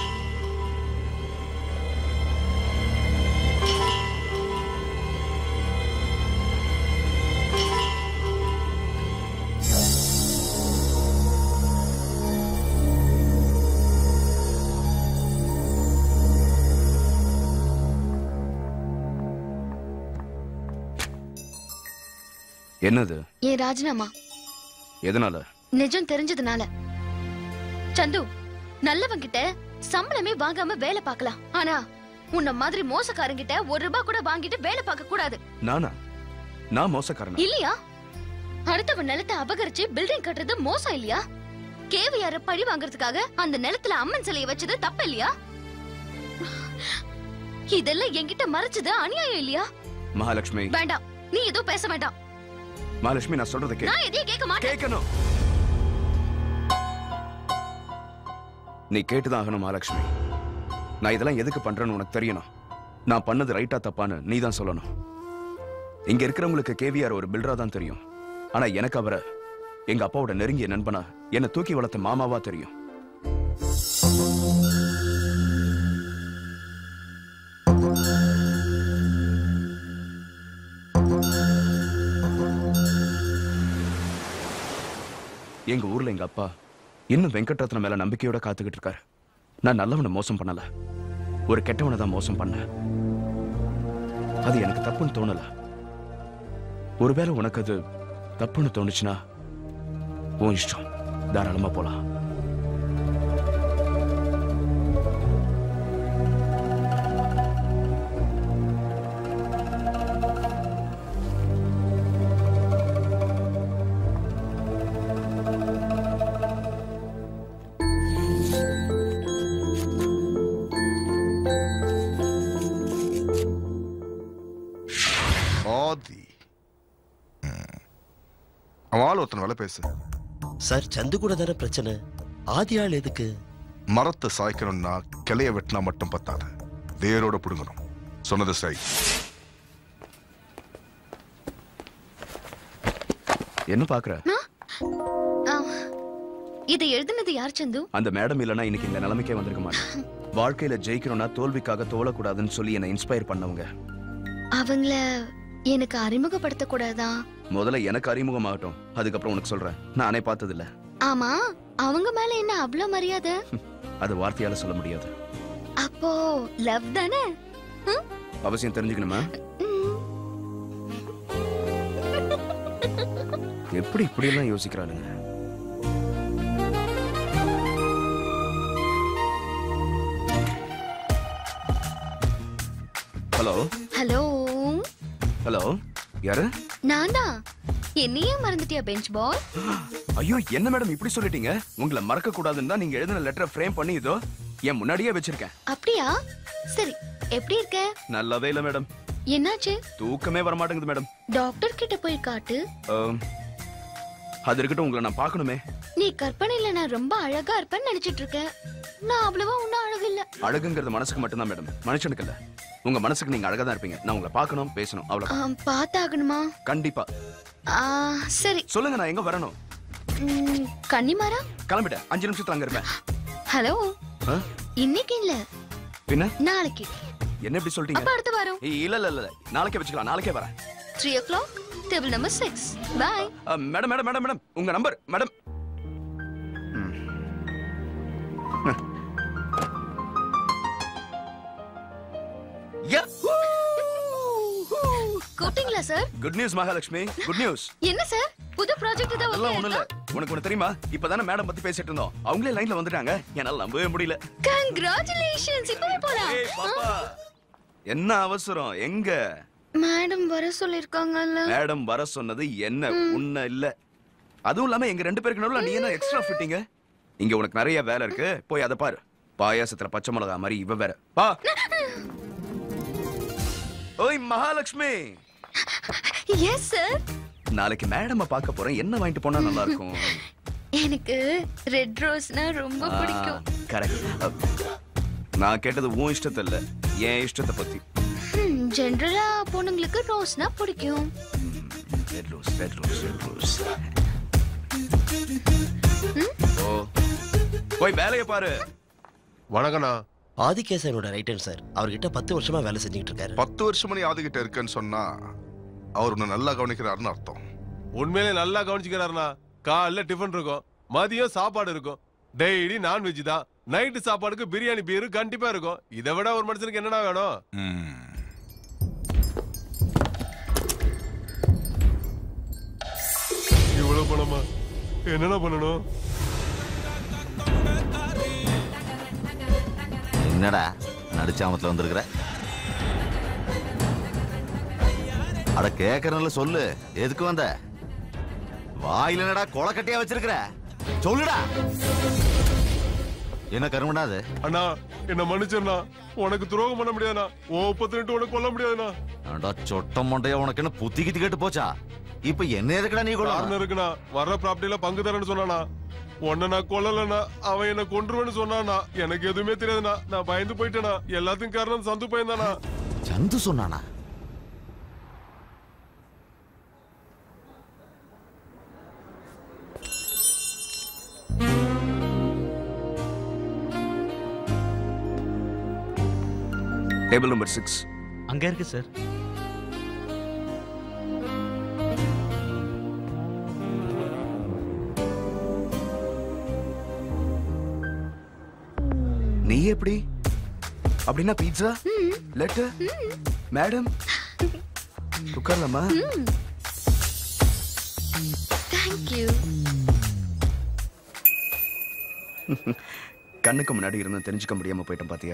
என்னது
ஏன் ராஜினாமா
எதனால
நிஜம் தெரிஞ்சதுனால சந்து நல்லவங்கிட்ட சம்பளமே வாங்காம வேலை பார்க்கலாம் ஆனா உன்ன மாதிரி மோசக்காரங்கிட்ட ஒரு ரூபாய் கூட வாங்கிட்டு வேலை பார்க்க கூடாது
நானா நான் மோசக்காரனா
இல்லையா அடுத்தவன் நிலத்தை அபகரிச்சு பில்டிங் கட்டுறது மோசம் இல்லையா கேவியார பழி வாங்குறதுக்காக அந்த நிலத்துல அம்மன் சிலையை வச்சது தப்பு இல்லையா இதெல்லாம் என்கிட்ட மறைச்சது அநியாயம் இல்லையா
மகாலட்சுமி
வேண்டாம் நீ எதுவும் பேச வேண்டாம்
மகாலட்சுமி நான் சொல்றதை கே
நான் எதையும் கேட்க மாட்டேன்
கேட்கணும் நீ கேட்டுதான் ஆகணும் மகாலட்சுமி நான் இதெல்லாம் எதுக்கு பண்றேன்னு உனக்கு தெரியணும் நான் பண்ணது ரைட்டா தப்பான்னு நீ தான் சொல்லணும் இங்க இருக்கிறவங்களுக்கு கேவிஆர் ஒரு பில்டரா தான் தெரியும் ஆனா எனக்கு அவரை எங்க அப்பாவோட நெருங்கிய நண்பனா என்னை தூக்கி வளர்த்த மாமாவா தெரியும் எங்க ஊர்ல எங்க அப்பா இன்னும் வெங்கட்ரத்னம் மேல நம்பிக்கையோட காத்துக்கிட்டு இருக்காரு நான் நல்லவனை மோசம் பண்ணல ஒரு கெட்டவனை தான் மோசம் பண்ணேன் அது எனக்கு தப்புன்னு தோணல ஒருவேளை உனக்கு அது தப்புன்னு தோணுச்சுன்னா உன் இஷ்டம் தாராளமா போலாம்
ஆதி ம். அவன் ஆள் ஒருத்தன் வேலை பேசு
சார் சந்து கூட தானே பிரச்சனை ஆதி ஆள் எதுக்கு
மரத்தை சாய்க்கணும்னா கிளைய வெட்டினா மட்டும் பத்தாது வேரோட புடுங்கணும் சொன்னது சரி
என்ன பாக்குற
ஆ, இதை எழுதுனது யார் சந்து
அந்த மேடம் இல்லைன்னா இன்னைக்கு இந்த நிலைமைக்கே வந்திருக்க மாட்டேன் வாழ்க்கையில ஜெயிக்கணும்னா தோல்விக்காக தோலக்கூடாதுன்னு சொல்லி என்னை இன்ஸ்பயர் பண்ணவங்க
அவங்கள எனக்கு அறிமுகப்படுத்த கூடாதா
முதல்ல எனக்கு அறிமுகமாகட்டும் அதுக்கப்புறம் உனக்கு சொல்றேன் நானே பார்த்ததில்ல
ஆமா அவங்க மேல என்ன அவ்ளோ மரியாதை
அது வார்த்தையால சொல்ல முடியாது
அப்போ லவ் தானே ம்?
அவசியம் தெரிஞ்சுக்கணுமா எப்படி இப்படியெல்லாம் யோசிக்கிறாளுங்க ஹலோ
ஹலோ
ஹலோ யாரு
நான் தான் என்னையே மறந்துட்டியா பெஞ்ச் பாய்
ஐயோ என்ன மேடம் இப்படி சொல்லிட்டீங்க உங்களை மறக்க கூடாதுன்னு தான் நீங்க எழுதின லெட்டரை ஃப்ரேம் பண்ணி இதோ என் முன்னாடியே வச்சிருக்கேன்
அப்படியா சரி எப்படி இருக்க
நல்லாவே இல்ல மேடம்
என்னாச்சு
தூக்கமே வர மாட்டேங்குது மேடம்
டாக்டர் கிட்ட போய் காட்டு
ஆம், அது இருக்கட்டும் உங்களை நான் பார்க்கணுமே
நீ கற்பனையில நான் ரொம்ப அழகா இருப்பேன்னு நினைச்சிட்டு இருக்கேன் நான் அவ்வளவா ஒன்னும் அழகு இல்ல
அழகுங்கிறது மனசுக்கு மட்டும்தான் மேடம் மனுஷனுக்கு இல்ல உங்க மனசுக்கு நீங்க அழகா தான் இருப்பீங்க நான் உங்களை பார்க்கணும் பேசணும் அவ்வளவு
ஆம், பார்த்தாகணுமா
கண்டிப்பா
ஆ, சரி
சொல்லுங்க நான் எங்க வரணும்
ம், கன்னிமாரா
கிளம்பிட்டேன் அஞ்சு நிமிஷத்துல அங்க இருப்பேன்
ஹலோ
ஆ?
இன்னைக்கு இல்ல
பின்ன
நாளைக்கு
என்ன இப்படி
அப்ப
சொல்லிட்டீங்க
அடுத்த வாரம்
ஏய், இல்ல இல்ல இல்ல நாளைக்கே வச்சுக்கலாம் நாளைக்கே வரேன்
three o'clock table number six bye
ஆ, மேடம் மேடம் மேடம் மேடம் உங்க நம்பர் மேடம் ம். யா
கூப்பிட்டீங்களா sir
good news Mahalakshmi good news
என்ன சார் புது ப்ராஜெக்ட் தான்
அதெல்லாம் ஒண்ணும் இல்ல உனக்கு ஒண்ணு தெரியுமா இப்பதானே மேடம் பத்தி பேசிட்டு இருந்தோம் அவங்களே லைன்ல வந்துட்டாங்க என்னால நம்பவே முடியல
கங்க்ராச்சுலேஷன்ஸ் இப்பவே போலாம்
ஏய், பாப்பா என்ன அவசரம் எங்க
மேடம் வர சொல்லிருக்காங்கல்ல
மேடம் வர சொன்னது என்ன உன்ன இல்ல அதுவும் இல்லாம எங்க ரெண்டு பேருக்கு நடுவுல நீ என்ன எக்ஸ்ட்ரா ஃபிட்டிங்க இங்க உனக்கு நிறைய வேலை இருக்கு போய் அதை பாரு பாயாசத்துல பச்சை மிளகா மாதிரி இவ வேற பா ஓய் மகாலட்சுமி
எஸ் சார்
நாளைக்கு மேடம் பார்க்க போறேன் என்ன வாங்கிட்டு போனா நல்லா இருக்கும்
எனக்கு ரெட் ரோஸ்னா ரொம்ப பிடிக்கும்
கரெக்ட் நான் கேட்டது உன் இஷ்டத்தை இல்ல என் இஷ்டத்தை பத்தி
ஜென்ரலா பொண்ணுங்களுக்கு ரோஸ்னா பிடிக்கும்
red rose red rose red rose oh போய் வேலையை பாரு
வணக்கண்ணா
ஆதிகேசனோட ரைட்டர் சார் அவர்கிட்ட பத்து வருஷமா வேலை செஞ்சுட்டு இருக்காரு
பத்து வருஷமா நீ ஆதிக்கிட்ட இருக்கேன்னு சொன்னா அவர் உன்னை நல்லா கவனிக்கிறாருன்னு அர்த்தம்
உண்மையிலே நல்லா கவனிச்சுக்கிறாருண்ணா காலைல டிஃபன் இருக்கும் மதியம் சாப்பாடு இருக்கும் டெய்லி நான்வெஜ் தான் நைட்டு சாப்பாடுக்கு பிரியாணி பீரு கண்டிப்பா இருக்கும் இதை விட ஒரு மனுஷனுக்கு என்னடா வேணும் இவ்வளவு பணமா என்னடா பண்ணணும்
என்னடா நடிச்சாமத்துல வந்திருக்கிற அட கேக்குறனால சொல்லு எதுக்கு வந்த வாயில என்னடா கொலக்கட்டையா வச்சிருக்கிற சொல்லுடா என்ன கருமடா அது
அண்ணா என்ன மன்னிச்சிருண்ணா உனக்கு துரோகம் பண்ண முடியாதுண்ணா உன் முப்பத்தி ரெண்டு உனக்கு கொல்ல முடியாதுண்ணா
ஏன்டா சொட்ட மண்டைய உனக்கு என்ன புத்தி கித்தி கேட்டு போச்சா இப்ப என்ன எதுக்குடா நீ கொள்ள
காரணம் இருக்குண்ணா வர்ற ப்ராப்பர்ட்டில பங்கு தரேன்னு சொன்னானா உன்னை நான் கொல்லலண்ணா அவன் என்ன கொன்றுவேன்னு சொன்னானா எனக்கு எதுவுமே தெரியாதுண்ணா நான் பயந்து போயிட்டேனா எல்லாத்துக்கும் காரணம் சந்து பையன் தானா
சந்து சொன்னானா
டேபிள் நம்பர் சிக்ஸ்
அங்க இருக்கு சார்
நீ எப்படி அப்படின்னா பீட்சா லெட்டர் மேடம் உட்காரலாமா
தேங்க்யூ
கண்ணுக்கு முன்னாடி இருந்து தெரிஞ்சுக்க முடியாம போயிட்டேன் பாத்தியா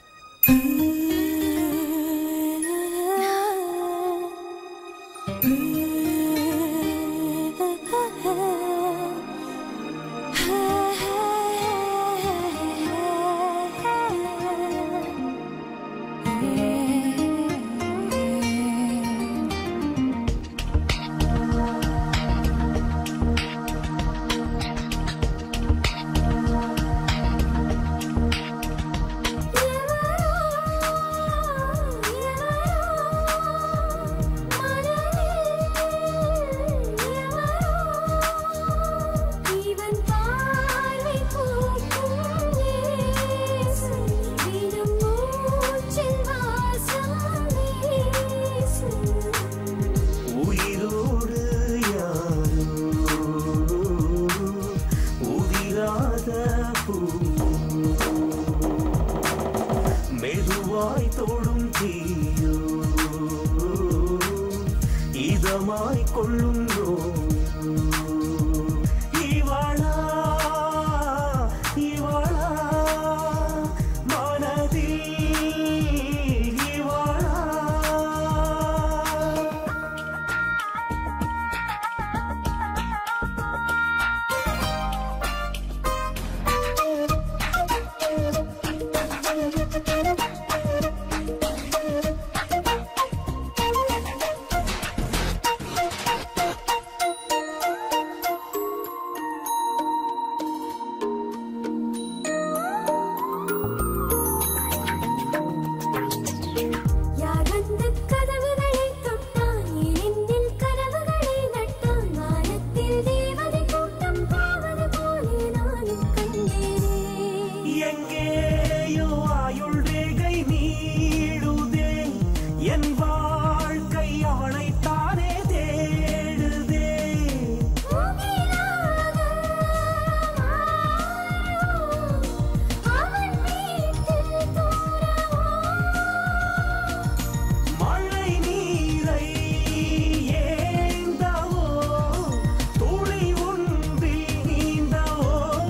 இவன் பார்வை பூக்கும் நேசு தினம் மூச்சில் வாசம் வீசு
உயிரோடு யாரோ உதிராத பூ மெதுவாய் தொடும் தீயோ இதமாய் கொள்ளும் இவளா இவளா மனதில் இவளா
யார் வந்து கதவுகளை தொட்டான் எனில் கனவுகளை நட்டான் வானத்தில் தேவதை கூட்டம் போவது போலே நானும் கண்டேனே
எங்கேயோ ஆயுள் ரேகை நீடுதே என் வாழ்க்கை அவளைத்தானே தேடுதே மழை நீரை ஏந்தவோ துளி ஒன்றில் நீந்தவோ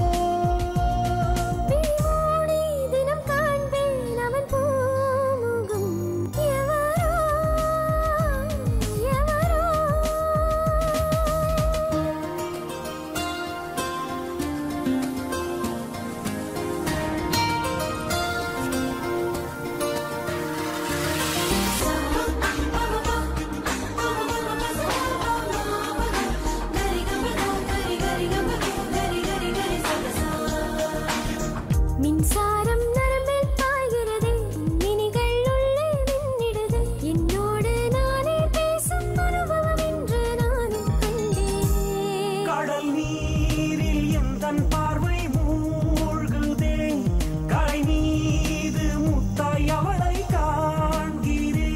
ஓடி தினம் காண்பேன் அவன் பூமுகம் எவரோ எவரோ மின்சாரம் நரம்பில் பாய்கிறதே மினிகள் உள்ளே மின்னிடுதே என்னோடு நானே பேசும் அனுபவம் என்று நானும் கண்டேன்
கடல் நீரில் எந்தன் பார்வை மூழ்குதே கரை மீது முத்தாய் அவளை காண்கிறேன்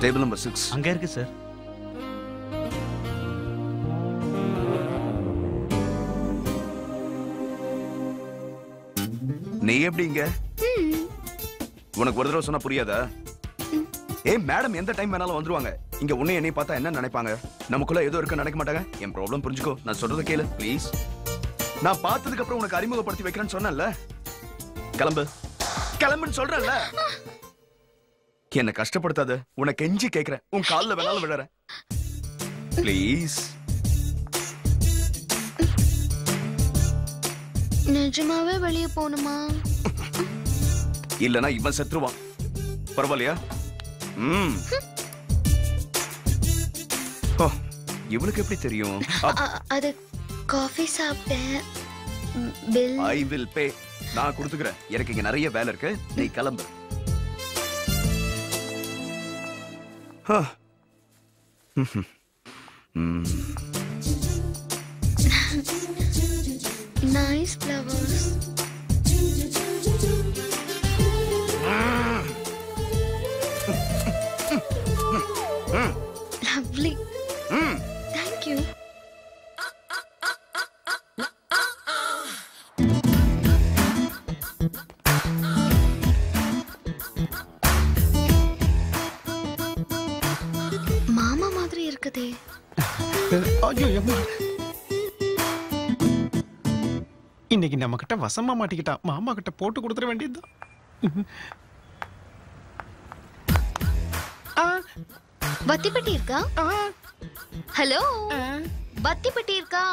டேபிள் நம்பர் சிக்ஸ்
அங்க இருக்கு சார்
நீ எப்படி இங்க உனக்கு ஒரு தடவை சொன்னா புரியாதா ஏய் மேடம் எந்த டைம் வேணாலும் வந்துருவாங்க இங்க உன்னை என்னை பார்த்தா என்ன நினைப்பாங்க நமக்குள்ள ஏதோ இருக்கு நினைக்க மாட்டாங்க என் ப்ராப்ளம் புரிஞ்சுக்கோ நான் சொல்றத கேளு ப்ளீஸ் நான் பார்த்ததுக்கு அப்புறம் உனக்கு அறிமுகப்படுத்தி வைக்கிறேன்னு சொன்னேன்ல கிளம்பு கிளம்புன்னு சொல்றேன்ல என்ன கஷ்டப்படுத்தாத உனக்கு கெஞ்சி கேக்குறேன் உன் கால்ல வேணாலும் விழறேன் ப்ளீஸ்
நிஜமாவே வெளியே போகணுமா
இல்லனா இவன் செத்துருவான் பரவாயில்லையா ம் ஓ, இவளுக்கு எப்படி தெரியும்
அ- அது காஃபி சாப்பிட்டேன் பில்
ஐ வில் பே நான் கொடுத்துக்கிறேன் எனக்கு இங்க நிறைய வேலை இருக்கு நீ கிளம்பு ஆ. ம்ஹும். ம்.
Nice flowers lovely thank you மாமா மாதிரி இருக்குதே
ஐயோ அம்மா இன்னைக்கு நம்ம கிட்ட வசமா மாட்டிக்கிட்டா மாமா கிட்ட போட்டு கொடுத்துட வேண்டியதுதான்
பத்தி பெட்டி இருக்கா ஹலோ பத்தி பெட்டி இருக்கா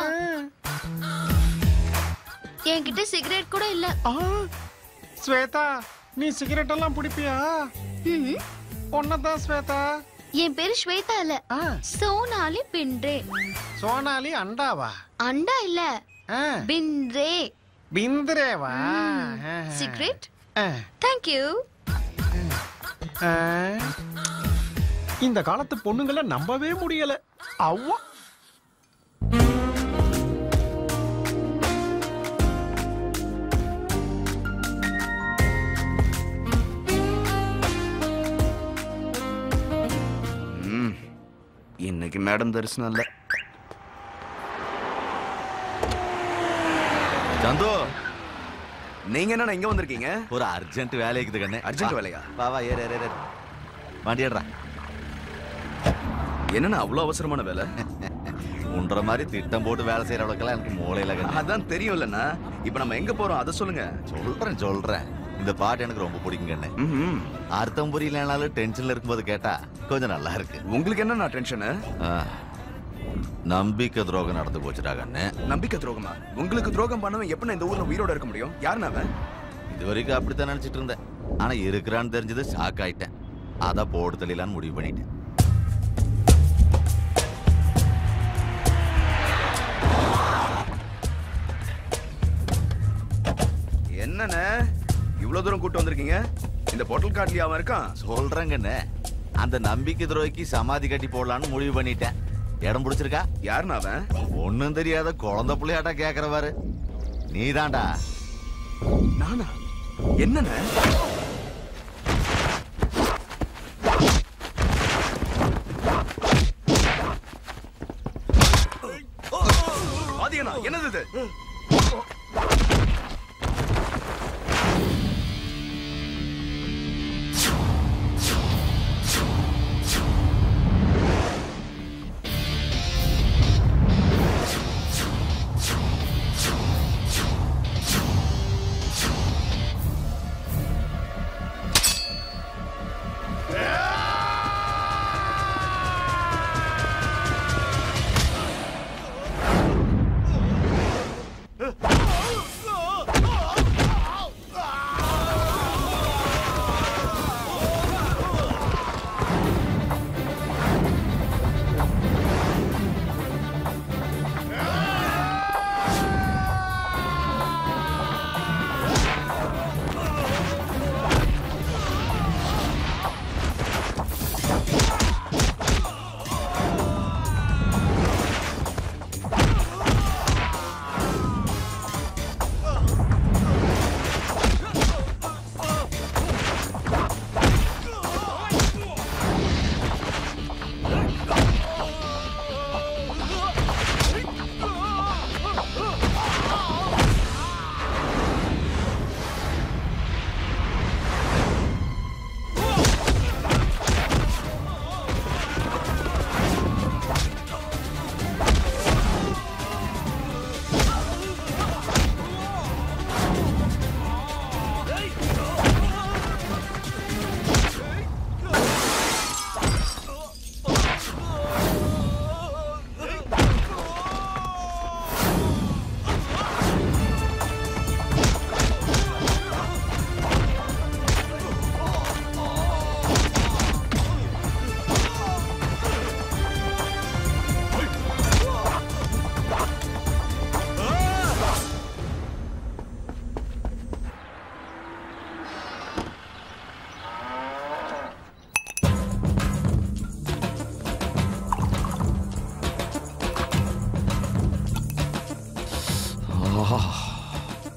என்கிட்ட சிகரெட் கூட இல்ல
ஸ்வேதா நீ சிகரெட் எல்லாம் பிடிப்பியா ஒன்னதான் ஸ்வேதா
என் பேரு ஸ்வேதா இல்ல சோனாலி பின்றே
சோனாலி அண்டாவா
அண்டா இல்ல பின்றே
பிந்திரேவா
சிகரெட் தேங்க் யூ
ஆ. இந்த காலத்து பொண்ணுங்களை நம்பவே முடியல அவ்வா
ம். இன்னைக்கு மேடம் தரிசனம் இல்ல
சந்து
நீங்க என்ன இங்க வந்திருக்கீங்க
ஒரு அர்ஜென்ட் வேலை இருக்குது கண்ணு
அர்ஜென்ட்
வா.
வேலையா?
வா வா ஏறு ஏறு ஏறு வண்டி ஏடுறா
என்னண்ணா அவ்வளவு அவசரமான வேலை
உன்ற மாதிரி திட்டம் போட்டு வேலை செய்யற அளவுக்குலாம் எனக்கு மூளையில கண்ணு
அதான் தெரியும்லண்ணா இப்ப நம்ம எங்க போறோம் அதை சொல்லுங்க
சொல்றேன் சொல்றேன் இந்த பாட்டு எனக்கு ரொம்ப பிடிக்கும் கண்ணு அர்த்தம் புரியலனாலும் டென்ஷன்ல இருக்கும்போது கேட்டா கொஞ்சம் நல்லா இருக்கு
உங்களுக்கு என்ன டென்ஷனு
நம்பிக்கை துரோகம் நடந்து போச்சுடா கண்ணு
நம்பிக்கை துரோகமா உங்களுக்கு துரோகம் பண்ணவன் எப்ப இந்த ஊர்ல உயிரோட இருக்க முடியும் யாருன்னு அவன்
இது வரைக்கும் அப்படித்தான் நினைச்சிட்டு இருந்தேன் ஆனா இருக்கிறான்னு தெரிஞ்சது ஷாக் ஆயிட்டேன் அத போடு தெளிலான்னு முடிவு பண்ணிட்டேன்
என்னண்ணே இவ்வளவு தூரம் கூட்டு வந்திருக்கீங்க இந்த பொட்டல் காட்லயே அவன் இருக்கான்
சொல்றேங்கண்ணே அந்த நம்பிக்கை துரோகிக்கு சமாதி கட்டி போடலான்னு முடிவு பண்ணிட்டேன் இடம் பிடிச்சிருக்கா
யாருன்னு அவன்
ஒண்ணும் தெரியாத குழந்தை புள்ளையாட்டா கேக்குறவாரு நீதான்டா
நானா என்னண்ணே ஆதியண்ணா என்னது இது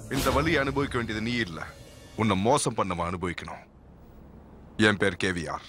இந்த வலியை அனுபவிக்க வேண்டியது நீ இல்ல உன்னை மோசம் பண்ணவன் அனுபவிக்கணும் என் பேர் கேவிஆர்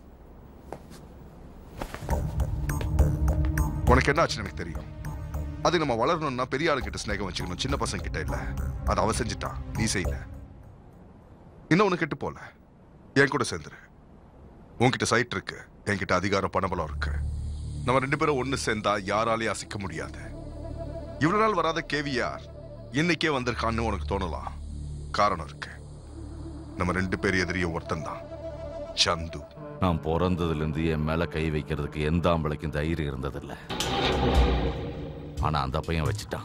உனக்கு என்ன ஆச்சுன்னு எனக்கு தெரியும் அது நம்ம வளரணும்னா பெரிய ஆளுகிட்ட ஸ்நேகம் வச்சுக்கணும் சின்ன பசங்க கிட்ட இல்ல அது அவ செஞ்சுட்டான் நீ செய்யல இன்னும் ஒண்ணு கெட்டு போல என் கூட சேர்ந்துரு உன்கிட்ட சைட் இருக்கு என்கிட்ட அதிகாரம் பணபலம் இருக்கு நம்ம ரெண்டு பேரும் ஒண்ணு சேர்ந்தா யாராலையும் அசைக்க முடியாது இவ்வளவு நாள் வராத கேவிஆர் இன்னைக்கே வந்திருக்கான்னு உனக்கு தோணலாம் காரணம் இருக்கு நம்ம ரெண்டு பேர் எதிரியும் ஒருத்தன் தான் சந்து
நான் பிறந்ததுல இருந்து என் மேல கை வைக்கிறதுக்கு எந்த ஆம்பளைக்கும் தைரியம் இருந்ததில்ல ஆனா அந்த பையன் வச்சுட்டான்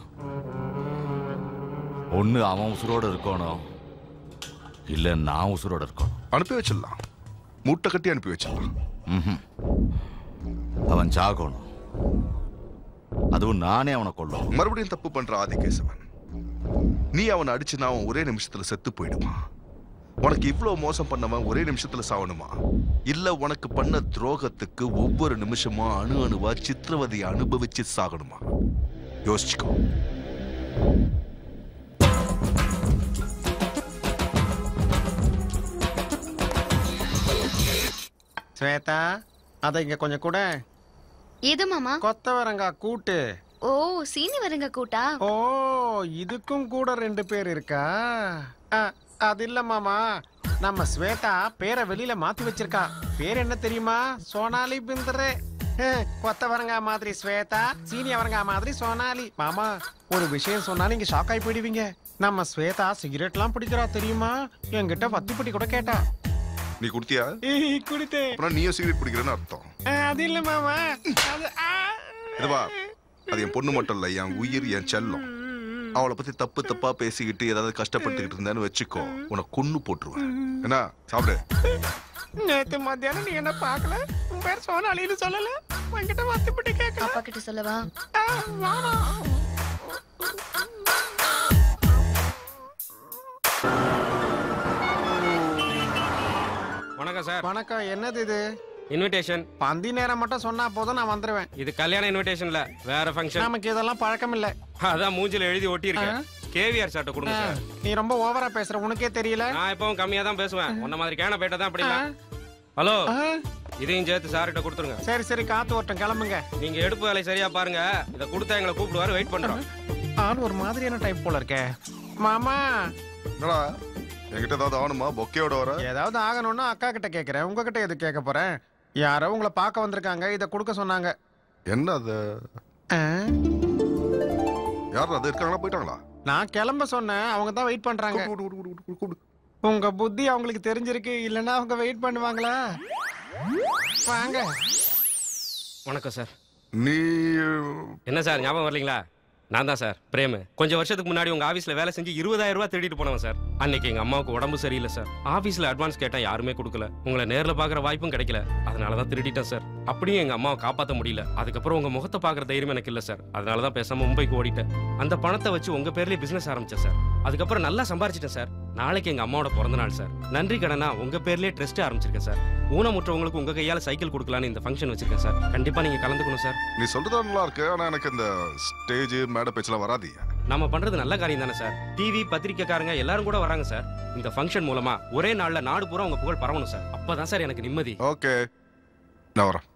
ஒண்ணு அவன் உசுரோட இருக்கணும் இல்ல நான் உசுரோட இருக்கணும்
அனுப்பி வச்சிடலாம் மூட்டை கட்டி அனுப்பி வச்சிடலாம்
ம்ஹும். அவன் சாகணும் அதுவும் நானே அவனை கொல்லும்
மறுபடியும் தப்பு பண்ற ஆதிகேசவன் நீ அவனை அடிச்சுனா அவன் ஒரே நிமிஷத்துல செத்து போயிடுவான் உனக்கு இவ்வளவு மோசம் பண்ணவன் ஒரே நிமிஷத்துல சாவணுமா இல்ல உனக்கு பண்ண துரோகத்துக்கு ஒவ்வொரு நிமிஷமும் அணு அணுவா சித்திரவதையை அனுபவிச்சு சாகணுமா யோசிச்சுக்கோ
ஸ்வேதா அதை இங்க கொஞ்சம் கூட
எது மாமா
கொத்தவரங்காய் கூட்டு
ஓ சீனி வருங்க கூட்டா
ஓ இதுக்கும் கூட ரெண்டு பேர் இருக்கா அ, அது இல்ல மாமா நம்ம ஸ்வேதா பேரை வெளியில மாத்தி வச்சிருக்கா பேர் என்ன தெரியுமா சோனாலி பிந்தரே ஹம், கொத்தவரங்காய் மாதிரி ஸ்வேதா சீனி அவரங்காய் மாதிரி சோனாலி மாமா ஒரு விஷயம் சொன்னா நீங்க ஷாக் ஆகி போயிடுவீங்க நம்ம ஸ்வேதா சிகரெட்லாம் பிடிக்கிறா தெரியுமா என்கிட்ட வத்திப்பட்டி கூட கேட்டா
நீ குடுத்தியா
ஏய், குடித்தேன்
அப்புறம் நீயும் சிகரெட் பிடிக்கிறேன்னு அர்த்தம்
அ, அது இல்ல மாமா அது ஆ.
இதுவா அது என் பொண்ணு மட்டும் இல்ல என் உயிர் என் செல்லம் அவளை பத்தி தப்பு தப்பா பேசிக்கிட்டு ஏதாவது கஷ்டப்பட்டுக்கிட்டு இருந்தேன்னு வச்சுக்கோ உனக்கு கொன்னு போட்டுருவேன் என்ன சாப்பிடு
நேத்து மத்தியானம் நீ என்ன பார்க்கல உன் பேர் சோனாலின்னு சொல்லல உன்கிட்ட வத்திப்பட்டி கேட்கல
அப்பா கிட்ட சொல்லவா
வணக்கம் சார்
வணக்கம் என்னது இது
இன்விடேஷன்
பந்தி நேரம் மட்டும் சொன்னா போதும் நான் வந்துருவேன்
இது கல்யாண இன்விடேஷன்ல வேற ஃபங்க்ஷன்
நமக்கு இதெல்லாம் பழக்கம் இல்ல
அதான் மூஞ்சில எழுதி ஒட்டி இருக்கேன் கேவிஆர் சார்ட்ட கொடுங்க சார்
நீ ரொம்ப ஓவரா பேசுற உனக்கே தெரியல
நான் எப்பவும் கம்மியா தான் பேசுவேன் உன்ன மாதிரி கேன பேட்ட தான் அப்படி இல்ல ஹலோ இதையும் சேர்த்து சார்கிட்ட கொடுத்துருங்க
சரி சரி காத்து வரட்டும் கிளம்புங்க
நீங்க எடுப்பு வேலை சரியா பாருங்க இத கொடுத்தா எங்களை கூப்பிடுவாரு வெயிட் பண்றோம்
ஆள் ஒரு மாதிரியான டைப் போல இருக்கே மாமா
என்னடா என்கிட்ட ஏதாவது ஆகணுமா பொக்கையோட வர
ஏதாவது ஆகணும்னா அக்கா கிட்ட கேக்குறேன் உங்ககிட்ட எது கேட்க போறேன் யாரோ உங்களை பார்க்க வந்திருக்காங்க இத கொடுக்க சொன்னாங்க
என்ன அது யார் அது இருக்காங்களா போயிட்டாங்களா
நான் கிளம்ப சொன்னேன் அவங்க தான் வெயிட் பண்றாங்க உங்க புத்தி அவங்களுக்கு தெரிஞ்சிருக்கு இல்லைன்னா அவங்க வெயிட் பண்ணுவாங்களா வாங்க
வணக்கம் சார்
நீ
என்ன சார் ஞாபகம் வரலீங்களா நான் தான் சார் பிரேம் கொஞ்சம் வருஷத்துக்கு முன்னாடி உங்க ஆபீஸ்ல வேலை செஞ்சு இருபதாயிரம் ரூபாய் திருடிட்டு போனவன் சார் அன்னைக்கு எங்க அம்மாவுக்கு உடம்பு சரியில்லை சார் ஆபீஸ்ல அட்வான்ஸ் கேட்டா யாருமே கொடுக்கல உங்களை நேர்ல பாக்குற வாய்ப்பும் கிடைக்கல அதனால தான் திருடிட்டேன் சார் அப்படியும் எங்க அம்மாவை காப்பாத்த முடியல அதுக்கப்புறம் உங்க முகத்தை பாக்குற தைரியம் எனக்கு இல்ல சார் அதனால தான் பேசாம மும்பைக்கு ஓடிட்டேன் அந்த பணத்தை வச்சு உங்க பேர்லயே பிசினஸ் ஆரம்பிச்சேன் சார் அதுக்கப்புறம் நல்லா சம்பாரிச்சிட்டேன் சார் நாளைக்கு எங்க அம்மாவோட பிறந்த நாள் சார் நன்றி கடனா உங்க பேர்லயே ட்ரஸ்ட் ஆரம்பிச்சிருக்கேன் சார் ஊனமுற்றவங்களுக்கு உங்க கையால சைக்கிள் கொடுக்கலான்னு இந்த ஃபங்க்ஷன் வச்சிருக்கேன் சார் கண்டிப்பா நீங்க கலந்துக்கணும் சார்
நீ சொல்றது நல்லா இருக்கு ஆனா எனக்கு இந்த ஸ்டேஜ் மேடை பேச்செல்லாம் வராது
நம்ம பண்றது நல்ல காரியம் தானே சார் டிவி பத்திரிக்கைக்காரங்க எல்லாரும் கூட வராங்க சார் இந்த ஃபங்க்ஷன் மூலமா ஒரே நாள்ல நாடு பூரா உங்க புகழ் பரவணும் சார் அப்பதான் சார் எனக்கு நிம்மதி
ஓகே நான் வரேன்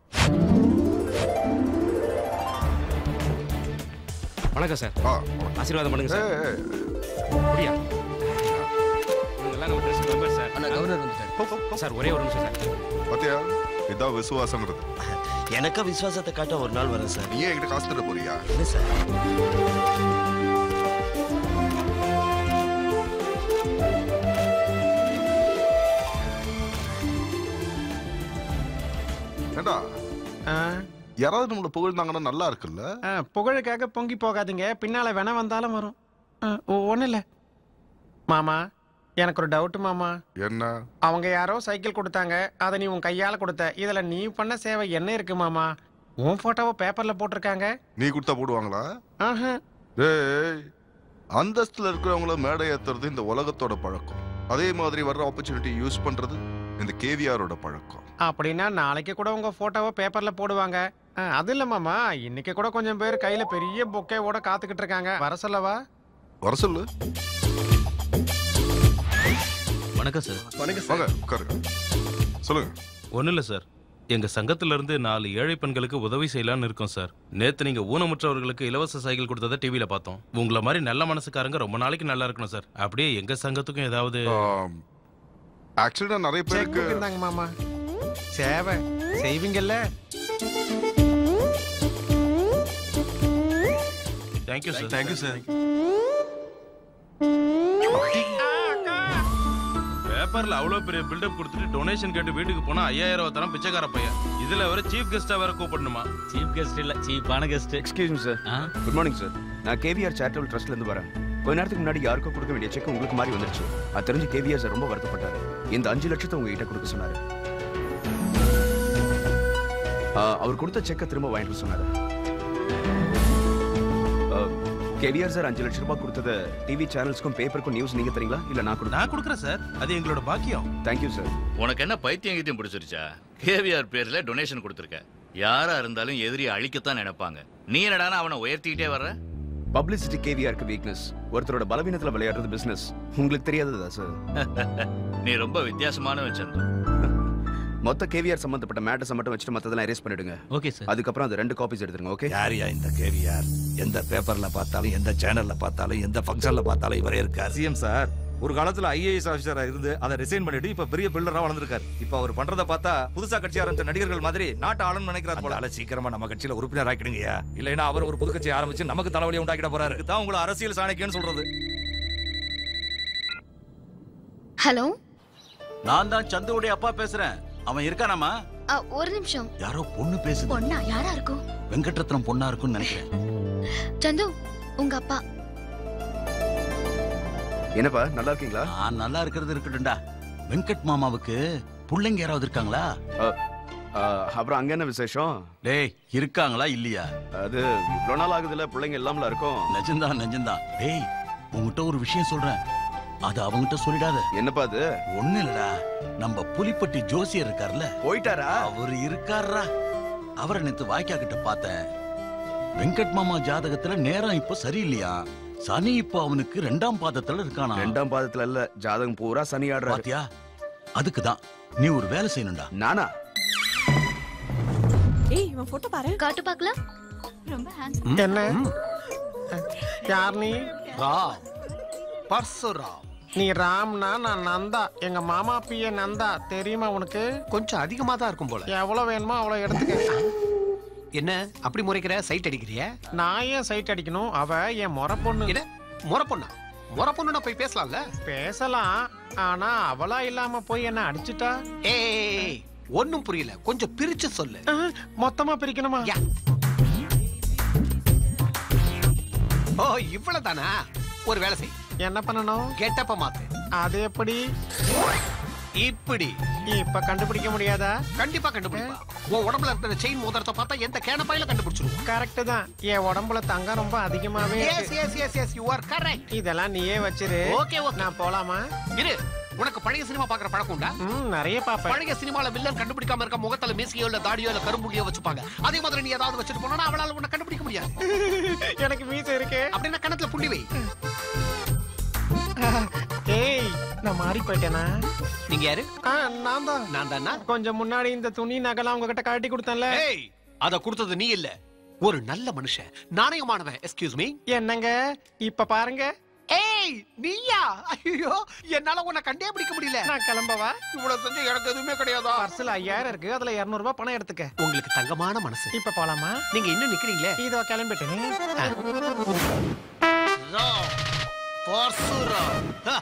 வணக்கம் சார் ஆசீர்வாதம் பண்ணுங்க சார் அப்படியா இவங்கெல்லாம் நம்ம ட்ரெஸ் மெம்பர் சார்
கவர்னர் வந்துட்டார்
சார் ஒரே ஒரு நிமிஷம் சார்
பாத்தியா இதான் விசுவாசங்கிறது
எனக்கு விசுவாசத்தை காட்ட ஒரு நாள் வரேன் சார்
நீ என்கிட்ட காசு தர போறியா
இல்லை சார்
ஏண்டா யாராவது நம்மள புகழ்ந்தாங்கன்னா நல்லா இருக்குல்ல
ஆ, புகழுக்காக பொங்கி போகாதீங்க பின்னால வேணா வந்தாலும் வரும் ஒன்றும் இல்லை மாமா எனக்கு ஒரு டவுட் மாமா
என்ன
அவங்க யாரோ சைக்கிள் கொடுத்தாங்க அதை நீ உன் கையால கொடுத்த இதுல நீ பண்ண சேவை என்ன இருக்கு மாமா உன் போட்டோவை பேப்பர்ல போட்டிருக்காங்க
நீ கொடுத்தா போடுவாங்களா
ஆஹா.
டேய் அந்தஸ்துல இருக்கிறவங்கள மேடை ஏத்துறது இந்த உலகத்தோட பழக்கம் அதே மாதிரி வர்ற ஆப்பர்ச்சுனிட்டி யூஸ் பண்றது இந்த கேவிஆரோட பழக்கம்
அப்படின்னா நாளைக்கு கூட உங்க போட்டோவை பேப்பர்ல போடுவாங்க ஆ, அது இல்ல மாமா இன்னைக்கு கூட கொஞ்சம் பேர் கையில பெரிய பொக்கையோட காத்துக்கிட்டு இருக்காங்க வர சொல்லவா
வர சொல்லு
வணக்கம் சார்
வாங்க உட்காருங்க சொல்லுங்க
ஒன்றும் இல்லை சார் எங்க சங்கத்துல இருந்து நாலு ஏழை பெண்களுக்கு உதவி செய்யலாம்னு இருக்கோம் சார் நேத்து நீங்க ஊனமுற்றவர்களுக்கு இலவச சைக்கிள் கொடுத்ததை டிவியில பார்த்தோம் உங்களை மாதிரி நல்ல மனசுக்காரங்க ரொம்ப நாளைக்கு நல்லா இருக்கணும் சார் அப்படியே எங்க சங்கத்துக்கும் ஏதாவது
ஆக்சுவலி நான் நிறைய பேருக்கு
செக் இருந்தாங்க மாமா சேவை செய்வீங்கல்ல
தேங்க்யூ சார்
தேங்க்யூ சார்
பேப்பர்ல அவ்வளவு பெரிய பில்டப் கொடுத்துட்டு டொனேஷன் கேட்டு வீட்டுக்கு போனா ஐயாயிரம் ரூபாய் தரம் பிச்சைக்கார பையன் இதுல வேற சீஃப் கெஸ்டா வேற கூப்பிடணுமா
சீஃப் கெஸ்ட் இல்ல சீப்பான guest excuse me sir good morning sir நான் கேவிஆர் சேரிட்டபிள் ட்ரஸ்ட்ல இருந்து வரேன் கொஞ்ச நேரத்துக்கு முன்னாடி யாருக்கோ கொடுக்க வேண்டிய செக் உங்களுக்கு மாதிரி வந்துருச்சு அது தெரிஞ்சு கேவிஆர் சார் ரொம்ப வருத்தப்பட்டாரு இந்த அஞ்சு லட்சத்தை உங்ககிட்ட கொடுக்க சொன்னாரு ஆ, அவர் கொடுத்த செக்கை திரும்ப வாங்கிட்டு வர சொன்னாரு கேவிஆர் சார் அஞ்சு லட்சம் ரூபாய் கொடுத்தது டிவி சேனல்ஸ்க்கும் பேப்பருக்கும் நியூஸ் நீங்க தரீங்களா இல்ல நான் கொடுக்க
நான் கொடுக்குறேன் சார் அது எங்களோட பாக்கியம்
தேங்க்யூ சார்
உனக்கு என்ன பைத்தியம் கீத்தியம் பிடிச்சிருச்சா கேவிஆர் பேர்ல டொனேஷன் கொடுத்துருக்க யாரா இருந்தாலும் எதிரியை அழிக்கத்தான் நினைப்பாங்க நீ என்னடானா அவனை உயர்த்திக்கிட்டே வர்ற
பப்ளிசிட்டி கேவிஆருக்கு வீக்னஸ் ஒருத்தரோட பலவீனத்துல விளையாடுறது பிசினஸ் உங்களுக்கு தெரியாததா சார்
நீ ரொம்ப வித்தியாசமானவன் சந்து
மொத்த கேவிஆர் சம்பந்தப்பட்ட மேட்டர்ஸ் மட்டும் வச்சுட்டு மத்ததெல்லாம் erase பண்ணிடுங்க
ஓகே சார்
அதுக்கப்புறம் அது ரெண்டு காப்பீஸ் எடுத்துருங்க ஓகே
யாரியா இந்த கேவிஆர் எந்த பேப்பர்ல பார்த்தாலும் எந்த சேனல்ல பார்த்தாலும் எந்த ஃபங்க்ஷன்ல பார்த்தாலும் இவரே இருக்கார் சிஎம் சார் ஒரு காலத்துல ஐஏஎஸ் ஆபீசரா இருந்து அதை ரிசைன் பண்ணிட்டு இப்ப பெரிய பில்டரா வளர்ந்திருக்காரு இப்ப அவர் பண்றத பார்த்தா புதுசா கட்சி ஆரம்பிச்ச நடிகர்கள் மாதிரி நாட்டு ஆளுன்னு நினைக்கிறார் போல அதனால சீக்கிரமா நம்ம கட்சியில உறுப்பினர் ஆக்கிடுங்கயா இல்லைன்னா அவர் ஒரு புது கட்சி ஆரம்பிச்சு நமக்கு தலைவலியை உண்டாக்கிட போறாரு தான் உங்களை அரசியல் சாணக்கியன்னு சொல்றது
ஹலோ
நான் தான் சந்துவுடைய அப்பா பேசுறேன் அவன் இருக்கானாமா
ஒரு நிமிஷம்
யாரோ பொண்ணு பேசுது
பொண்ணா யாரா இருக்கும்
வெங்கட்ரத்னம் பொண்ணா இருக்கும்னு நினைக்கிறேன்
சந்து உங்க அப்பா
என்னப்பா நல்லா இருக்கீங்களா
நான் நல்லா இருக்கிறது இருக்கட்டும்டா வெங்கட் மாமாவுக்கு புள்ளைங்க யாராவது இருக்காங்களா
அப்புறம் அங்க என்ன விசேஷம்
டேய் இருக்காங்களா இல்லையா
அது இவ்வளவு நாள் ஆகுதுல பிள்ளைங்க இல்லாமல இருக்கும்
நிஜம்தான் நிஜம்தான் டேய் உங்ககிட்ட ஒரு விஷயம் சொல்றேன் அது அவங்கிட்ட சொல்லிடாத
என்னப்பா அது
ஒண்ணு இல்லடா நம்ம புலிப்பட்டி ஜோசியர் இருக்கார்ல
போயிட்டாரா
அவர் இருக்காரா அவரை நேத்து வாய்க்கா கிட்ட பார்த்தேன் வெங்கட் மாமா ஜாதகத்துல நேரம் இப்ப சரியில்லையா சனி இப்போ அவனுக்கு ரெண்டாம் பாதத்துல இருக்கானா
ரெண்டாம் பாதத்துல இல்ல ஜாதகம் பூரா சனி ஆடுறாரு
பாத்தியா அதுக்கு தான் நீ ஒரு வேலை செய்யணும்டா
நானா
ஏய் இவன் போட்டோ பாரு காட்டு பார்க்கலாம் ரொம்ப ஹேண்ட்ஸம்
என்ன யார் நீ
ராம் பர்சுராம்
நீ ராம்னா நான் நந்தா எங்க மாமா பிய நந்தா தெரியுமா உனக்கு
கொஞ்சம் அதிகமா தான் இருக்கும் போல
எவ்வளவு வேணுமோ அவ்வளவு எடுத்துக்க
என்ன அப்படி முறைக்கிற சைட் அடிக்கிறிய
நான் ஏன் சைட் அடிக்கணும் அவ என் முறை பொண்ணு
என்ன முறை பொண்ணா முறை பொண்ணுனா போய் பேசலாம்ல
பேசலாம் ஆனா அவளா இல்லாம போய் என்ன அடிச்சிட்டா
ஏய் ஒண்ணும் புரியல கொஞ்சம் பிரிச்சு சொல்லு
மொத்தமா பிரிக்கணுமா
ஓ இவ்வளவுதானா ஒரு வேலை செய்
என்ன பண்ணணும்
கெட்டப்ப மாத்து
அது எப்படி
இப்படி
இப்ப கண்டுபிடிக்க முடியாதா
கண்டிப்பா கண்டுபிடிப்பா உன் உடம்புல இருக்கிற செயின் மோதிரத்தை பார்த்தா எந்த கேனப்பாயில கண்டுபிடிச்சிருவோம்
கரெக்ட் தான் என் உடம்புல தங்கம் ரொம்ப அதிகமாவே
yes yes yes yes you are correct
இதெல்லாம் நீயே வச்சிரு
ஓகே ஓகே
நான் போலாமா
இரு உனக்கு பழைய சினிமா பாக்குற பழக்கம் உண்டா
ம் நிறைய பாப்பேன்
பழைய சினிமால வில்லன் கண்டுபிடிக்காம இருக்க முகத்துல மீசியோ இல்ல தாடியோ இல்ல கரும்புள்ளியோ வச்சுப்பாங்க அதே மாதிரி நீ ஏதாவது வச்சுட்டு போனா அவளால உன்னை கண்டுபிடிக்க முடியாது
எனக்கு மீச இருக்கு
அப்படின்னா கணத்துல புள்ளி வை
ஏய் நான் மாறி போயிட்டேனா
நீங்க யாரு
நான் தான்
நான் தானா
கொஞ்சம் முன்னாடி இந்த துணி நகலாம் உங்ககிட்ட காட்டி கொடுத்தேன்ல
ஏய் அத கொடுத்தது நீ இல்ல ஒரு நல்ல மனுஷன் நாணயமானவன் எக்ஸ்கியூஸ் மீ
என்னங்க இப்ப பாருங்க
ஏய் நீயா ஐயோ என்னால உன்னை கண்டே பிடிக்க முடியல
நான் கிளம்பவா
இவ்வளவு செஞ்சு எனக்கு எதுவுமே கிடையாதா
பர்ஸ்ல ஐயாயிரம் இருக்கு அதுல இருநூறு ரூபாய் பணம் எடுத்துக்க
உங்களுக்கு தங்கமான மனசு
இப்ப போலாமா
நீங்க இன்னும் நிக்கிறீங்களே
இதோ கிளம்பிட்டேன்
பர்சுராம் ஹ.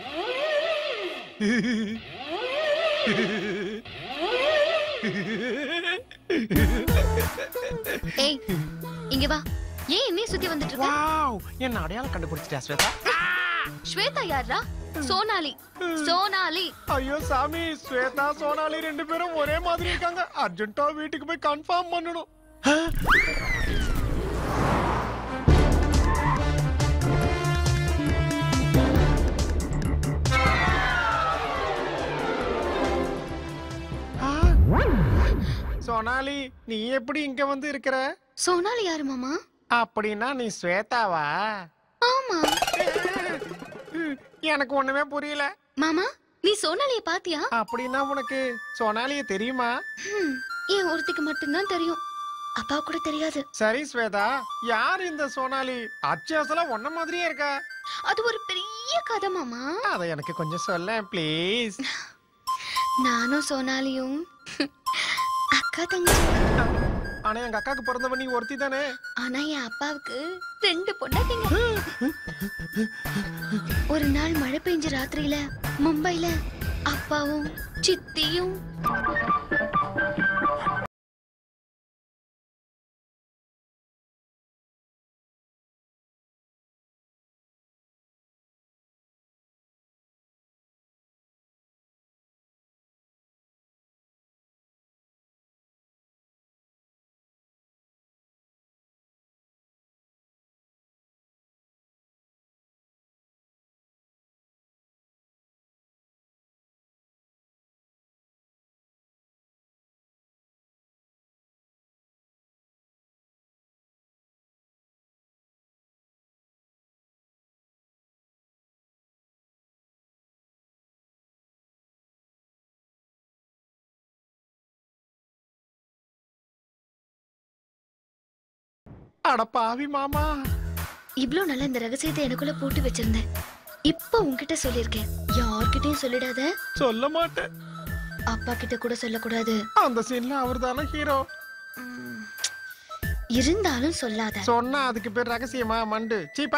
ஏய் இங்க வா ஏன் என்னைய சுத்தி வந்துட்டு இருக்க
வாவ் என்ன அடையாளம் கண்டுபிடிச்சிட்டா ஸ்வேதா
ஸ்வேதா யாரா சோனாலி சோனாலி
ஐயோ சாமி ஸ்வேதா சோனாலி ரெண்டு பேரும் ஒரே மாதிரி இருக்காங்க அர்ஜென்ட்டா வீட்டுக்கு போய் கன்ஃபார்ம் பண்ணணும் ஆ, சோனாலி நீ எப்படி இங்க வந்து இருக்கிற
சோனாலி யாரு மாமா
அப்படின்னா நீ ஸ்வேதாவா
ஆமா
எனக்கு ஒண்ணுமே புரியல
மாமா நீ சோனாலிய பாத்தியா
அப்படின்னா உனக்கு சோனாலிய தெரியுமா
ஹம், என் ஒருத்திக்கு மட்டும்தான் தெரியும் அப்பா கூட தெரியாது
சரி ஸ்வேதா யார் இந்த சோனாலி அச்சாசலா ஒன்ன மாதிரியே இருக்கா
அது ஒரு பெரிய கதை மாமா
அதை எனக்கு கொஞ்சம் சொல்ல ப்ளீஸ்
நானும் சோனாலியும் அக்கா தங்கச்சி
ஆனா எங்க அக்காக்கு பிறந்தவ நீ ஒருத்தி தானே
ஆனா என் அப்பாவுக்கு ரெண்டு பொண்டாட்டிங்க ஒரு நாள் மழை பெஞ்ச ராத்திரியில மும்பைல அப்பாவும் சித்தியும்
அட பாவி மாமா
இவ்ளோ நல்லா இந்த ரகசியத்தை எனக்குள்ள போட்டு வச்சிருந்தேன் இப்ப உன்கிட்ட சொல்லியிருக்கேன் யார்கிட்டயும் சொல்லிடாத
சொல்ல மாட்டேன்
அப்பா கிட்ட கூட சொல்லக்கூடாது
அந்த சீன்ல அவர் தானே ஹீரோ
இருந்தாலும் சொல்லாத
சொன்னா அதுக்கு பேர் ரகசியமா மண்டு சீப்பா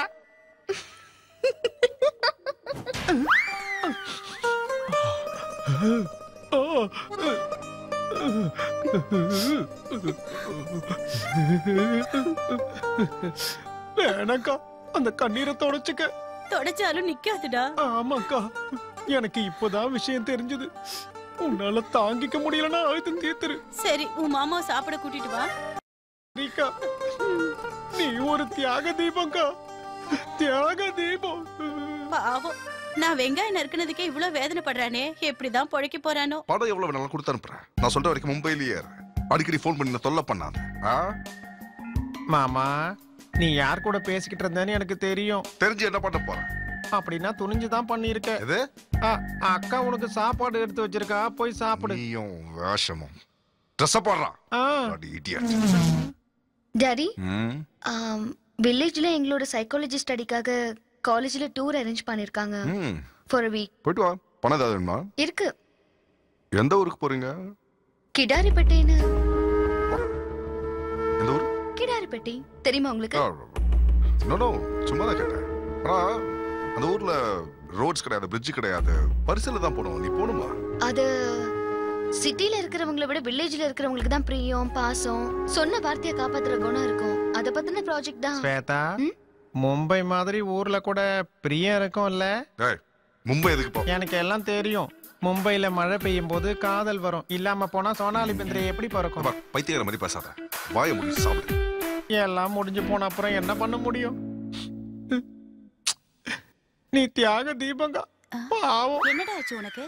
வேணாக்கா அந்த கண்ணீரை தொடச்சுக்க
தொடச்சாலும் நிக்காதுடா
ஆமாக்கா எனக்கு இப்பதான் விஷயம் தெரிஞ்சது உன்னால தாங்கிக்க முடியலன்னா அழுது தீர்த்துரு
சரி உன் மாமாவை சாப்பிட கூட்டிட்டு வா
ரீகா நீ ஒரு தியாக தீபம்க்கா தியாக தீபம்
பாவம் நான் வெங்காயம் நறுக்குனதுக்கே இவ்வளவு வேதனைப்படுறானே எப்படிதான் பொழைக்க போறானோ
படம் எவ்வளவு வேணாலும் கொடுத்து அனுப்புறேன் நான் சொல்ற வரைக்கும் மும்பையிலேயே இரு. அடிக்கடி ஃபோன் பண்ணி நான் தொல்லை பண்ணாத ஆ?
மாமா நீ யார் கூட பேசிக்கிட்டு இருந்தேன்னு எனக்கு தெரியும்
தெரிஞ்சு என்ன பண்ண போறேன்
அப்படின்னா துணிஞ்சுதான் பண்ணிருக்க
எது
அக்கா உனக்கு சாப்பாடு எடுத்து வச்சிருக்கா போய் சாப்பிடு
நீயும் வேஷமும் ட்ரெஸ் போடுறான்
ஆ.
இடியட்
டாடி வில்லேஜ்ல எங்களோட சைக்காலஜி ஸ்டடிக்காக காலேஜ்ல டூர் அரேஞ்ச் பண்ணிருக்காங்க
ம்
ஃபார் அ வீக்
போயிட்டு வா பணம் ஏதாவது வேணுமா
இருக்கு
எந்த ஊருக்கு போறீங்க
கிடாரிப்பேட்டைன்னு
எந்த ஊர்
கிடாரிப்பேட்டை தெரியுமா உங்களுக்கு
நோ சும்மா தான் கேட்டேன் ஆனா அந்த ஊர்ல ரோட்ஸ் கிடையாது பிரிட்ஜ் கிடையாது பரிசல தான் போகணும் நீ போகணுமா
அது சிட்டில இருக்கிறவங்கள விட வில்லேஜ்ல இருக்கிறவங்களுக்கு தான் பிரியம் பாசம் சொன்ன வார்த்தையை காப்பாத்துற குணம் இருக்கும் அத பத்தின ப்ராஜெக்ட் தான்
ஸ்வேதா மும்பை மாதிரி ஊர்ல கூட பிரியம் இருக்கும்ல
ஏய் மும்பை எதுக்கு போ
எனக்கு எல்லாம் தெரியும் மும்பைல மழை பெய்யும் போது காதல் வரும் இல்லாம போனா சோனாலி பிந்திரை எப்படி பிறக்கும்
பைத்தியக்கார மாதிரி பேசாத வாயை முடிச்சு சாப்பிடு
எல்லாம் முடிஞ்சு போன அப்புறம் என்ன பண்ண முடியும் நீ தியாக தீபங்கா பாவம்
என்னடா ஆச்சு உனக்கு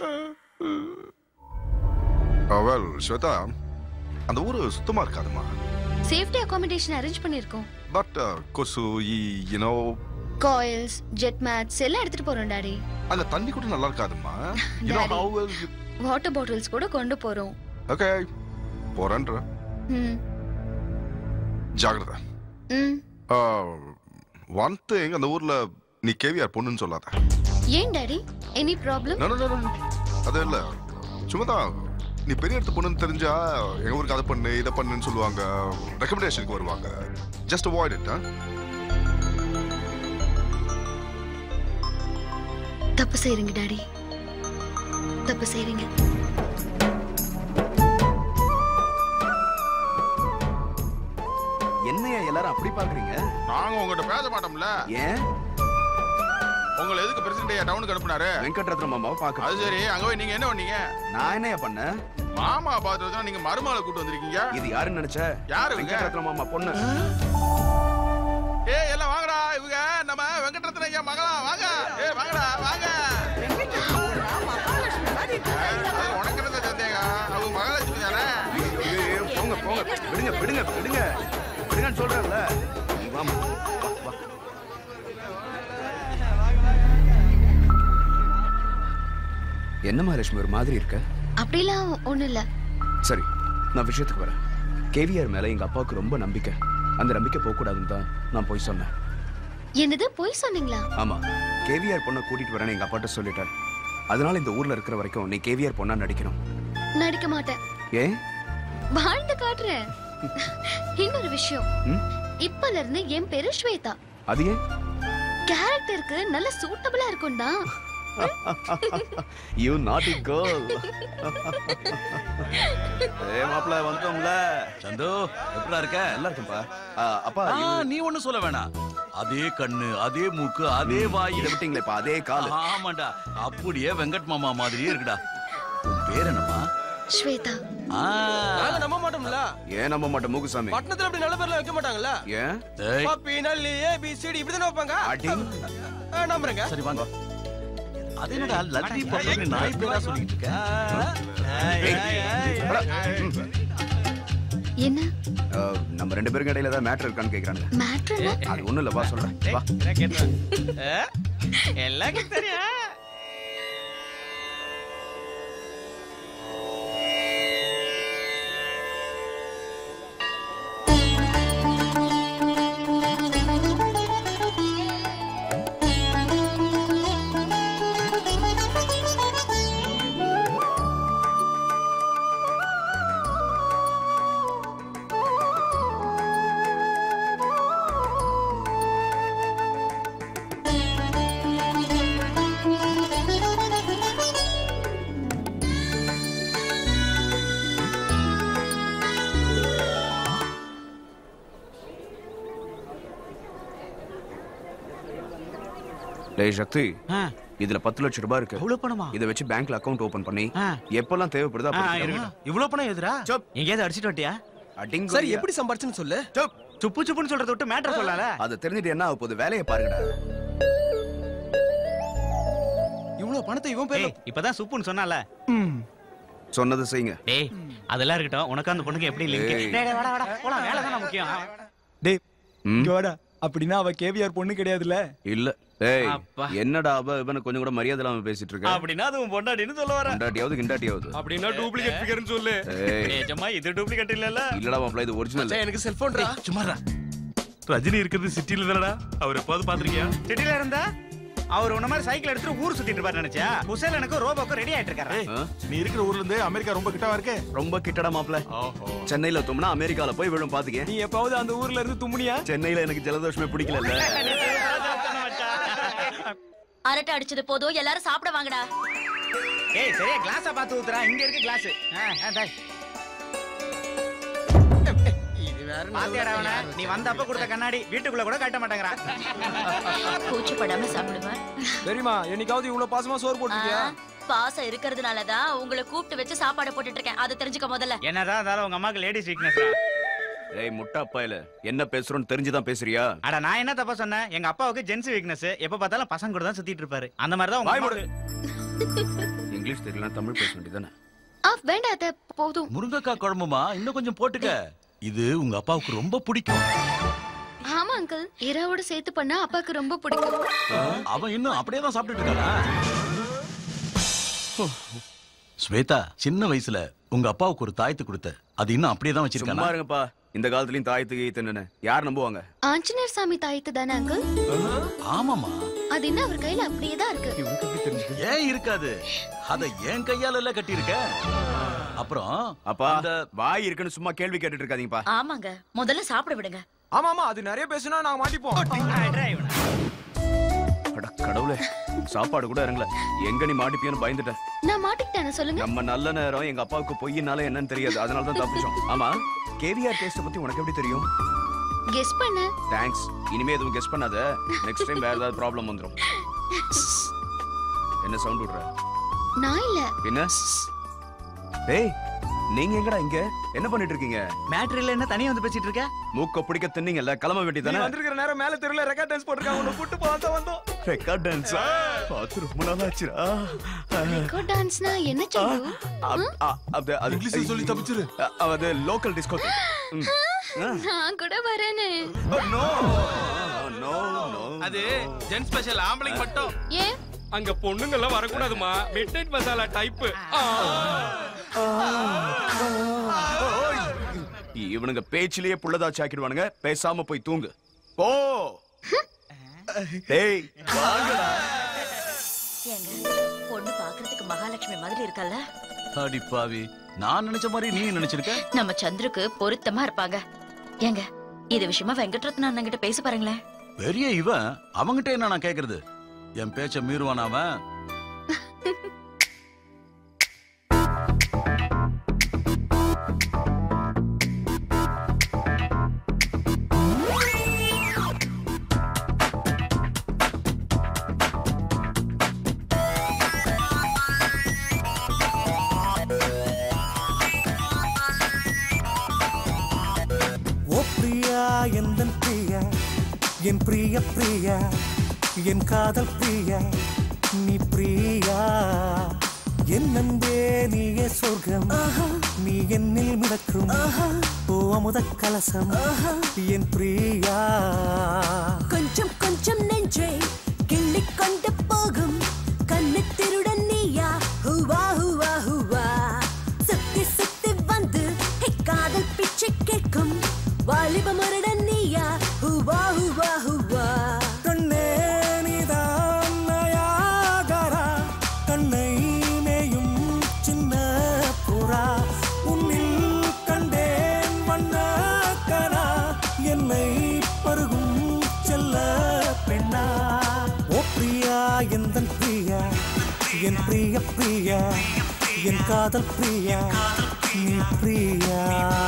வெல் ஸ்வேதா அந்த ஊரு சுத்தமா இருக்காதுமா
சேஃப்டி அகாமடேஷன் அரேஞ்ச் பண்ணிருக்கோம்
பட் கொசு யூனோ
காயில்ஸ் ஜெட் மேட்ஸ் எல்லாம் எடுத்துட்டு போறோம் டாடி
அங்க தண்ணி கூட நல்லா இருக்காதுமா you know
Daddy.
How well
water bottles கூட கொண்டு போறோம்
ஓகே போறேன்ற
ம்
ஜாகிரதை
ம்
ஒன் திங் அந்த ஊர்ல நீ கேவிஆர் பொண்ணுன்னு சொல்லாத
ஏன் daddy any problem
No, no, no, no. அது இல்ல சும்மா தான் நீ பெரிய இடத்து பொண்ணுன்னு தெரிஞ்சா எங்க ஊருக்கு அதை பண்ணு இதை பண்ணுன்னு சொல்லுவாங்க ரெக்கமெண்டேஷனுக்கு வருவாங்க ஜஸ்ட் அவாய்ட் இட்
தப்பு செய்றீங்க டாடி தப்பு செய்றீங்க
என்னையா எல்லாரும் அப்படி பாக்குறீங்க
நாங்க உங்ககிட்ட பேச மாட்டோம்ல
ஏன்
உங்களை எதுக்கு பிரசிடண்ட் டவுனுக்கு அனுப்புனாரு
வெங்கட்ரத்ன மாமாவை பாக்க
அது சரி அங்க போய் நீங்க என்ன பண்ணீங்க
நான் என்னையா பண்ணேன்
மாமா பாத்துட்டு நீங்க மருமகளை கூட்டு வந்திருக்கீங்க
இது யாருன்னு நினைச்ச
யாரு இவங்க?
வெங்கட்ரத்ன மாமா பொண்ணு
ஏய் எல்லாம் வாங்கடா இவங்க நம்ம வெங்கட்ரத்ன ஐயா மகளா வாங்க ஏய் வாங்கடா வாங்க அது உனக்கு இருந்த சந்தேகம் அவங்க மகாலட்சுமி தானே
ஐயோ, ஐயோ, போங்க போங்க விடுங்க விடுங்க விடுங்க விடுங்கன்னு சொல்றேன்ல வாமா வா, வா. என்ன மகாலட்சுமி ஒரு மாதிரி இருக்க
அப்படிலாம் ஒண்ணும் இல்ல
சரி நான் விஷயத்துக்கு வரேன் கேவிஆர் மேல எங்க அப்பாவுக்கு ரொம்ப நம்பிக்கை அந்த நம்பிக்கை போக கூடாதுன்னு தான் நான் போய் சொன்னேன்
என்னது பொய் சொன்னீங்களா
ஆமா கேவிஆர் பொண்ணை கூட்டிட்டு வரேன்னு எங்க அப்பாட்ட சொல்லிட்டார் அதனால இந்த ஊர்ல இருக்கிற வரைக்கும் நீ கேவிஆர் பொண்ணா நடிக்கணும்
நடிக்க மாட்டேன்
ஏன்
வாழ்ந்து காட்டுறேன் இன்னொரு விஷயம்
ம்?
இப்பல இருந்து என் பேரு ஸ்வேதா
அது ஏன்
கேரக்டருக்கு நல்ல சூட்டபிளா இருக்கும் தான்
யூ நாட்டி கேர்ள் ஏ மாப்ள வந்தோம்ல
சந்து எப்படா இருக்க
நல்லா இருக்கும்பா அப்பா
ஆ, நீ ஒண்ணு சொல்ல வேணாம் அதே கண்ணு அதே மூக்கு அதே வாய்
இதை விட்டீங்களேப்பா அதே காலு
ஆமாண்டா அப்படியே வெங்கட் மாமா மாதிரியே இருக்குடா உன் பேர் என்னம்மா
ஸ்வேதா
ஆ,
நாங்க நம்ப மாட்டோம்ல
ஏன் நம்ப மாட்டேன் மூகுசாமி
பட்டணத்துல அப்படி நல்ல பேர்ல வைக்க மாட்டாங்கல்ல
ஏன்
டேய்,
பப்பி நல்லி ஏ பி சி டி இப்படி தானே வைப்பாங்க
அடி.
ஆ, நம்புறேங்க
சரி வாங்க அது என்னடா லத்தி பப்பி நாய் பேரா சொல்லிட்டு இருக்க
என்ன
அஹ், நம்ம ரெண்டு பேருக்கு இடையில ஏதாவது மேட்டர் இருக்கான்னு கேக்குறாங்க
மேட்ருன்னா
அது ஒண்ணும் இல்ல வா சொல்றேன் வா
எல்லாருக்கும் தெரியும்
டேய் சக்தி இதுல பத்து லட்சம் ரூபாய் இருக்கு
அவ்வளவு பணமா
இதை வச்சு பேங்க்ல அக்கவுண்ட் ஓபன் பண்ணி
ஆ.
எப்பெல்லாம் தேவைப்படுதோ அப்ப எடுத்துக்கலாம்.
இவ்வளவு பணம் எதுரா எங்கேயாவது அடிச்சிட்டு வட்டியா
அடிங்கோ
சரி
ஐயா.
எப்படி சம்பாரிச்சுன்னு சொல்லு
சுப்பு சுப்புன்னு சொல்றத விட்டு மேட்டர் சொல்லல
அதை தெரிஞ்சுட்டு என்ன ஆக போகுது வேலையை பாருங்கடா
இவ்வளவு பணத்தை இவன் பேர்ல
ஏய் இப்பதான் சுப்புன்னு சொன்னால
சொன்னதை செய்யுங்க
டேய் அதெல்லாம் இருக்கட்டும் உனக்கு அந்த பொண்ணுக்கு எப்படி லிங்க்
ஏய்.
டேய் டேய், வாடா வாடா போலாம் வேலை தானே முக்கியம்
டேய்
ம்?
இங்க வாடா அப்படின்னா அவ கேவிஆர் பொண்ணு கிடையாதுல்ல
இல்ல ஏய்
அப்பா.
என்னடா அவ இவனை கொஞ்சம் கூட மரியாதை இல்லாம பேசிட்டு இருக்க
அப்படின்னா அது உன் பொண்டாட்டின்னு சொல்ல வர
கொண்டாட்டியாவது கிண்டாட்டியாவது
அப்படின்னா டூப்ளிகேட் ஃபிகர்னு சொல்லு
ஏய்
நிஜமா இது டூப்ளிகேட் இல்லல
இல்லடா மாப்ள இது ஒரிஜினல்
மச்சான், எனக்கு செல்போன்டா
சும்மாடா ரஜினி இருக்கிறது சிட்டில தானடா அவர் எப்போது பாத்திருக்கியா
சிட்டில இருந்தா அவர் உன்ன மாதிரி சைக்கிள் எடுத்துட்டு ஊர் சுத்திட்டு இருப்பாரு நினைச்சா குசேல் எனக்கு ரோபோக்கு ரெடி ஆயிட்டு இருக்காரு
நீ இருக்கிற ஊர்ல இருந்து அமெரிக்கா ரொம்ப கிட்டவா இருக்கு
ரொம்ப கிட்டடா மாப்ள சென்னையில தும்னா அமெரிக்கால போய் விழும் பாத்துக்க
நீ எப்பாவது அந்த ஊர்ல இருந்து தும்முனியா
சென்னையில எனக்கு ஜலதோஷமே பிடிக்கல
அரட்டை அடிச்சது போதும் எல்லாரும் சாப்பிட வாங்கடா
ஏய் சரியா கிளாஸா பார்த்து ஊத்துறா இங்க இருக்கு கிளாஸ்
இது வேற
பாத்தியாடா அவன நீ வந்தப்ப கொடுத்த கண்ணாடி வீட்டுக்குள்ள கூட கட்ட மாட்டேங்கிறான்
கூச்சப்படாம சாப்பிடுவேன்
தெரியுமா என்னைக்காவது இவ்வளவு பாசமா சோறு போட்டிருக்கியா
பாசம் இருக்கிறதுனாலதான் உங்களை கூப்பிட்டு வச்சு சாப்பாடு போட்டுட்டு இருக்கேன் அதை தெரிஞ்சுக்க முதல்ல
என்னதான் இருந்தாலும் உங்க அம்மாக்கு லேடிஸ் வீக்னஸ்
ஏய் முட்டா அப்பாயில என்ன பேசுறோம்னு தெரிஞ்சுதான் பேசுறியா
அட நான் என்ன தப்பா சொன்னேன் எங்க அப்பாவுக்கு ஜென்ஸ் வீக்னஸ் எப்ப பார்த்தாலும் பசங்க கூட தான் சுத்திட்டு இருப்பாரு அந்த மாதிரி தான் உங்க
வாய் மூடு.
அம்மாவுக்கு
இங்கிலீஷ் தெரியல தமிழ் பேச வேண்டியதானே
ஆ வேண்டாம் அத்தை போதும்
முருங்கக்காய் குழம்புமா இன்னும் கொஞ்சம் போட்டுக்க இது உங்க அப்பாவுக்கு ரொம்ப பிடிக்கும்
ஆமா அங்கிள் இறாவோட சேர்த்து பண்ணா அப்பாக்கு ரொம்ப பிடிக்கும்
அவன் இன்னும் அப்படியே தான் சாப்பிட்டுட்டு இருக்கானா ஸ்வேதா சின்ன வயசுல உங்க அப்பாவுக்கு ஒரு தாயத்து கொடுத்த அது இன்னும் அப்படியே தான்
சும்மா
வச்சிருக்கானா
இருங்கப்பா இந்த காலத்துலயும் தாயத்து கீத்துன்னு யார் நம்புவாங்க
ஆஞ்சநேயர் சாமி தாயத்து தானே அங்கிள்
ஆமாமா
அது என்ன அவர் கையில அப்படியே தான் இருக்கு
ஏன் இருக்காது அத என் கையால எல்லாம் கட்டியிருக்க அப்புறம்
அப்பா வாய் இருக்குன்னு சும்மா கேள்வி கேட்டுட்டு இருக்காதீங்கப்பா
ஆமாங்க முதல்ல சாப்பிட விடுங்க
ஆமா ஆமா அது நிறைய பேசுனா நாங்க மாட்டிப்போம்
அட கடவுளே சாப்பாடு கூட இறங்கல எங்க நீ மாட்டிப்பியோன்னு பயந்துட்டேன்
நான் மாட்டிக்கிட்டேன் சொல்லுங்க
நம்ம நல்ல நேரம் எங்க அப்பாவுக்கு பொய்யினால என்னன்னு தெரியாது அதனால தான் தப்பிச்சோம் ஆமா கேவிஆர் டேஸ்ட் பத்தி உனக்கு எப்படி தெரியும்
கெஸ் பண்ணு
தேங்க்ஸ் இனிமே எதுவும் கெஸ் பண்ணாத நெக்ஸ்ட் டைம் வேற ஏதாவது ப்ராப்ளம் வந்துரும் என்ன சவுண்ட் விடுற
நான் இல்ல
என்ன ஏய் நீங்க எங்கடா இங்க என்ன பண்ணிட்டு இருக்கீங்க
மேட்ரு இல்ல என்ன தனியா வந்து பேசிட்டு இருக்க
மூக்க பிடிக்க தின்னீங்கல்ல கிளம்ப
நீ
வேண்டியதானே
வந்திருக்கிற நேரம் மேல தெருல ரெக்கார்ட் டான்ஸ் போட்டிருக்காங்க உன்னை கூட்டு போலாம் வந்தோம்
ரெக்கார்ட் டான்ஸ் பார்த்து ரொம்ப நாள் ஆச்சுடா
ரெக்கார்ட் டான்ஸ்னா என்ன சொல்லு
அப்- அ- அது அது
இங்கிலீஷ்ல சொல்லி தப்பிச்சிரு.
அ- அது லோக்கல் டிஸ்கோ
நான் கூட வரேனே
நோ நோ நோ
அது ஜென் ஸ்பெஷல் ஆம்பளைக்கு மட்டும்
ஏன்
அங்க பொண்ணுங்க எல்லாம் வரக்கூடாதுமா மிட் நைட் மசாலா டைப்
இவனுங்க பேச்சிலேயே புள்ளதாச்சி ஆக்கிடுவானுங்க பேசாம போய் தூங்கு போ டேய்
ஏங்க பொண்ணு பாக்குறதுக்கு மகாலட்சுமி மாதிரி இருக்கல்ல
அடி பாவி நான் நினைச்ச மாதிரி நீ நினைச்சிருக்க
நம்ம சந்துருக்கு பொருத்தமா இருப்பாங்க ஏங்க இது விஷயமா வெங்கட்ரத்ன அண்ணன் கிட்ட பேச பாருங்களேன்
பெரிய இவன் அவங்கிட்ட என்ன நான் கேக்குறது என் பேச்ச மீறுவான் அவன்
ஓ பிரியா எந்தன் பிரியா என் பிரிய பிரியா என் காதல் பிரியா நீ பிரியா என் அன்பே நீயே சொர்க்கம் நீ என்னில் மிதக்கும் ஓ அமுத கலசம் என் பிரியா
கொஞ்சம் கொஞ்சம் நெஞ்சை கிள்ளிக் கொண்டு போகும் கண்ணு திருடன் நீயா ஹுவா ஹுவா ஹுவா சுத்தி சுத்தி வந்து ஹே, காதல் பிச்சை கேட்கும் வாலிப முரடன் நீயா ஹுவா ஹுவா ஹுவா
கண்ணே நீதான் நயாகரா கண்ணை மேயும் சின்ன புறா உன்னில் கண்டேன் வண்ண கரா என்னை பருகும் செல்ல பெண்ணா ஓ பிரியா எந்தன் பிரியா என் பிரிய பிரியா என் காதல் பிரியா நீ பிரியா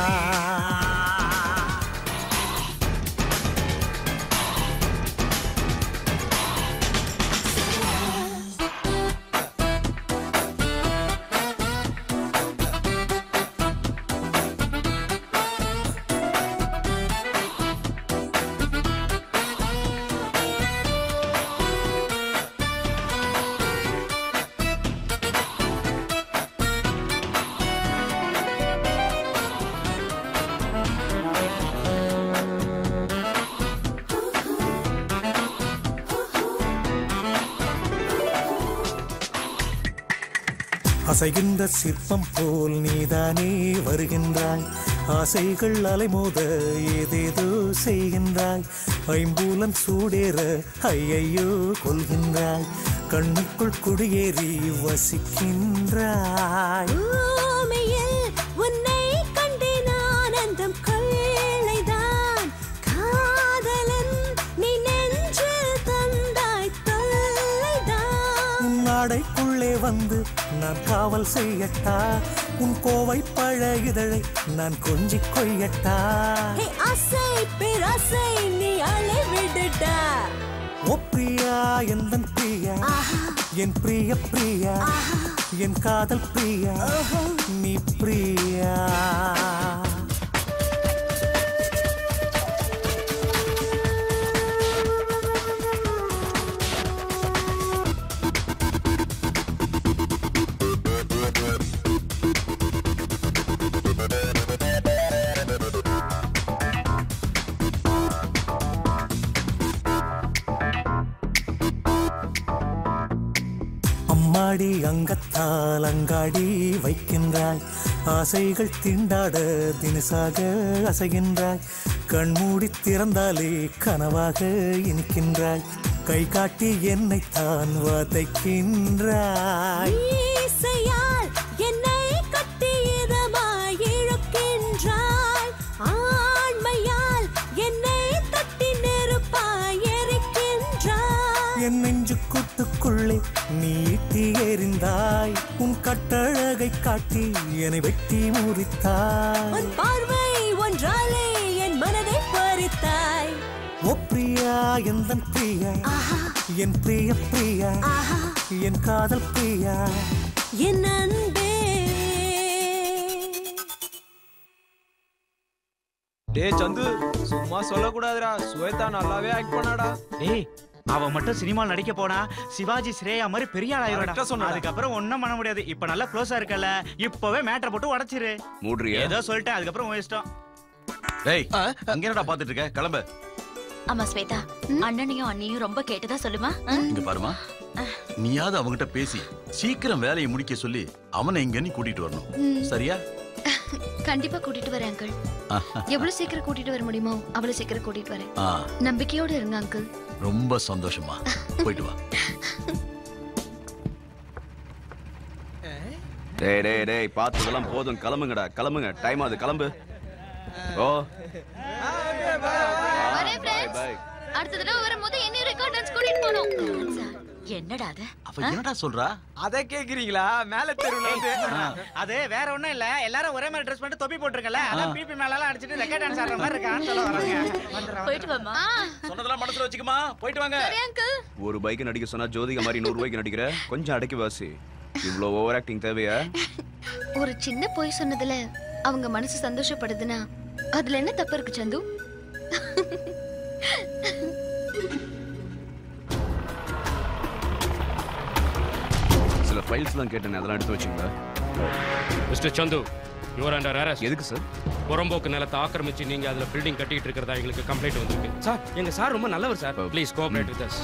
அசைகின்ற சிற்பம் போல் நீதானே வருகின்றாய் ஆசைகள் அலைமோத ஏதேதோ செய்கின்றாய் ஐம்பூலன் சூடேற ஐயையோ கொள்கின்றாய் கண்ணுக்குள் குடியேறி வசிக்கின்றாய்
பூமியில் உன்னை கண்டேன் ஆனந்தம் கொள்ளைதான் காதலன் நீ நெஞ்சில் தந்தாய் தொல்லைதான்
உன் நாடைக்குள்ளே வந்து நான் காவல் செய்யட்டா உன் கோவை பழ இதழை நான் கொஞ்சிக் கொய்யட்டா
ஹே ஆசை பேராசை நீ அலை விடுடா
ஓ பிரியா எந்தன் பிரியா என் பிரிய பிரியா என் காதல் பிரியா நீ பிரியா அம்மாடி அங்கத்தால் அங்காடி வைக்கின்றாய் ஆசைகள் திண்டாட தினசாக அசைகின்றாய் கண்மூடி திறந்தாலே கனவாக இனிக்கின்றாய் கை காட்டி என்னைத்தான் வதைக்கின்றாய்
இசையால் என்னை கட்டி இதமாய் இழுக்கின்றாய் ஆண்மையால் என்னை தட்டி நெருப்பாய் எரிக்கின்றாய்
என் நெஞ்சு கூட்டுக்குள்ளே நீட்டி எறிந்தாய் உன் கட்டழகை காட்டி என்னை வெட்டி முறித்தாய்
உன் பார்வை ஒன்றாலே என் மனதை பறித்தாய்
ஓ பிரியா எந்தன் பிரியா என் பிரிய பிரியா என் காதல் பிரியா
என் அன்பே
டேய் சந்து சும்மா சொல்லக்கூடாதுடா ஸ்வேதா நல்லாவே ஆக்ட் பண்ணாடா
ஏய் அவ மட்டும் சினிமாவில் நடிக்க போனா சிவாஜி ஸ்ரேயா மாதிரி பெரிய ஆள்
Correct ஆ
ஆயிரும்
சொன்னடா.
அதுக்கப்புறம் ஒண்ணும் பண்ண முடியாது இப்ப நல்லா க்ளோஸா இருக்கல இப்பவே மேட்டரை போட்டு உடைச்சிரு
மூடுறியா
ஏதோ சொல்லிட்டேன் அதுக்கப்புறம் உன் இஷ்டம்
டேய் அங்க என்னடா பாத்துட்டு இருக்க கிளம்பு
ஆமா ஸ்வேதா அண்ணனையும் அண்ணியும் ரொம்ப கேட்டதா சொல்லுமா ஆ?
இங்க பாருமா நீயாவது அவங்கிட்ட பேசி சீக்கிரம் வேலையை முடிக்க சொல்லி அவனை இங்க நீ கூட்டிட்டு வரணும்
ம்.
சரியா
கண்டிப்பா கூட்டிட்டு வரேன் அங்கிள் எவ்வளவு சீக்கிரம் கூட்டிட்டு வர முடியுமோ அவ்வளவு சீக்கிரம் கூட்டிட்டு வரேன்
ஆ,
நம்பிக்கையோட இருங்க அங்கிள்
ரொம்ப சந்தோஷமா போயிட்டு வா
டேய் டேய் டேய் பார்த்ததெல்லாம் போதும் கிளம்புங்கடா கிளம்புங்க டைம் ஆகுது கிளம்பு ஓ
வரேன் friends. அடுத்த தடவை வரும்போது என்ன ரெக்கார்ட் டான்ஸ் கூட்டிட்டு போகணும்
என்னடா அது
அவ என்னடா சொல்றா
அத கேக்குறீங்களா மேல தெருவுல வந்து
அது வேற ஒண்ணும் இல்ல எல்லாரும் ஒரே மாதிரி ட்ரெஸ் பண்ணிட்டு தொப்பி போட்டுருக்கல அதான் பிபி மேல எல்லாம் அடிச்சிட்டு ரெக்கார்ட் டான்ஸ் ஆடுற மாதிரி இருக்கான்னு சொல்ல வராங்க
போயிட்டு வாமா
சொன்னதெல்லாம் மனசுல வச்சுக்கமா போயிட்டு வாங்க
ஒரு பைக் நடிக்க சொன்னா ஜோதிகா மாதிரி நூறு ரூபாய்க்கு நடிக்கிற கொஞ்சம் அடக்கி வாசி இவ்வளோ ஓவர் ஆக்டிங் தேவையா
ஒரு சின்ன பொய் சொன்னதுல அவங்க மனசு சந்தோஷப்படுதுன்னா அதுல என்ன தப்பு இருக்கு சந்து
சில ஃபைல்ஸ்லாம் கேட்டேன் அதெல்லாம் எடுத்து வச்சுங்களா
mister Santhu your under arrest
எதுக்கு சார்
புறம்போக்கு நிலத்தை ஆக்கிரமிச்சு நீங்க அதுல பில்டிங் கட்டிட்டு இருக்கிறதா எங்களுக்கு கம்ப்ளைண்ட் வந்திருக்கு சார் எங்க சார் ரொம்ப நல்லவர் sir please cooperate with us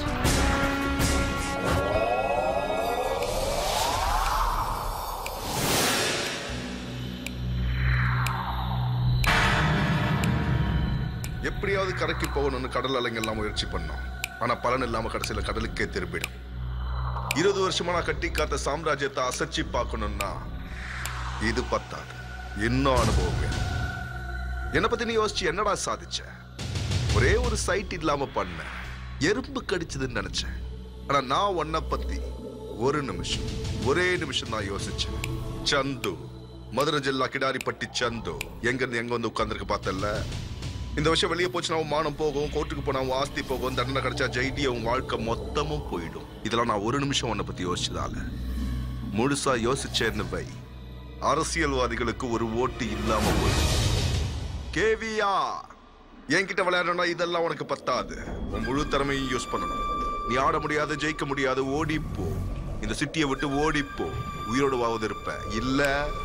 எப்படியாவது கரைக்கு போகணும்னு கடல் அலைங்க எல்லாம் முயற்சி பண்ணோம் ஆனா பலன் இல்லாம கடைசியில கடலுக்கே திரும்பிடும் இருபது வருஷமா நான் கட்டி காத்த சாம்ராஜ்யத்தை அசைச்சு பார்க்கணும்னா இது பத்தாது இன்னும் அனுபவம் வேணும் என்னை பத்தி நீ யோசிச்சு என்னடா சாதிச்ச ஒரே ஒரு சைட் இல்லாம பண்ண எறும்பு கடிச்சதுன்னு நினைச்சேன் ஆனா நான் உன்னை பத்தி ஒரு நிமிஷம் ஒரே நிமிஷம் தான் யோசிச்சேன் சந்து மதுரை ஜில்லா கிடாரிப்பட்டி சந்து எங்க இருந்து எங்க வந்து உட்கார்ந்துருக்கு பார்த்தல இந்த விஷயம் வெளியே போச்சுன்னா உன் மானம் போகும் கோர்ட்டுக்கு போனா உன் ஆஸ்தி போகும் தண்டனை கிடைச்சா ஜெயிட்டி உன் வாழ்க்கை மொத்தமும் போயிடும் இதெல்லாம் நான் ஒரு நிமிஷம் உன்னை பத்தி யோசிச்சதால முழுசா யோசிச்சேன்னு வை அரசியல்வாதிகளுக்கு ஒரு ஓட்டு இல்லாம போயிடும் கேவியா என்கிட்ட விளையாடணும்னா இதெல்லாம் உனக்கு பத்தாது உன் முழு திறமையும் யூஸ் பண்ணணும் நீ ஆட முடியாது ஜெயிக்க முடியாது ஓடிப்போ இந்த சிட்டியை விட்டு ஓடிப்போ உயிரோடு வாவது இருப்ப இல்ல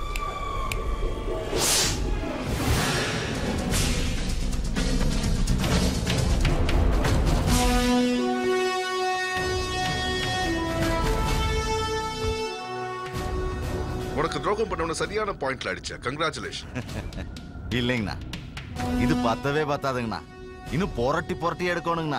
உனக்கு துரோகம் பண்ணவன சரியான பாயிண்ட்ல அடிச்ச கங்க்ராச்சுலேஷன்
இல்லைங்கண்ணா இது பத்தவே பத்தாதுங்கண்ணா இன்னும் புரட்டி புரட்டி எடுக்கணுங்கண்ணா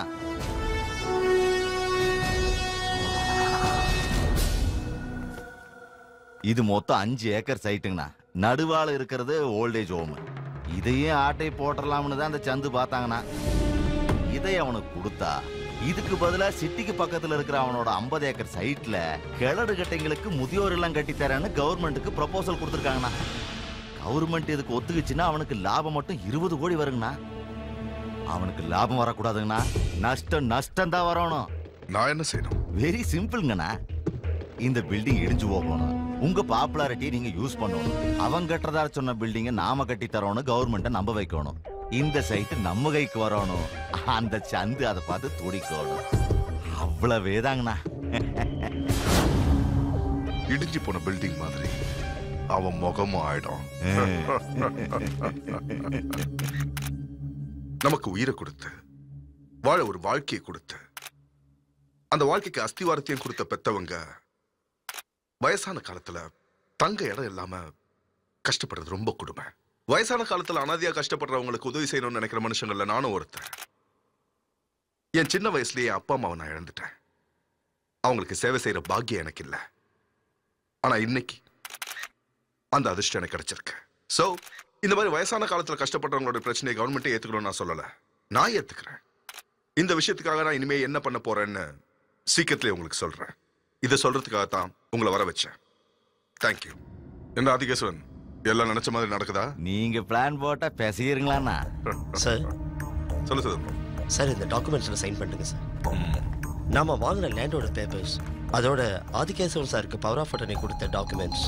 இது மொத்தம் அஞ்சு ஏக்கர் சைட்டுங்கண்ணா நடுவால இருக்கிறது ஓல்டேஜ் ஹோம் இதையே ஆட்டை போட்டுடலாம்னு தான் அந்த சந்து பார்த்தாங்கண்ணா இதை அவனுக்கு கொடுத்தா இதுக்கு பதிலா சிட்டிக்கு பக்கத்துல இருக்கிற அவனோட 50 ஏக்கர் சைட்ல கிழடு கட்டைங்களுக்கு முதியோர் இல்லம் கட்டி தரேன்னு கவர்மெண்ட்டுக்கு ப்ரொபோசல் கொடுத்துருக்காங்கண்ணா கவர்மெண்ட் இதுக்கு ஒத்துக்குச்சுன்னா அவனுக்கு லாபம் மட்டும் இருபது கோடி வருங்கண்ணா அவனுக்கு லாபம் வரக்கூடாதுங்கண்ணா நஷ்டம் நஷ்டம் தான் வரணும்
நான் என்ன செய்யணும்
வெரி சிம்பிள்ங்கண்ணா இந்த பில்டிங் இடிஞ்சு போகணும் உங்க பாப்புலாரிட்டியை நீங்க யூஸ் பண்ணணும் அவன் கட்டுறதா சொன்ன பில்டிங்கை நாம கட்டி தரோன்னு கவர்மெண்ட்டை நம்ப வைக்கணும் இந்த சைட்டு நம்ம கைக்கு வரணும் அந்த சந்து அதை பார்த்து துடிக்கணும் அவ்வளவே தாங்கண்ணா
இடிஞ்சு போன பில்டிங் மாதிரி அவன் முகமும் ஆயிடும் நமக்கு உயிரை கொடுத்து வாழ ஒரு வாழ்க்கையை கொடுத்து அந்த வாழ்க்கைக்கு அஸ்திவாரத்தையும் கொடுத்த பெத்தவங்க வயசான காலத்துல தங்க இடம் இல்லாம கஷ்டப்படுறது ரொம்ப கொடுமை வயசான காலத்துல அனாதையா கஷ்டப்படுறவங்களுக்கு உதவி செய்யணும்னு நினைக்கிற மனுஷங்கள்ல நானும் ஒருத்தன் என் சின்ன வயசுலயே என் அப்பா அம்மாவை நான் இழந்துட்டேன் அவங்களுக்கு சேவை செய்யற பாக்கியம் எனக்கு இல்லை ஆனா இன்னைக்கு அந்த அதிர்ஷ்டம் எனக்கு கிடைச்சிருக்கு சோ இந்த மாதிரி வயசான காலத்துல கஷ்டப்படுறவங்களோட பிரச்சனையை கவர்மெண்ட்டே ஏத்துக்கணும்னு நான் சொல்லல நான் ஏத்துக்கிறேன் இந்த விஷயத்துக்காக நான் இனிமே என்ன பண்ண போறேன்னு சீக்கிரத்திலே உங்களுக்கு சொல்றேன் இதை சொல்றதுக்காக தான் உங்களை வர வச்சேன் தேங்க்யூ என்ன ஆதிகேஸ்வரன் எல்லாம் நினைச்ச மாதிரி நடக்குதா
நீங்க பிளான் போட்டா பேசிக்கிறீங்களாண்ணா
சார்
சொல்லு சிதம்பரம்
சார் இந்த டாக்குமெண்ட்ஸில் சைன் பண்ணுங்க சார் நாம வாங்கின லேண்டோட பேப்பர்ஸ் அதோட ஆதிகேசவன் சாருக்கு பவர் ஆஃப் அட்டர்னி கொடுத்த டாக்குமெண்ட்ஸ்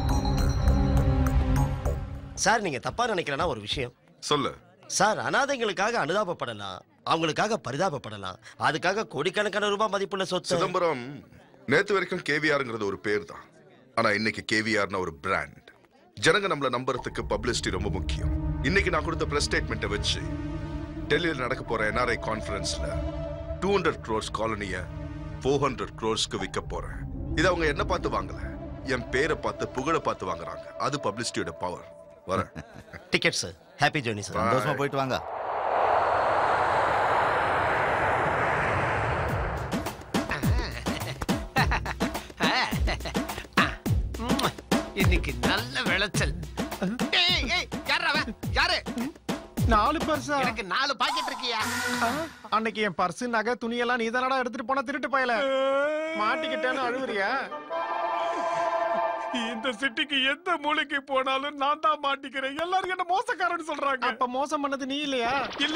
சார் நீங்க தப்பா நினைக்கலனா ஒரு விஷயம்
சொல்லு
சார் அனாதைகளுக்காக அனுதாபப்படலாம் அவங்களுக்காக பரிதாபப்படலாம் அதுக்காக கோடிக்கணக்கான ரூபாய் மதிப்புள்ள சொத்து
சிதம்பரம் நேத்து வரைக்கும் கேவிஆர்ங்கிறது ஒரு பேர் தான் ஆனா இன்னைக்கு கேவிஆர்னா ஒரு பிராண்ட் ஜனங்க நம்மள நம்புறதுக்கு பப்ளிசிட்டி ரொம்ப முக்கியம் இன்னைக்கு நான் கொடுத்த பிரஸ் ஸ்டேட்மெண்ட்டை வச்சு டெல்லியில் நடக்க போற என்ஆர்ஐ கான்ஃபரன்ஸ்ல டூ ஹண்ட்ரட் க்ரோர்ஸ் காலனிய ஃபோர் ஹண்ட்ரட் க்ரோஸ்க்கு விற்க போறேன் இதை அவங்க என்ன பார்த்து வாங்கல என் பேரை பார்த்து புகழை பார்த்து வாங்குறாங்க அது பப்ளிசிட்டியோட பவர் வரேன்
ticket sir happy journey sir
சந்தோஷமா போயிட்டு வாங்க
இன்னைக்கு நல்ல விளைச்சல் ஏய் ஏய் யாரா அவன் யாரு
நாலு பர்ஸா
எனக்கு நாலு பாக்கெட் இருக்கியா
அன்னைக்கு என் பர்ஸ் நகை துணியெல்லாம் நீ தானடா எடுத்துட்டு போன திருட்டு பயல மாட்டிக்கிட்டேன்னு அழுவுறியா
இந்த சிட்டிக்கு எந்த மூலைக்கு போனாலும் நான் தான் மாட்டிக்கிறேன் எல்லாரும் என்ன மோசக்காரன்னு சொல்றாங்க
அப்ப மோசம் பண்ணது நீ இல்லையா
இல்ல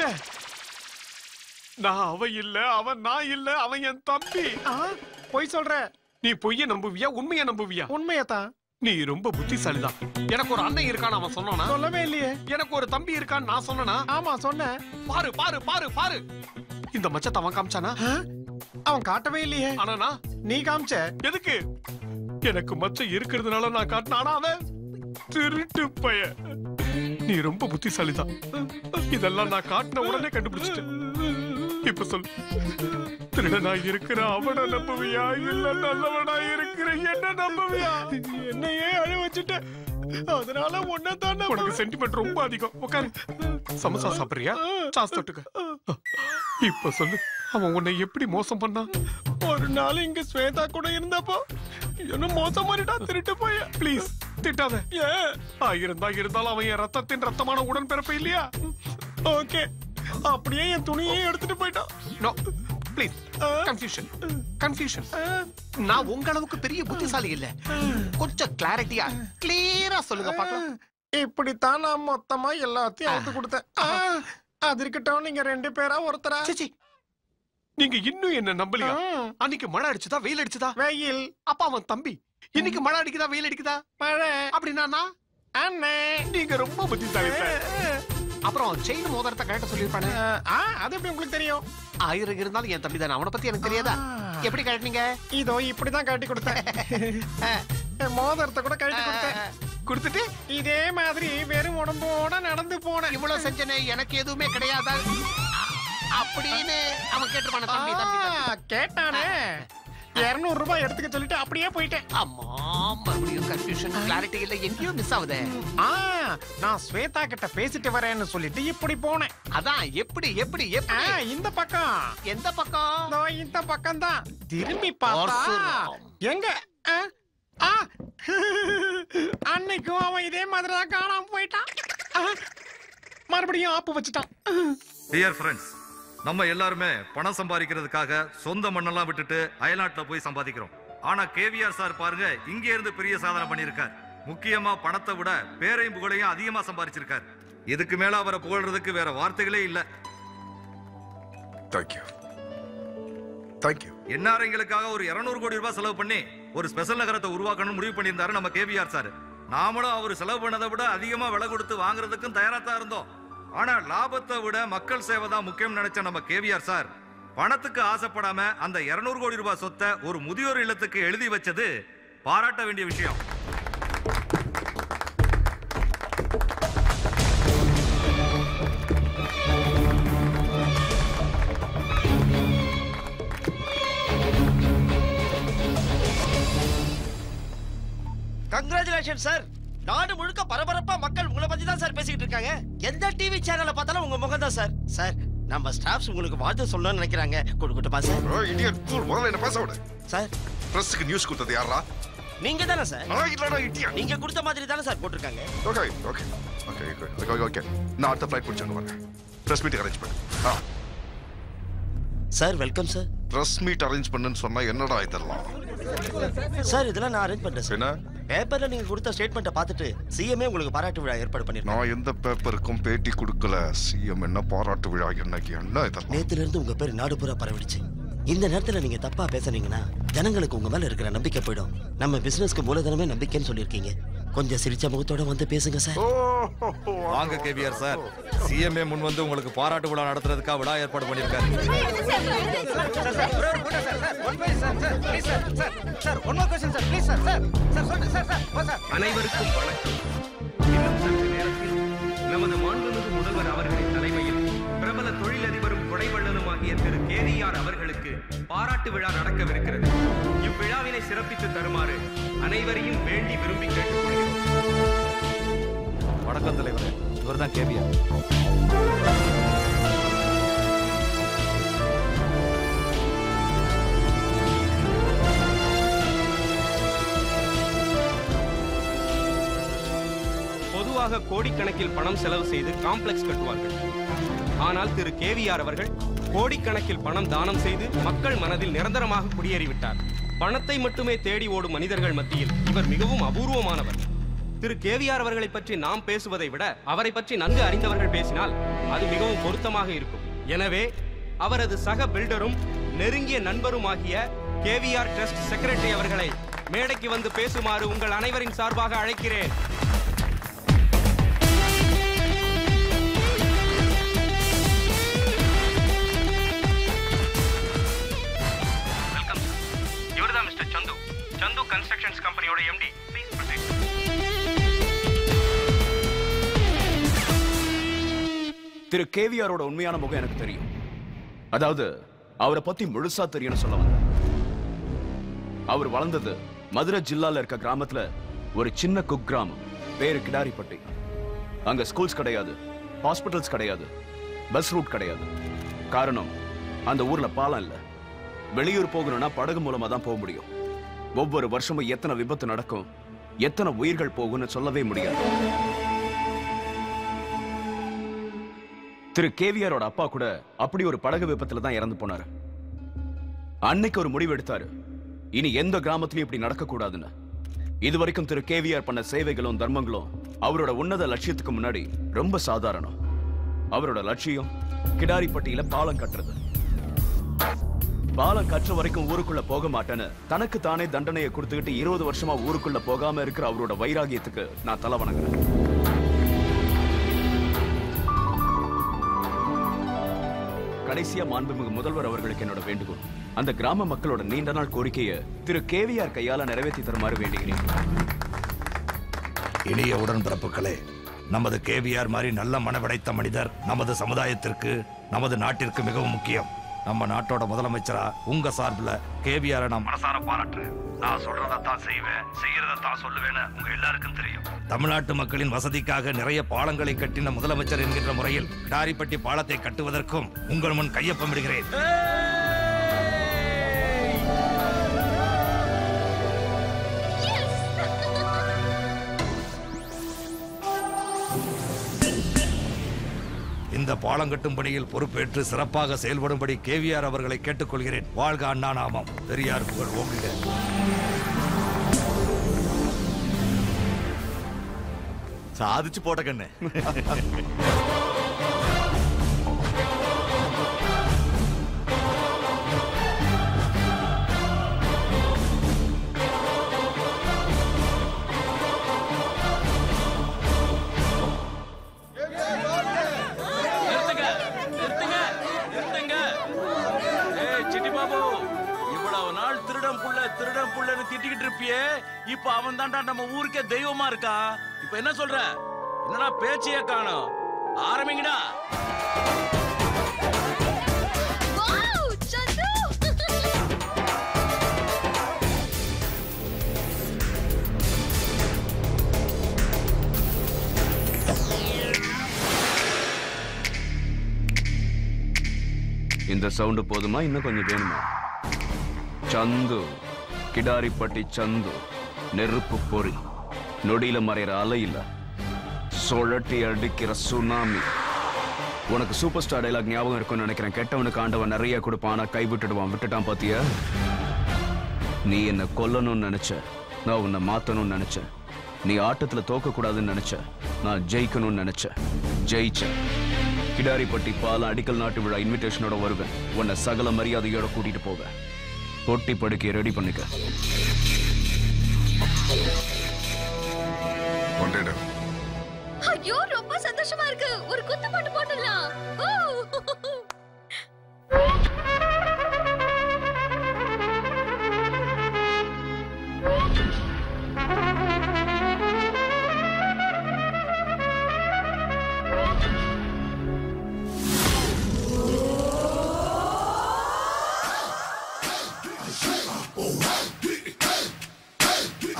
நான் அவன் இல்ல அவன் நான் இல்ல அவன் என் தம்பி
பொய் சொல்ற
நீ பொய்ய நம்புவியா உண்மைய நம்புவியா
உண்மையத்தான்
நீ ரொம்ப புத்திசாலிதான் எனக்கு ஒரு அண்ணன் இருக்கான்னு அவன் சொன்னானா
சொல்லவே இல்லையே
எனக்கு ஒரு தம்பி இருக்கான்னு நான் சொன்னனா
ஆமா சொன்னேன்
பாரு பாரு பாரு பாரு இந்த மச்சத்தை அவன் காமிச்சானா
அவன் காட்டவே இல்லையே
ஆனா
நீ காமிச்ச
எதுக்கு எனக்கு மச்சம் இருக்கிறதுனால நான் காட்டின ஆனா அவன் திருட்டு பைய நீ ரொம்ப புத்திசாலிதான் இதெல்லாம் நான் காட்டின உடனே கண்டுபிடிச்சிட்டேன் இப்ப சொல் திருடனா இருக்கிற அவனை நம்புவியா இல்ல நல்லவனா இருக்கிற என்ன நம்புவியா
என்னையே அழ வச்சுட்ட அதனால ஒன்னதான்
உனக்கு சென்டிமெண்ட் ரொம்ப அதிகம் உட்காரு சமோசா சாப்பிடுறியா சாஸ் தொட்டுக்க இப்ப சொல்லு அவன் உன்னை எப்படி மோசம் பண்ணான்
ஒரு நாள் இங்க ஸ்வேதா கூட இருந்தப்போ என்ன மோசம் பண்ணிட்டா திருட்டு போய
ப்ளீஸ் திட்டாத ஆயிரம் தான் இருந்தாலும் அவன் என் ரத்தத்தின் ரத்தமான உடன்பிறப்பு இல்லையா
ஓகே அப்படியே என் துணியே எடுத்துட்டு போயிட்டான்
நோ ப்ளீஸ் கன்ஃபியூஷன் கன்ஃபியூஷன் நான் உங்க அளவுக்கு பெரிய புத்திசாலி இல்ல கொஞ்சம் கிளாரிட்டியா கிளியரா சொல்லுங்க பார்க்கலாம்
இப்படித்தான் நான் மொத்தமா எல்லாத்தையும் அவுத்து கொடுத்தேன் ஆ, அது இருக்கட்டும் நீங்க ரெண்டு பேரா ஒருத்தரா
நீங்க இன்னும் என்ன நம்பலையா அன்னைக்கு மழை அடிச்சுதா வெயில் அடிச்சுதா
வெயில்
அப்பா அவன் தம்பி இன்னைக்கு மழை அடிக்குதா வெயில் அடிக்குதா
மழை
அப்படின்னா
அண்ணே
நீங்க ரொம்ப புத்திசாலி சார் அப்புறம் செயின் மோதிரத்தை கரெக்டா சொல்லிருப்பானே
ஆ, அது எப்படி உங்களுக்கு தெரியும்
ஆயிரம் இருந்தாலும் என் தம்பி தானே அவனை பத்தி எனக்கு தெரியாதா எப்படி கழட்டினீங்க
இதோ இப்படிதான் கட்டி கொடுத்தேன் மோதிரத்தை கூட கழட்டி கொடுத்தேன்
கொடுத்துட்டு
இதே மாதிரி வெறும் உடம்போட நடந்து போனேன்
இவ்வளவு செஞ்சனே எனக்கு எதுவுமே கிடையாதா அப்படின்னு அவன் கேட்டிருப்பான தம்பி தம்பி
ஆ, கேட்டானே இருநூறு ரூபாய் எடுத்துக்க சொல்லிட்டு அப்படியே போயிட்டேன்
அம்மா மறுபடியும் கன்ஃபியூஷன் கிளாரிட்டி இல்ல எங்கேயோ மிஸ் ஆகுதே
ஆ நான் ஸ்வேதா கிட்ட பேசிட்டு வரேன்னு சொல்லிட்டு இப்படி போனேன்
அதான் எப்படி எப்படி
ஆ,
எப்படி
இந்த பக்கம்
எந்த பக்கம்
இதோ இந்த பக்கம் தான் திரும்பி பார்த்தா
பரசுராம்.
எங்க ஆ, ஆ, அன்னைக்கும் அவன் இதே மாதிரி தான் காணாம போயிட்டான் ஆ, மறுபடியும் ஆப்பு வச்சுட்டான்
டியர் ஃப்ரெண்ட்ஸ் நம்ம எல்லாருமே பணம் சம்பாதிக்கிறதுக்காக சொந்த மண்ணெல்லாம் விட்டுட்டு அயல்நாட்டுல போய் சம்பாதிக்கிறோம் ஆனா கேவிஆர் சார் பாருங்க இங்க இருந்து பெரிய சாதனை பண்ணியிருக்கார் முக்கியமா பணத்தை விட பேரையும் புகழையும் அதிகமா சம்பாதிச்சிருக்கார் இதுக்கு மேல அவரை புகழ்றதுக்கு வேற வார்த்தைகளே இல்ல
தேங்க்யூ தேங்க்யூ
என்ஆர்ஐங்களுக்காக ஒரு 200 கோடி ரூபாய் செலவு பண்ணி ஒரு ஸ்பெஷல் நகரத்தை உருவாக்கணும்னு முடிவு பண்ணியிருந்தாரு நம்ம கேவிஆர் சார் நாமளும் அவர் செலவு பண்ணதை விட அதிகமா விலை கொடுத்து வாங்குறதுக்கும் தயாரா தான் இருந்தோம் ஆனா லாபத்தை விட மக்கள் சேவை தான் முக்கியம் நினைச்ச நம்ம கேவிஆர் சார் பணத்துக்கு ஆசைப்படாம அந்த 200 கோடி ரூபாய் சொத்தை ஒரு முதியோர் இல்லத்துக்கு எழுதி வச்சது பாராட்ட வேண்டிய விஷயம்
கங்க்ராச்சுலேஷன் சார் நாடு முழுக்க பரபரப்பா மக்கள் உங்களை பத்தி தான் சார் பேசிக்கிட்டு இருக்காங்க எந்த டிவி சேனல்ல பார்த்தாலும் உங்க முகம் தான் சார் சார் நம்ம ஸ்டாஃப்ஸ் உங்களுக்கு வாழ்த்து சொல்லணும்னு நினைக்கிறாங்க கொடுக்கட்டுமா சார்
இடியட் கூல் முதல்ல என்ன பேச விடு
சார்
பிரஸ்க்கு நியூஸ் கொடுத்தது யாரா
நீங்க தானே சார்
நான் இல்லடா இடியா
நீங்க கொடுத்த மாதிரி தானே சார் போட்டிருக்காங்க
okay okay okay okay okay okay நான் அடுத்த ஃப்ளைட் பிடிச்சாங்க வரேன் ப்ரெஸ் மீட் அரேஞ்ச் பண்ணு ஆ
sir welcome sir
press meet arrange பண்ணுன்னு சொன்னா என்னடா இதெல்லாம்
சார் இதெல்லாம் நான் அரேஞ்ச் பண்றேன் சார்
என்ன
பேப்பர்ல நீங்க கொடுத்த ஸ்டேட்மெண்ட்டை பார்த்துட்டு சிஎம்ஏ உங்களுக்கு பாராட்டு விழா ஏற்பாடு பண்ணிருக்கேன்
நான் எந்த பேப்பருக்கும் பேட்டி கொடுக்கல சிஎம் என்ன பாராட்டு விழா என்னைக்கு என்ன இதெல்லாம்
நேத்துல இருந்து உங்க பேர் நாடு பூரா பரவிடுச்சு இந்த நேரத்துல நீங்க தப்பா பேசுனீங்கன்னா ஜனங்களுக்கு உங்க மேல இருக்கிற நம்பிக்கை போயிடும் நம்ம பிசினஸ்க்கு மூலதனமே நம்பிக்கைன்னு சொல்லியிருக்கீங்க கொஞ்சம் சிரிச்ச முகத்தோட வந்து பேசுங்க சார்
வாங்க கேவிஆர் சார் சிஎம்ஏ முன் வந்து உங்களுக்கு பாராட்டு விழா நடத்துறதுக்காக விழா ஏற்பாடு பண்ணியிருக்காரு
அனைவருக்கும் வணக்கம் இன்னும் சற்று நேரத்தில் நமது மாண்புமிகு முதல்வர் அவர்களின் தலைமையில் பிரபல தொழிலதிபரும் கொடைவள்ளலுமாகிய திரு கேரியார் அவர்களுக்கு
பாராட்டு விழா நடக்கவிருக்கிறது இவ்விழாவினை சிறப்பித்து தருமாறு அனைவரையும் வேண்டி விரும்பி கேட்டுக்கொள்கிறோம்
வணக்கம் தலைவரே இவர் தான் கேபியா
பொதுவாக கோடிக்கணக்கில் பணம் செலவு செய்து காம்ப்ளெக்ஸ் கட்டுவார்கள் ஆனால் திரு கேவிஆர் அவர்கள் கோடிக்கணக்கில் பணம் தானம் செய்து மக்கள் மனதில் நிரந்தரமாக குடியேறிவிட்டார் பணத்தை மட்டுமே தேடி ஓடும் மனிதர்கள் மத்தியில் இவர் மிகவும் அபூர்வமானவர் திரு கேவிஆர் அவர்களை பற்றி நாம் பேசுவதை விட அவரை பற்றி நன்கு அறிந்தவர்கள் பேசினால் அது மிகவும் பொருத்தமாக இருக்கும் எனவே அவரது சக பில்டரும் நெருங்கிய நண்பருமாகிய கேவிஆர் ட்ரஸ்ட் செக்ரட்டரி அவர்களை மேடைக்கு வந்து பேசுமாறு உங்கள் அனைவரின் சார்பாக அழைக்கிறேன் வெல்கம் இவர்தான் மிஸ்டர் சந்து சந்து கன்ஸ்ட்ரக்ஷன்ஸ் கம்பெனியோட எம்டி ப்ளீஸ் ப்ரொசீட்
திரு கேவிஆரோட உண்மையான முகம் எனக்கு தெரியும் அதாவது அவரை பத்தி முழுசா தெரியும்னு சொல்ல வந்தேன் அவர் வளர்ந்தது மதுரை ஜில்லால இருக்க கிராமத்துல ஒரு சின்ன குக் கிராமம் பேரு கிடாரிப்பட்டி அங்க ஸ்கூல்ஸ் கிடையாது ஹாஸ்பிட்டல்ஸ் கிடையாது பஸ் ரூட் கிடையாது காரணம் அந்த ஊர்ல பாலம் இல்ல வெளியூர் போகணும்னா படகு மூலமா தான் போக முடியும் ஒவ்வொரு வருஷமும் எத்தனை விபத்து நடக்கும் எத்தனை உயிர்கள் போகும்னு சொல்லவே முடியாது திரு கேவிஆரோட அப்பா கூட அப்படி ஒரு படகு விபத்துல தான் இறந்து போனாரு அன்னைக்கு ஒரு முடிவு எடுத்தாரு இனி எந்த கிராமத்திலயும் இப்படி நடக்க கூடாதுன்னு இதுவரைக்கும் திரு கேவிஆர் பண்ண சேவைகளும் தர்மங்களும் அவரோட உன்னத லட்சியத்துக்கு முன்னாடி ரொம்ப சாதாரணம் அவரோட லட்சியம் கிடாரிப்பட்டியில பாலம் கட்டுறது பாலம் கற்ற வரைக்கும் ஊருக்குள்ள போக மாட்டேன்னு தனக்கு தானே தண்டனையை கொடுத்துக்கிட்டு இருபது வருஷமா ஊருக்குள்ள போகாம இருக்கிற அவரோட வைராகியத்துக்கு நான் தலை வணங்குறேன் கடைசியா மாண்புமிகு முதல்வர் அவர்களுக்கு என்னோட வேண்டுகோள் அந்த கிராம மக்களோட நீண்ட நாள் கோரிக்கையை திரு கேவிஆர் கையால நிறைவேற்றி தருமாறு வேண்டுகிறேன்
இனிய உடன்பிறப்புகளே நமது கேவிஆர் மாதிரி நல்ல மனவிடைத்த மனிதர் நமது சமுதாயத்திற்கு நமது நாட்டிற்கு மிகவும் முக்கியம் நம்ம நாட்டோட முதலமைச்சரா உங்க சார்பில் கேவிஆரை நான் மனசார பாராட்டுறேன் நான் சொல்றதை தான் செய்வேன் செய்யறதை தான் சொல்லுவேன்னு உங்க எல்லாருக்கும் தெரியும் தமிழ்நாட்டு மக்களின் வசதிக்காக நிறைய பாலங்களை கட்டின முதலமைச்சர் என்கின்ற முறையில் கிடாரிப்பட்டி பாலத்தை கட்டுவதற்கும் உங்கள் முன் கையொப்பமிடுகிறேன் இந்த பாலம் கட்டும் பணியில் பொறுப்பேற்று சிறப்பாக செயல்படும்படி கேவிஆர் அவர்களை கேட்டுக்கொள்கிறேன் வாழ்க அண்ணா நாமம் பெரியார் புகழ் ஓங்குக
சாதிச்சு போட்ட கண்ணு
நிறுத்துங்க நிறுத்துங்க நிறுத்துங்க ஏய் சிட்டி பாபு இவ்வளவு நாள் திருடன் புள்ள திருடன் புள்ளன்னு திட்டிக்கிட்டு இருப்பியே இப்ப அவன் தான்டா நம்ம ஊருக்கே தெய்வமா இருக்கான் இப்ப என்ன சொல்ற என்னடா பேச்சையே காணோம் ஆரம்பிங்கடா
இந்த சவுண்டு போதுமா இன்னும் கொஞ்சம் வேணுமா சந்து கிடாரிப்பட்டி சந்து நெருப்பு பொறி நொடியில மறையிற அலை இல்ல சுழட்டி அடிக்கிற சுனாமி உனக்கு சூப்பர் ஸ்டார் டைலாக் ஞாபகம் இருக்கும்னு நினைக்கிறேன் கெட்டவனுக்கு ஆண்டவன் நிறைய கொடுப்பான் ஆனா கை விட்டுடுவான் விட்டுட்டான் பாத்தியா நீ என்ன கொல்லணும்னு நினைச்ச நான் உன்னை மாத்தணும்னு நினைச்சேன் நீ ஆட்டத்துல தோக்க கூடாதுன்னு நினைச்ச நான் ஜெயிக்கணும்னு நினைச்சேன் ஜெயிச்சேன் கிடாரிப்பட்டி பாலம் அடிக்கல் நாட்டு விழா இன்விடேஷனோட வருவேன் உன்னை சகல மரியாதையோட கூட்டிட்டு போவேன் பொட்டி படுக்கையை ரெடி பண்ணிக்க
கொண்டேடு
ஐயோ ரொம்ப சந்தோஷமா இருக்கு ஒரு குத்து பாட்டு போட்டுடலாம் ஓ!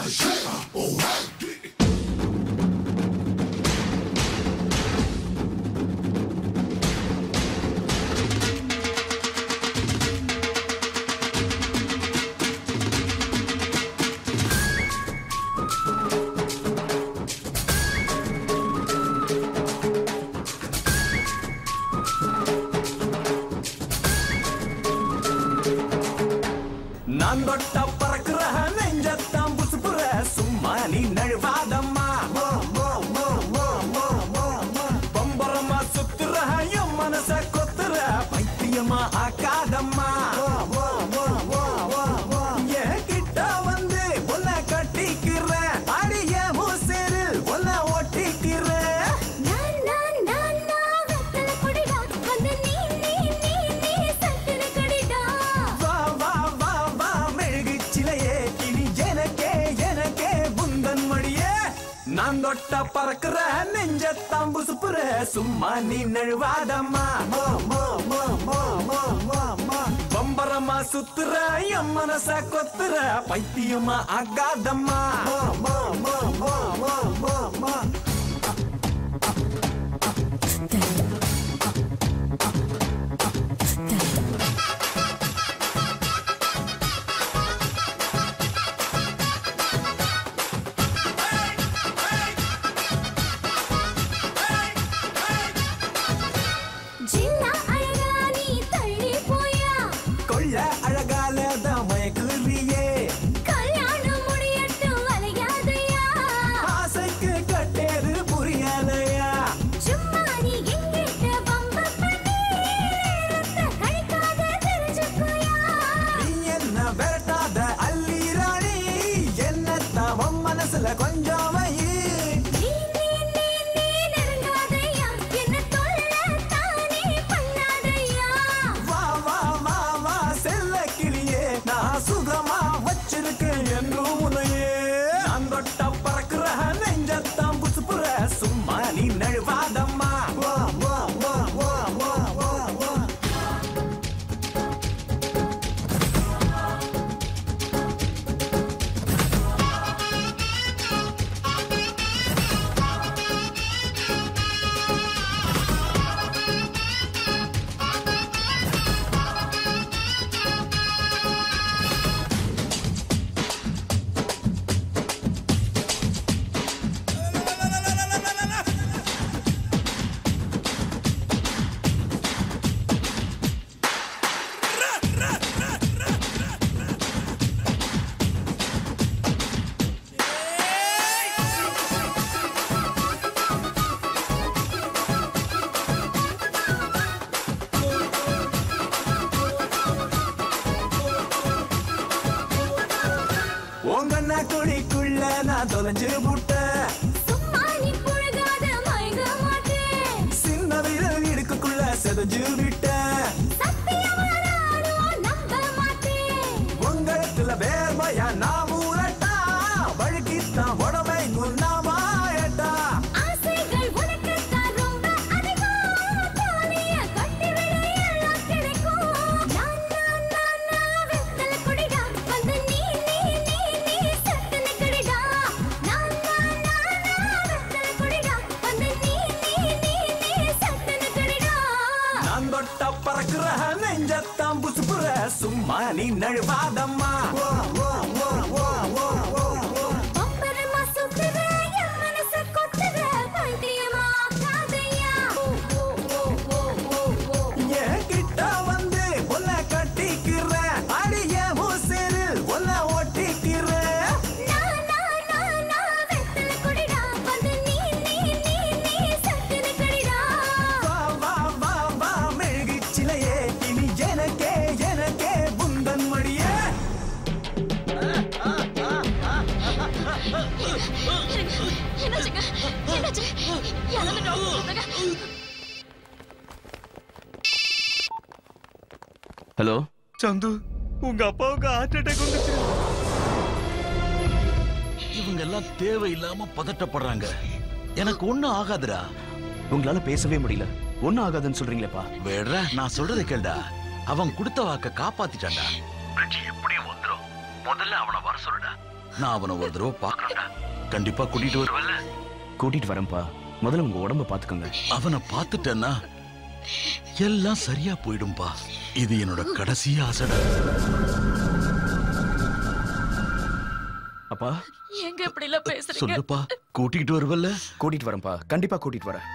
நான் தொட்ட பறக்குற நெஞ்சத்தான் புசுப்புற சும்மா நீ நழுவாதம்மா பம்பரமா சுத்துற என் மனச கொத்துற பைத்தியமா ஆக்காதம்மா என் கிட்ட வந்து உன்னை கட்டிக்கிற அடிய மூசேரில் உன்னை ஒட்டிக்கிற
நான் நான் நான் நான் வெத்தல கொடிடா வந்து நீ நீ நீ நீ சட்டன கொடிடா
வா வா வா வா மெழுகுச்சிலையே இனி எனக்கே எனக்கே புந்தன் மடியே நான் தொட்ட பறக்குற நெஞ்சத்தாம் புசுப்புற சும்மா நீ நழுவாதம்மா மோ, மோ, மோ, மோ, மோ, மோ, மோ. பம்பரமா சுத்துற என் மனச கொத்துற பைத்தியமா ஆகாதம்மா மோ, மோ, மோ, மோ, மோ, மோ, மோ.
ஜின்னா அழகா நீ தள்ளி போயா
கொள்ள அழகால தான் மயக்குறியே
கல்யாணம் முடியட்டும் அலையாதையா
ஆசைக்கு கட்டேது புரியலையா
சும்மா நீ எங்கிட்ட பம்ப பண்ணி நேரத்தை கழிக்காத தெரிஞ்சுக்கோயா
நீ என்ன விரட்டாத அள்ளி ராணி என்னத்தான் உன் மனசுல கொஞ்சம் வை
நீ நீ நீ நீ நெருங்காதையா என்ன தொல்ல தானே பண்ணாதையா
வா வா வா வா செல்ல கிளியே நான் சுகமா வச்சிருக்கேன் என்றும் உனையே நான் தொட்ட பறக்குற நெஞ்சத்தான் புசுப்புற சும்மா நீ நழுவாதம்மா வா வா வா வா வா வா வா உங்க குழிக்குள்ள நான் தொலைஞ்சு புட்டேன்
சும்மா நீ புழுகாத மயங்க மாட்டேன்
சின்ன விரல் இடுக்குள்ள செதஞ்சு விட்டேன்
சத்தியமா நானும் நம்ப மாட்டேன்
உங்களத்துல வேர்மையா நான் ஊரட்டா வழுக்கித்தான் உடமை குன்னாமாயட்டா
ஆசைகள் உனக்குத்தான் ரொம்ப அதிகம் தாலிய கட்டிவிட எல்லாம் கிடைக்கும் நான் நான் நான் நான் வெத்தல கொடிடா வந்து நீ நீ நீ நீ சட்டன கொடிடா நான் நான் நான் நான் வெத்தல கொடிடா வந்து நீ நீ நீ நீ சட்டன கொடிடா
நான் தொட்ட பறக்குற நெஞ்சத்தான் புசுப்புற சும்மா நீ நழுவாதம்மா வா, வா, வா, வா, வா, வா, வா.
பம்பரமா சுத்துற என் மனச கொத்துற பைத்தியமா காதையா
என் கிட்ட வந்து உன்னை கட்டிக்கிற அடிய மூசேரில் உன்னை ஒட்டிக்கிறேன்
நான் நான் நான் நான் வெத்தல கொடிடா வந்து நீ நீ நீ நீ சட்டன கொடிடா
வா வா வா வா மெழுகுச்சிலையே இனி எனக்கே எனக்கே புந்தன் மடியே
என்னாச்சுங்க என்னாச்சு யாராவது டாக்டர் கூப்பிடுங்க
ஹலோ
சந்து உங்க அப்பாவுக்கு ஹார்ட் அட்டாக் வந்துச்சு
இவங்க எல்லாம் தேவையில்லாம பதட்டப்படுறாங்க எனக்கு ஒண்ணும் ஆகாதுடா
உங்களால பேசவே முடியல ஒண்ணும் ஆகாதுன்னு சொல்றீங்களேப்பா
வேற நான் சொல்றதை கேளுடா அவன் கொடுத்த வாக்க காப்பாத்திட்டான்டா
எப்படியும் வந்துடும் முதல்ல அவனை வர சொல்லுடா
நான் அவனை ஒரு தடவை பார்க்கறேன்டா கண்டிப்பா கூட்டிட்டு வருவல்ல
கூட்டிட்டு வரேன்ப்பா முதல்ல உங்க உடம்ப பாத்துக்கோங்க
அவனை பார்த்துட்டேன்னா எல்லாம் சரியா போயிடும்பா இது என்னோட கடைசி ஆசைடா
அப்பா
எங்க இப்படி எல்லாம் பேசுறீங்க
சொல்லுப்பா கூட்டிட்டு வருவல்ல
கூட்டிட்டு வரேன்ப்பா கண்டிப்பா கூட்டிட்டு வரேன்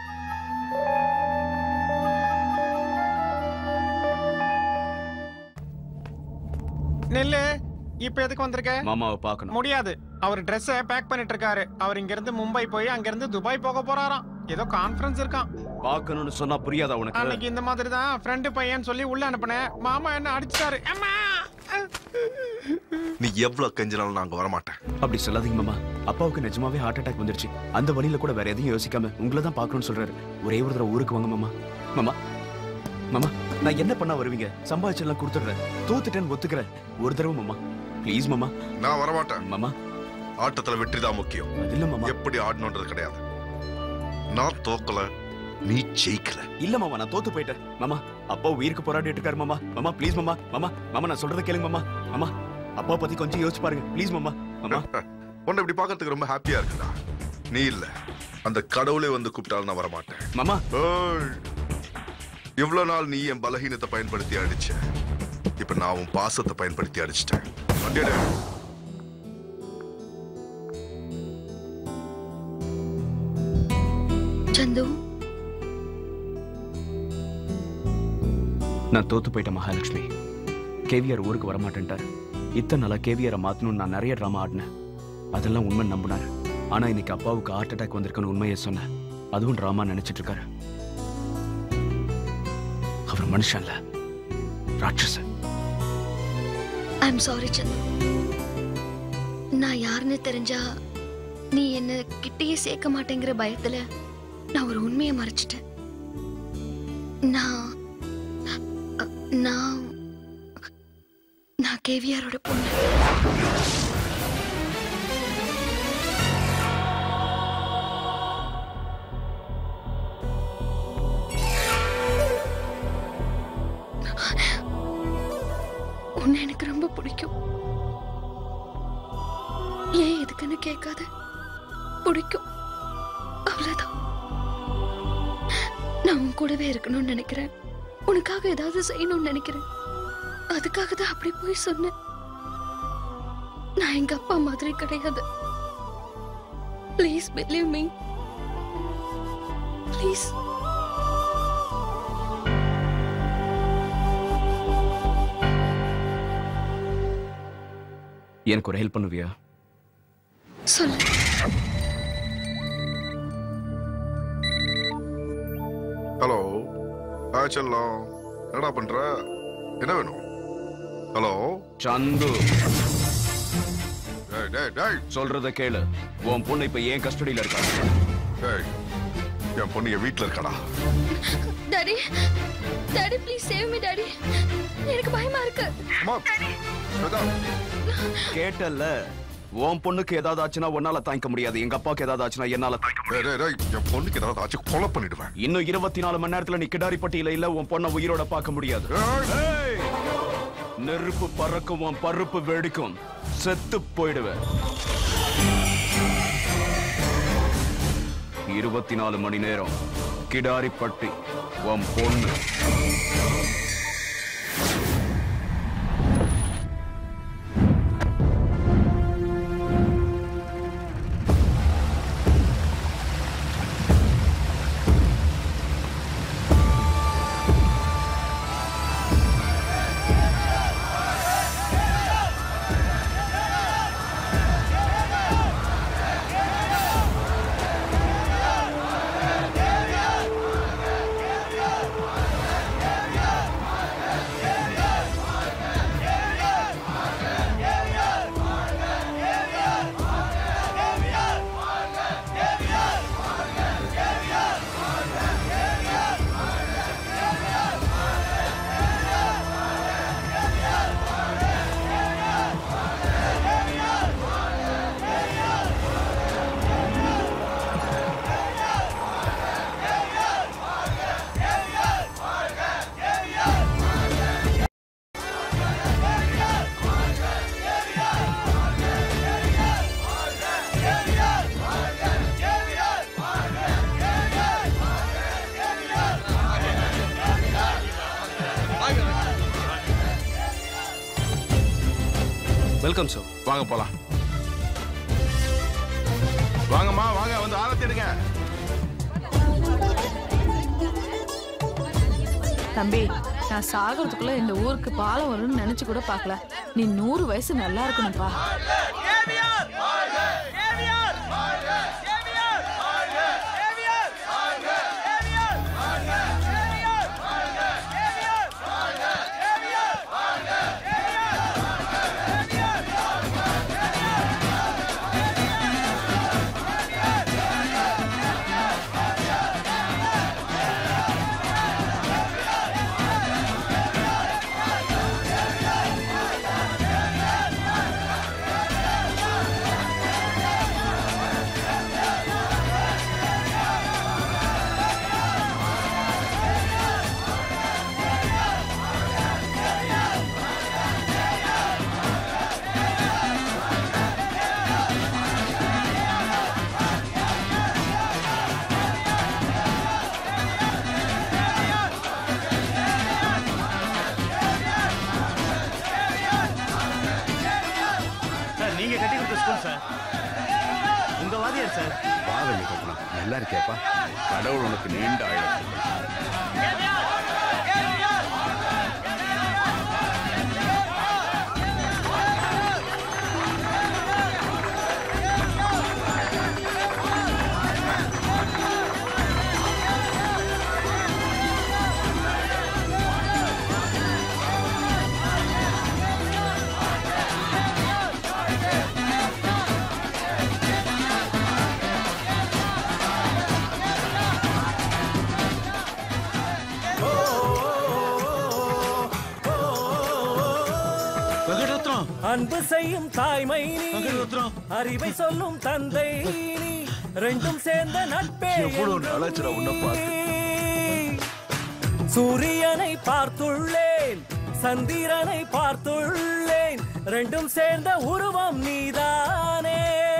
நெல்லு இப்ப எதுக்கு வந்திருக்க
மாமாவை பார்க்கணும்
முடியாது அவர் ட்ரெஸ்ஸை பேக் பண்ணிட்டு இருக்காரு அவர் இங்க இருந்து மும்பை போய் அங்க இருந்து துபாய் போக போறாராம் ஏதோ கான்ஃபரன்ஸ் இருக்கான்
பார்க்கணும்னு சொன்னா புரியாதா உனக்கு
அன்னைக்கு இந்த மாதிரி தான் ஃப்ரெண்டு பையன் சொல்லி உள்ள அனுப்புனேன் மாமா என்ன அடிச்சாரு அம்மா
நீ எவ்வளவு கெஞ்சினாலும் நாங்க வரமாட்டேன்
அப்படி சொல்லாதீங்க மாமா அப்பாவுக்கு நிஜமாவே ஹார்ட் அட்டாக் வந்துருச்சு அந்த வழியில கூட வேற எதையும் யோசிக்காம உங்களை தான் பார்க்கணும்னு சொல்றாரு ஒரே ஒரு தடவை ஊருக்கு வாங்க மாமா மாமா மாமா நான் என்ன பண்ணா வருவீங்க சம்பாதிச்செல்லாம் கொடுத்துடுறேன் தோத்துட்டேன்னு ஒத்துக்கிறேன் ஒரு தடவை மாமா ப்ளீஸ் மாமா
நான் வரமாட்டேன்
மாமா
ஆட்டத்துல வெற்றி தான் முக்கியம்
இல்ல மாமா
எப்படி ஆடணுன்றது கிடையாது நான் தோக்கல நீ ஜெயிக்கல
இல்ல மாமா நான் தோத்து போயிட்டேன் மாமா அப்பா உயிருக்கு போராடிட்டு இருக்காரு மாமா மாமா ப்ளீஸ் மாமா மாமா மாமா நான் சொல்றதை கேளுங்க மாமா மாமா அப்பா பத்தி கொஞ்சம் யோசிச்சு பாருங்க ப்ளீஸ் மாமா மாமா
உன்னை இப்படி பார்க்கறதுக்கு ரொம்ப ஹாப்பியா இருக்குடா நீ இல்ல அந்த கடவுளே வந்து கூப்பிட்டாலும் நான் வரமாட்டேன்
மாமா
ஏய், இவ்வளவு நாள் நீ என் பலகீனத்தை பயன்படுத்தி அடிச்ச இப்ப நான் உன் பாசத்தை பயன்படுத்தி அடிச்சிட்டேன் வண்டியடே
சந்து
நான் தோத்து போயிட்டேன் மகாலட்சுமி கேவிஆர் ஊருக்கு வரமாட்டேன்ட்டார் இத்தனை நாளா கேவிஆரை மாத்தணும்னு நான் நிறைய ட்ராமா ஆடினேன் அதெல்லாம் உண்மை நம்பினார் ஆனா இன்னைக்கு அப்பாவுக்கு ஹார்ட் அட்டாக் வந்திருக்குன்னு உண்மையை சொன்னேன் அதுவும் ட்ராமா நினைச்சிட்டு இருக்காரு அவர் மனுஷன் இல்ல ராட்சசன்
ஐம் சாரி சந்து நான் யாருன்னு தெரிஞ்சா நீ என்ன கிட்டேயே சேர்க்க மாட்டேங்கிற பயத்துல நான் ஒரு உண்மையை மறைச்சிட்டேன் நான் அ, நான் நான் கேவியாரோட பொண்ணு உன்னை எனக்கு ரொம்ப பிடிக்கும் ஏன் எதுக்குன்னு கேட்காத பிடிக்கும் அவ்வளவுதான் நான் உன் கூடவே இருக்கணும்னு நினைக்கிறேன் உனக்காக ஏதாவது செய்யணும்னு நினைக்கிறேன் அதுக்காக தான் அப்படி போய் சொன்னேன் நான் எங்க அப்பா மாதிரி கிடையாது ப்ளீஸ் பிலீவ் மீ ப்ளீஸ்
எனக்கு ஒரு ஹெல்ப் பண்ணுவியா
சொல்லு
ஹலோ ஆ செல்லம் என்னடா பண்ற என்ன வேணும் ஹலோ
சந்து
டேய் டேய் டேய்
சொல்றத கேளு உன் பொண்ணு இப்ப ஏன் கஸ்டடியில இருக்கா
டேய் என் பொண்ணு என் வீட்டுல இருக்காடா
daddy daddy please save me daddy எனக்கு பயமா இருக்கு
கேட்டல்ல உன் பொண்ணுக்கு ஏதாவது ஆச்சுன்னா உன்னால தாங்கிக்க முடியாது எங்க அப்பாவுக்கு ஏதாவது ஆச்சுன்னா என்னால தாங்கிக்க முடியாது
என் பொண்ணுக்கு ஏதாவது ஆச்சு கொலை பண்ணிடுவேன்
இன்னும் இருபத்தி நாலு மணி நேரத்துல நீ கிடாரிப்பட்டியில இல்ல உன் பொண்ணை உயிரோட பார்க்க முடியாது ஏய்! நெருப்பு பறக்கும் உன் பருப்பு வெடிக்கும் செத்து போயிடுவேன் இருபத்தி நாலு மணி நேரம் கிடாரிப்பட்டி உன் பொண்ணு
வெல்கம் சார்
வாங்க போலாம் வாங்கம்மா வாங்க வந்து ஆரத்தி எடுங்க
தம்பி நான் சாகிறதுக்குள்ள இந்த ஊருக்கு பாலம் வரும்னு நினைச்சு கூட பார்க்கல நீ நூறு வயசு நல்லா இருக்கணும்ப்பா
சார் நீங்க கட்டி கொடுத்த ஸ்கூல் சார் உங்க வாதியார் சார்
பாதம் கட்டணம் நல்லா இருக்கேப்பா கடவுள் உனக்கு நீண்ட ஆயுள்
அன்பு செய்யும் தாய்மை நீ அறிவை சொல்லும் தந்தை நீ ரெண்டும் சேர்ந்த நட்பே
எவ்வளவு நாளாச்சுடா உன்னை பார்த்து.
சூரியனை பார்த்துள்ளேன் சந்திரனை பார்த்துள்ளேன் ரெண்டும் சேர்ந்த உருவம் நீதானே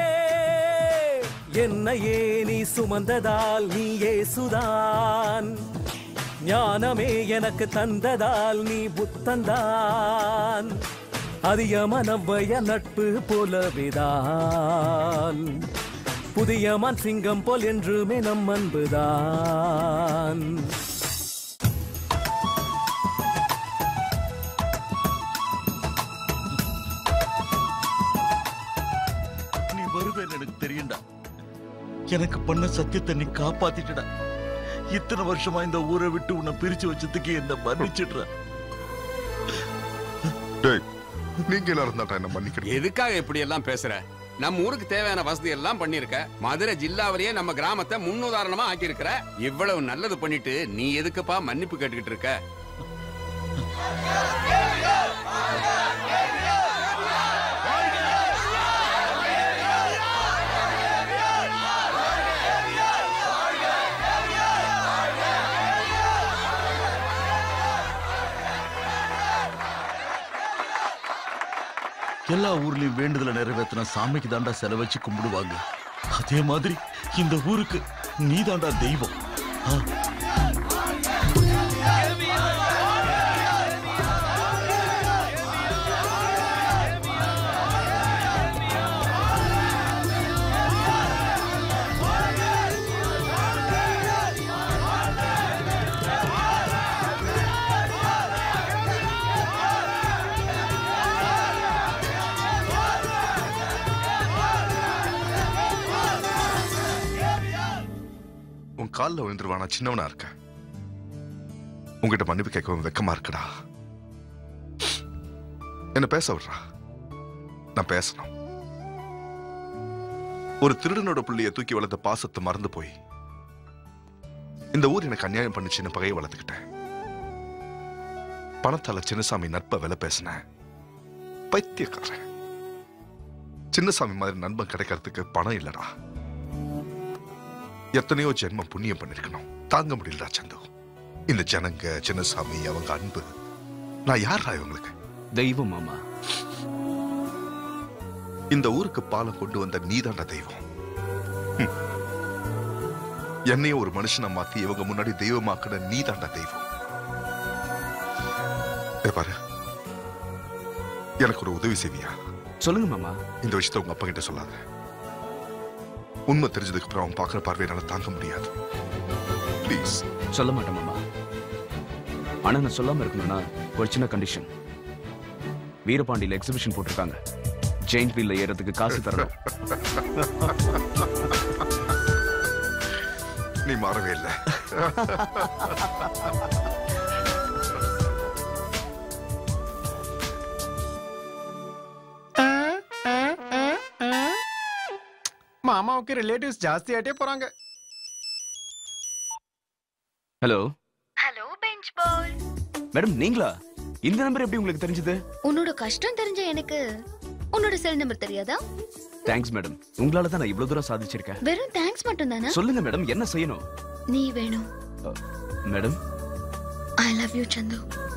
என்னையே நீ சுமந்ததால் நீ ஏசுதான் ஞானமே எனக்கு தந்ததால் நீ புத்தந்தான் அதிக மனவய நட்பு போலவேதான் புதிய மண் சிங்கம் போல் என்றுமே நம் அன்புதான்
நீ வருவேன்னு எனக்கு தெரியும்டா எனக்கு பண்ண சத்தியத்தை நீ காப்பாத்திட்டடா இத்தனை வருஷமா இந்த ஊரை விட்டு உன்னை பிரிச்சு வச்சதுக்கு என்ன மன்னிச்சிடுற
டேய் நீங்க எல்லாரும் தான் என்ன மன்னிக்கிறேன்
எதுக்காக இப்படி எல்லாம் பேசுற நம்ம ஊருக்கு தேவையான வசதி எல்லாம் பண்ணிருக்க மதுரை ஜில்லாவிலேயே நம்ம கிராமத்தை முன்னுதாரணமா ஆக்கியிருக்கிற இவ்வளவு நல்லது பண்ணிட்டு நீ எதுக்குப்பா மன்னிப்பு கேட்டுக்கிட்டு இருக்க
எல்லா ஊர்லயும் வேண்டுதலை நிறைவேற்றின சாமிக்கு தாண்டா செலவச்சு கும்பிடுவாங்க அதே மாதிரி இந்த ஊருக்கு நீ தாண்டா தெய்வம் ஆ.
உன் காலில் விழுந்துருவா நான் சின்னவனா இருக்கேன் உங்ககிட்ட மன்னிப்பு கேட்கவும் வெக்கமா இருக்குடா என்ன பேச விடுறா நான் பேசணும் ஒரு திருடனோட புள்ளைய தூக்கி வளர்த்த பாசத்தை மறந்து போய் இந்த ஊர் எனக்கு அநியாயம் பண்ணுச்சுன்னு பகையை வளர்த்துக்கிட்டேன் பணத்தால சின்னசாமி நட்பை விலை பேசினேன் பைத்தியக்காரன் சின்னசாமி மாதிரி நண்பன் கிடைக்கிறதுக்கு பணம் இல்லடா எத்தனையோ ஜென்மம் புண்ணியம் பண்ணிருக்கணும் தாங்க முடியலடா சந்து இந்த ஜனங்க சின்னசாமி அவங்க அன்பு நான் யாரா இவங்களுக்கு
தெய்வம் மாமா
இந்த ஊருக்கு பாலம் கொண்டு வந்த நீதாண்டா தெய்வம் ஹம். என்னையும் ஒரு மனுஷனை மாத்தி இவங்க முன்னாடி தெய்வமாக்குன நீதாண்டா தெய்வம் ஏ பாரு எனக்கு ஒரு உதவி செய்வியா
சொல்லுங்க மாமா
இந்த விஷயத்த உங்க அப்பா கிட்ட சொல்லாத உண்மை தெரிஞ்சதுக்கு அப்புறம் அவன் பாக்குற பார்வையை என்னால தாங்க முடியாது ப்ளீஸ்
சொல்ல மாட்டேன் மாமா ஆனா நான் சொல்லாம இருக்கணும்னா ஒரு சின்ன கண்டிஷன் வீரபாண்டியில எக்ஸிபிஷன் போட்டிருக்காங்க ஜெயின்ட் வீல்ல ஏறதுக்கு காசு தரணும்
நீ மாறவே இல்லை
மாமாவுக்கு ரிலேட்டிவ்ஸ் ஜாஸ்தி ஆயிட்டே போறாங்க
ஹலோ
ஹலோ பெஞ்ச் பால்
மேடம் நீங்களா இந்த நம்பர் எப்படி உங்களுக்கு தெரிஞ்சது
உன்னோட கஷ்டம் தெரிஞ்ச எனக்கு உன்னோட செல் நம்பர் தெரியாதா
தேங்க்ஸ் மேடம் உங்களால தான் நான் இவ்வளவு தூரம் சாதிச்சிருக்கேன்
வெறும் தேங்க்ஸ் மட்டும் தானே
சொல்லுங்க மேடம் என்ன செய்யணும்
நீ வேணும்
மேடம்
ஐ லவ் யூ சந்து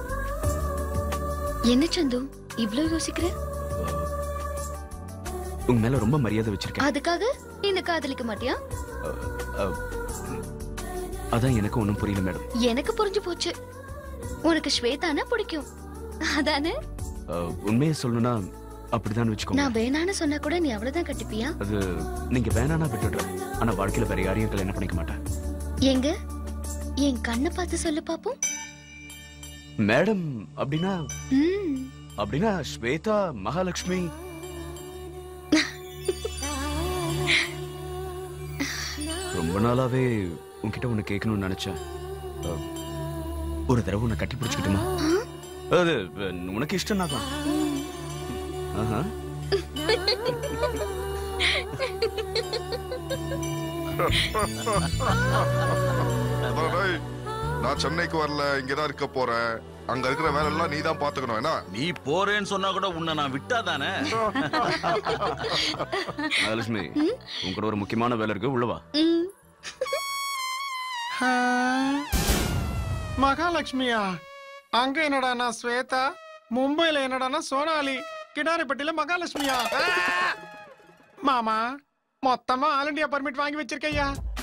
என்ன சந்து இவ்ளோ யோசிக்கிற
உங்க மேல ரொம்ப மரியாதை வச்சிருக்கேன்
அதுக்காக என்ன காதலிக்க மாட்டியா
அஹ், அதான் எனக்கு ஒண்ணும் புரியல மேடம்
எனக்கு புரிஞ்சு போச்சு உனக்கு ஸ்வேதானா பிடிக்கும் அதானே
அஹ், உண்மையை சொல்லணும்னா அப்படிதான் வச்சுக்கோங்க
நான் வேணான்னு சொன்னா கூட நீ அவ்வளவுதான் கட்டிப்பியா
அது நீங்க வேணானா விட்டுடுறேன் ஆனா வாழ்க்கையில வேற யாரையும் கல்யாணம் பண்ணிக்க மாட்டேன்
எங்க என் கண்ணை பார்த்து சொல்லு பாப்போம்
மேடம் அப்படின்னா
ம்
அப்படின்னா ஸ்வேதா மகாலட்சுமி ரொம்ப நாளாவே உன்கிட்ட ஒண்ணு கேட்கணும்னு நினைச்சேன் அஹ், ஒரு தடவை உன்னை கட்டி பிடிச்சுக்கிட்டுமா அது அஹ், உனக்கு இஷ்டம் தான் ஆஹா
அதான் டேய், நான் சென்னைக்கு வரல இங்கதான் இருக்க போறேன் அங்க இருக்கிற வேலை எல்லாம் நீ தான் பாத்துக்கணும் என்ன
நீ போறேன்னு சொன்னா கூட உன்னை நான் விட்டாதானே
மகாலட்சுமி உன் கூட ஒரு முக்கியமான வேலை இருக்கு உள்ளவா
ம்
மகாலட்சுமியா அங்க என்னடானா ஸ்வேதா மும்பைல என்னடானா சோனாலி கிடாரிப்பட்டியில மகாலட்சுமியா ஆ! மாமா மொத்தமா ஆல் இண்டியா பர்மிட் வாங்கி வச்சிருக்கையா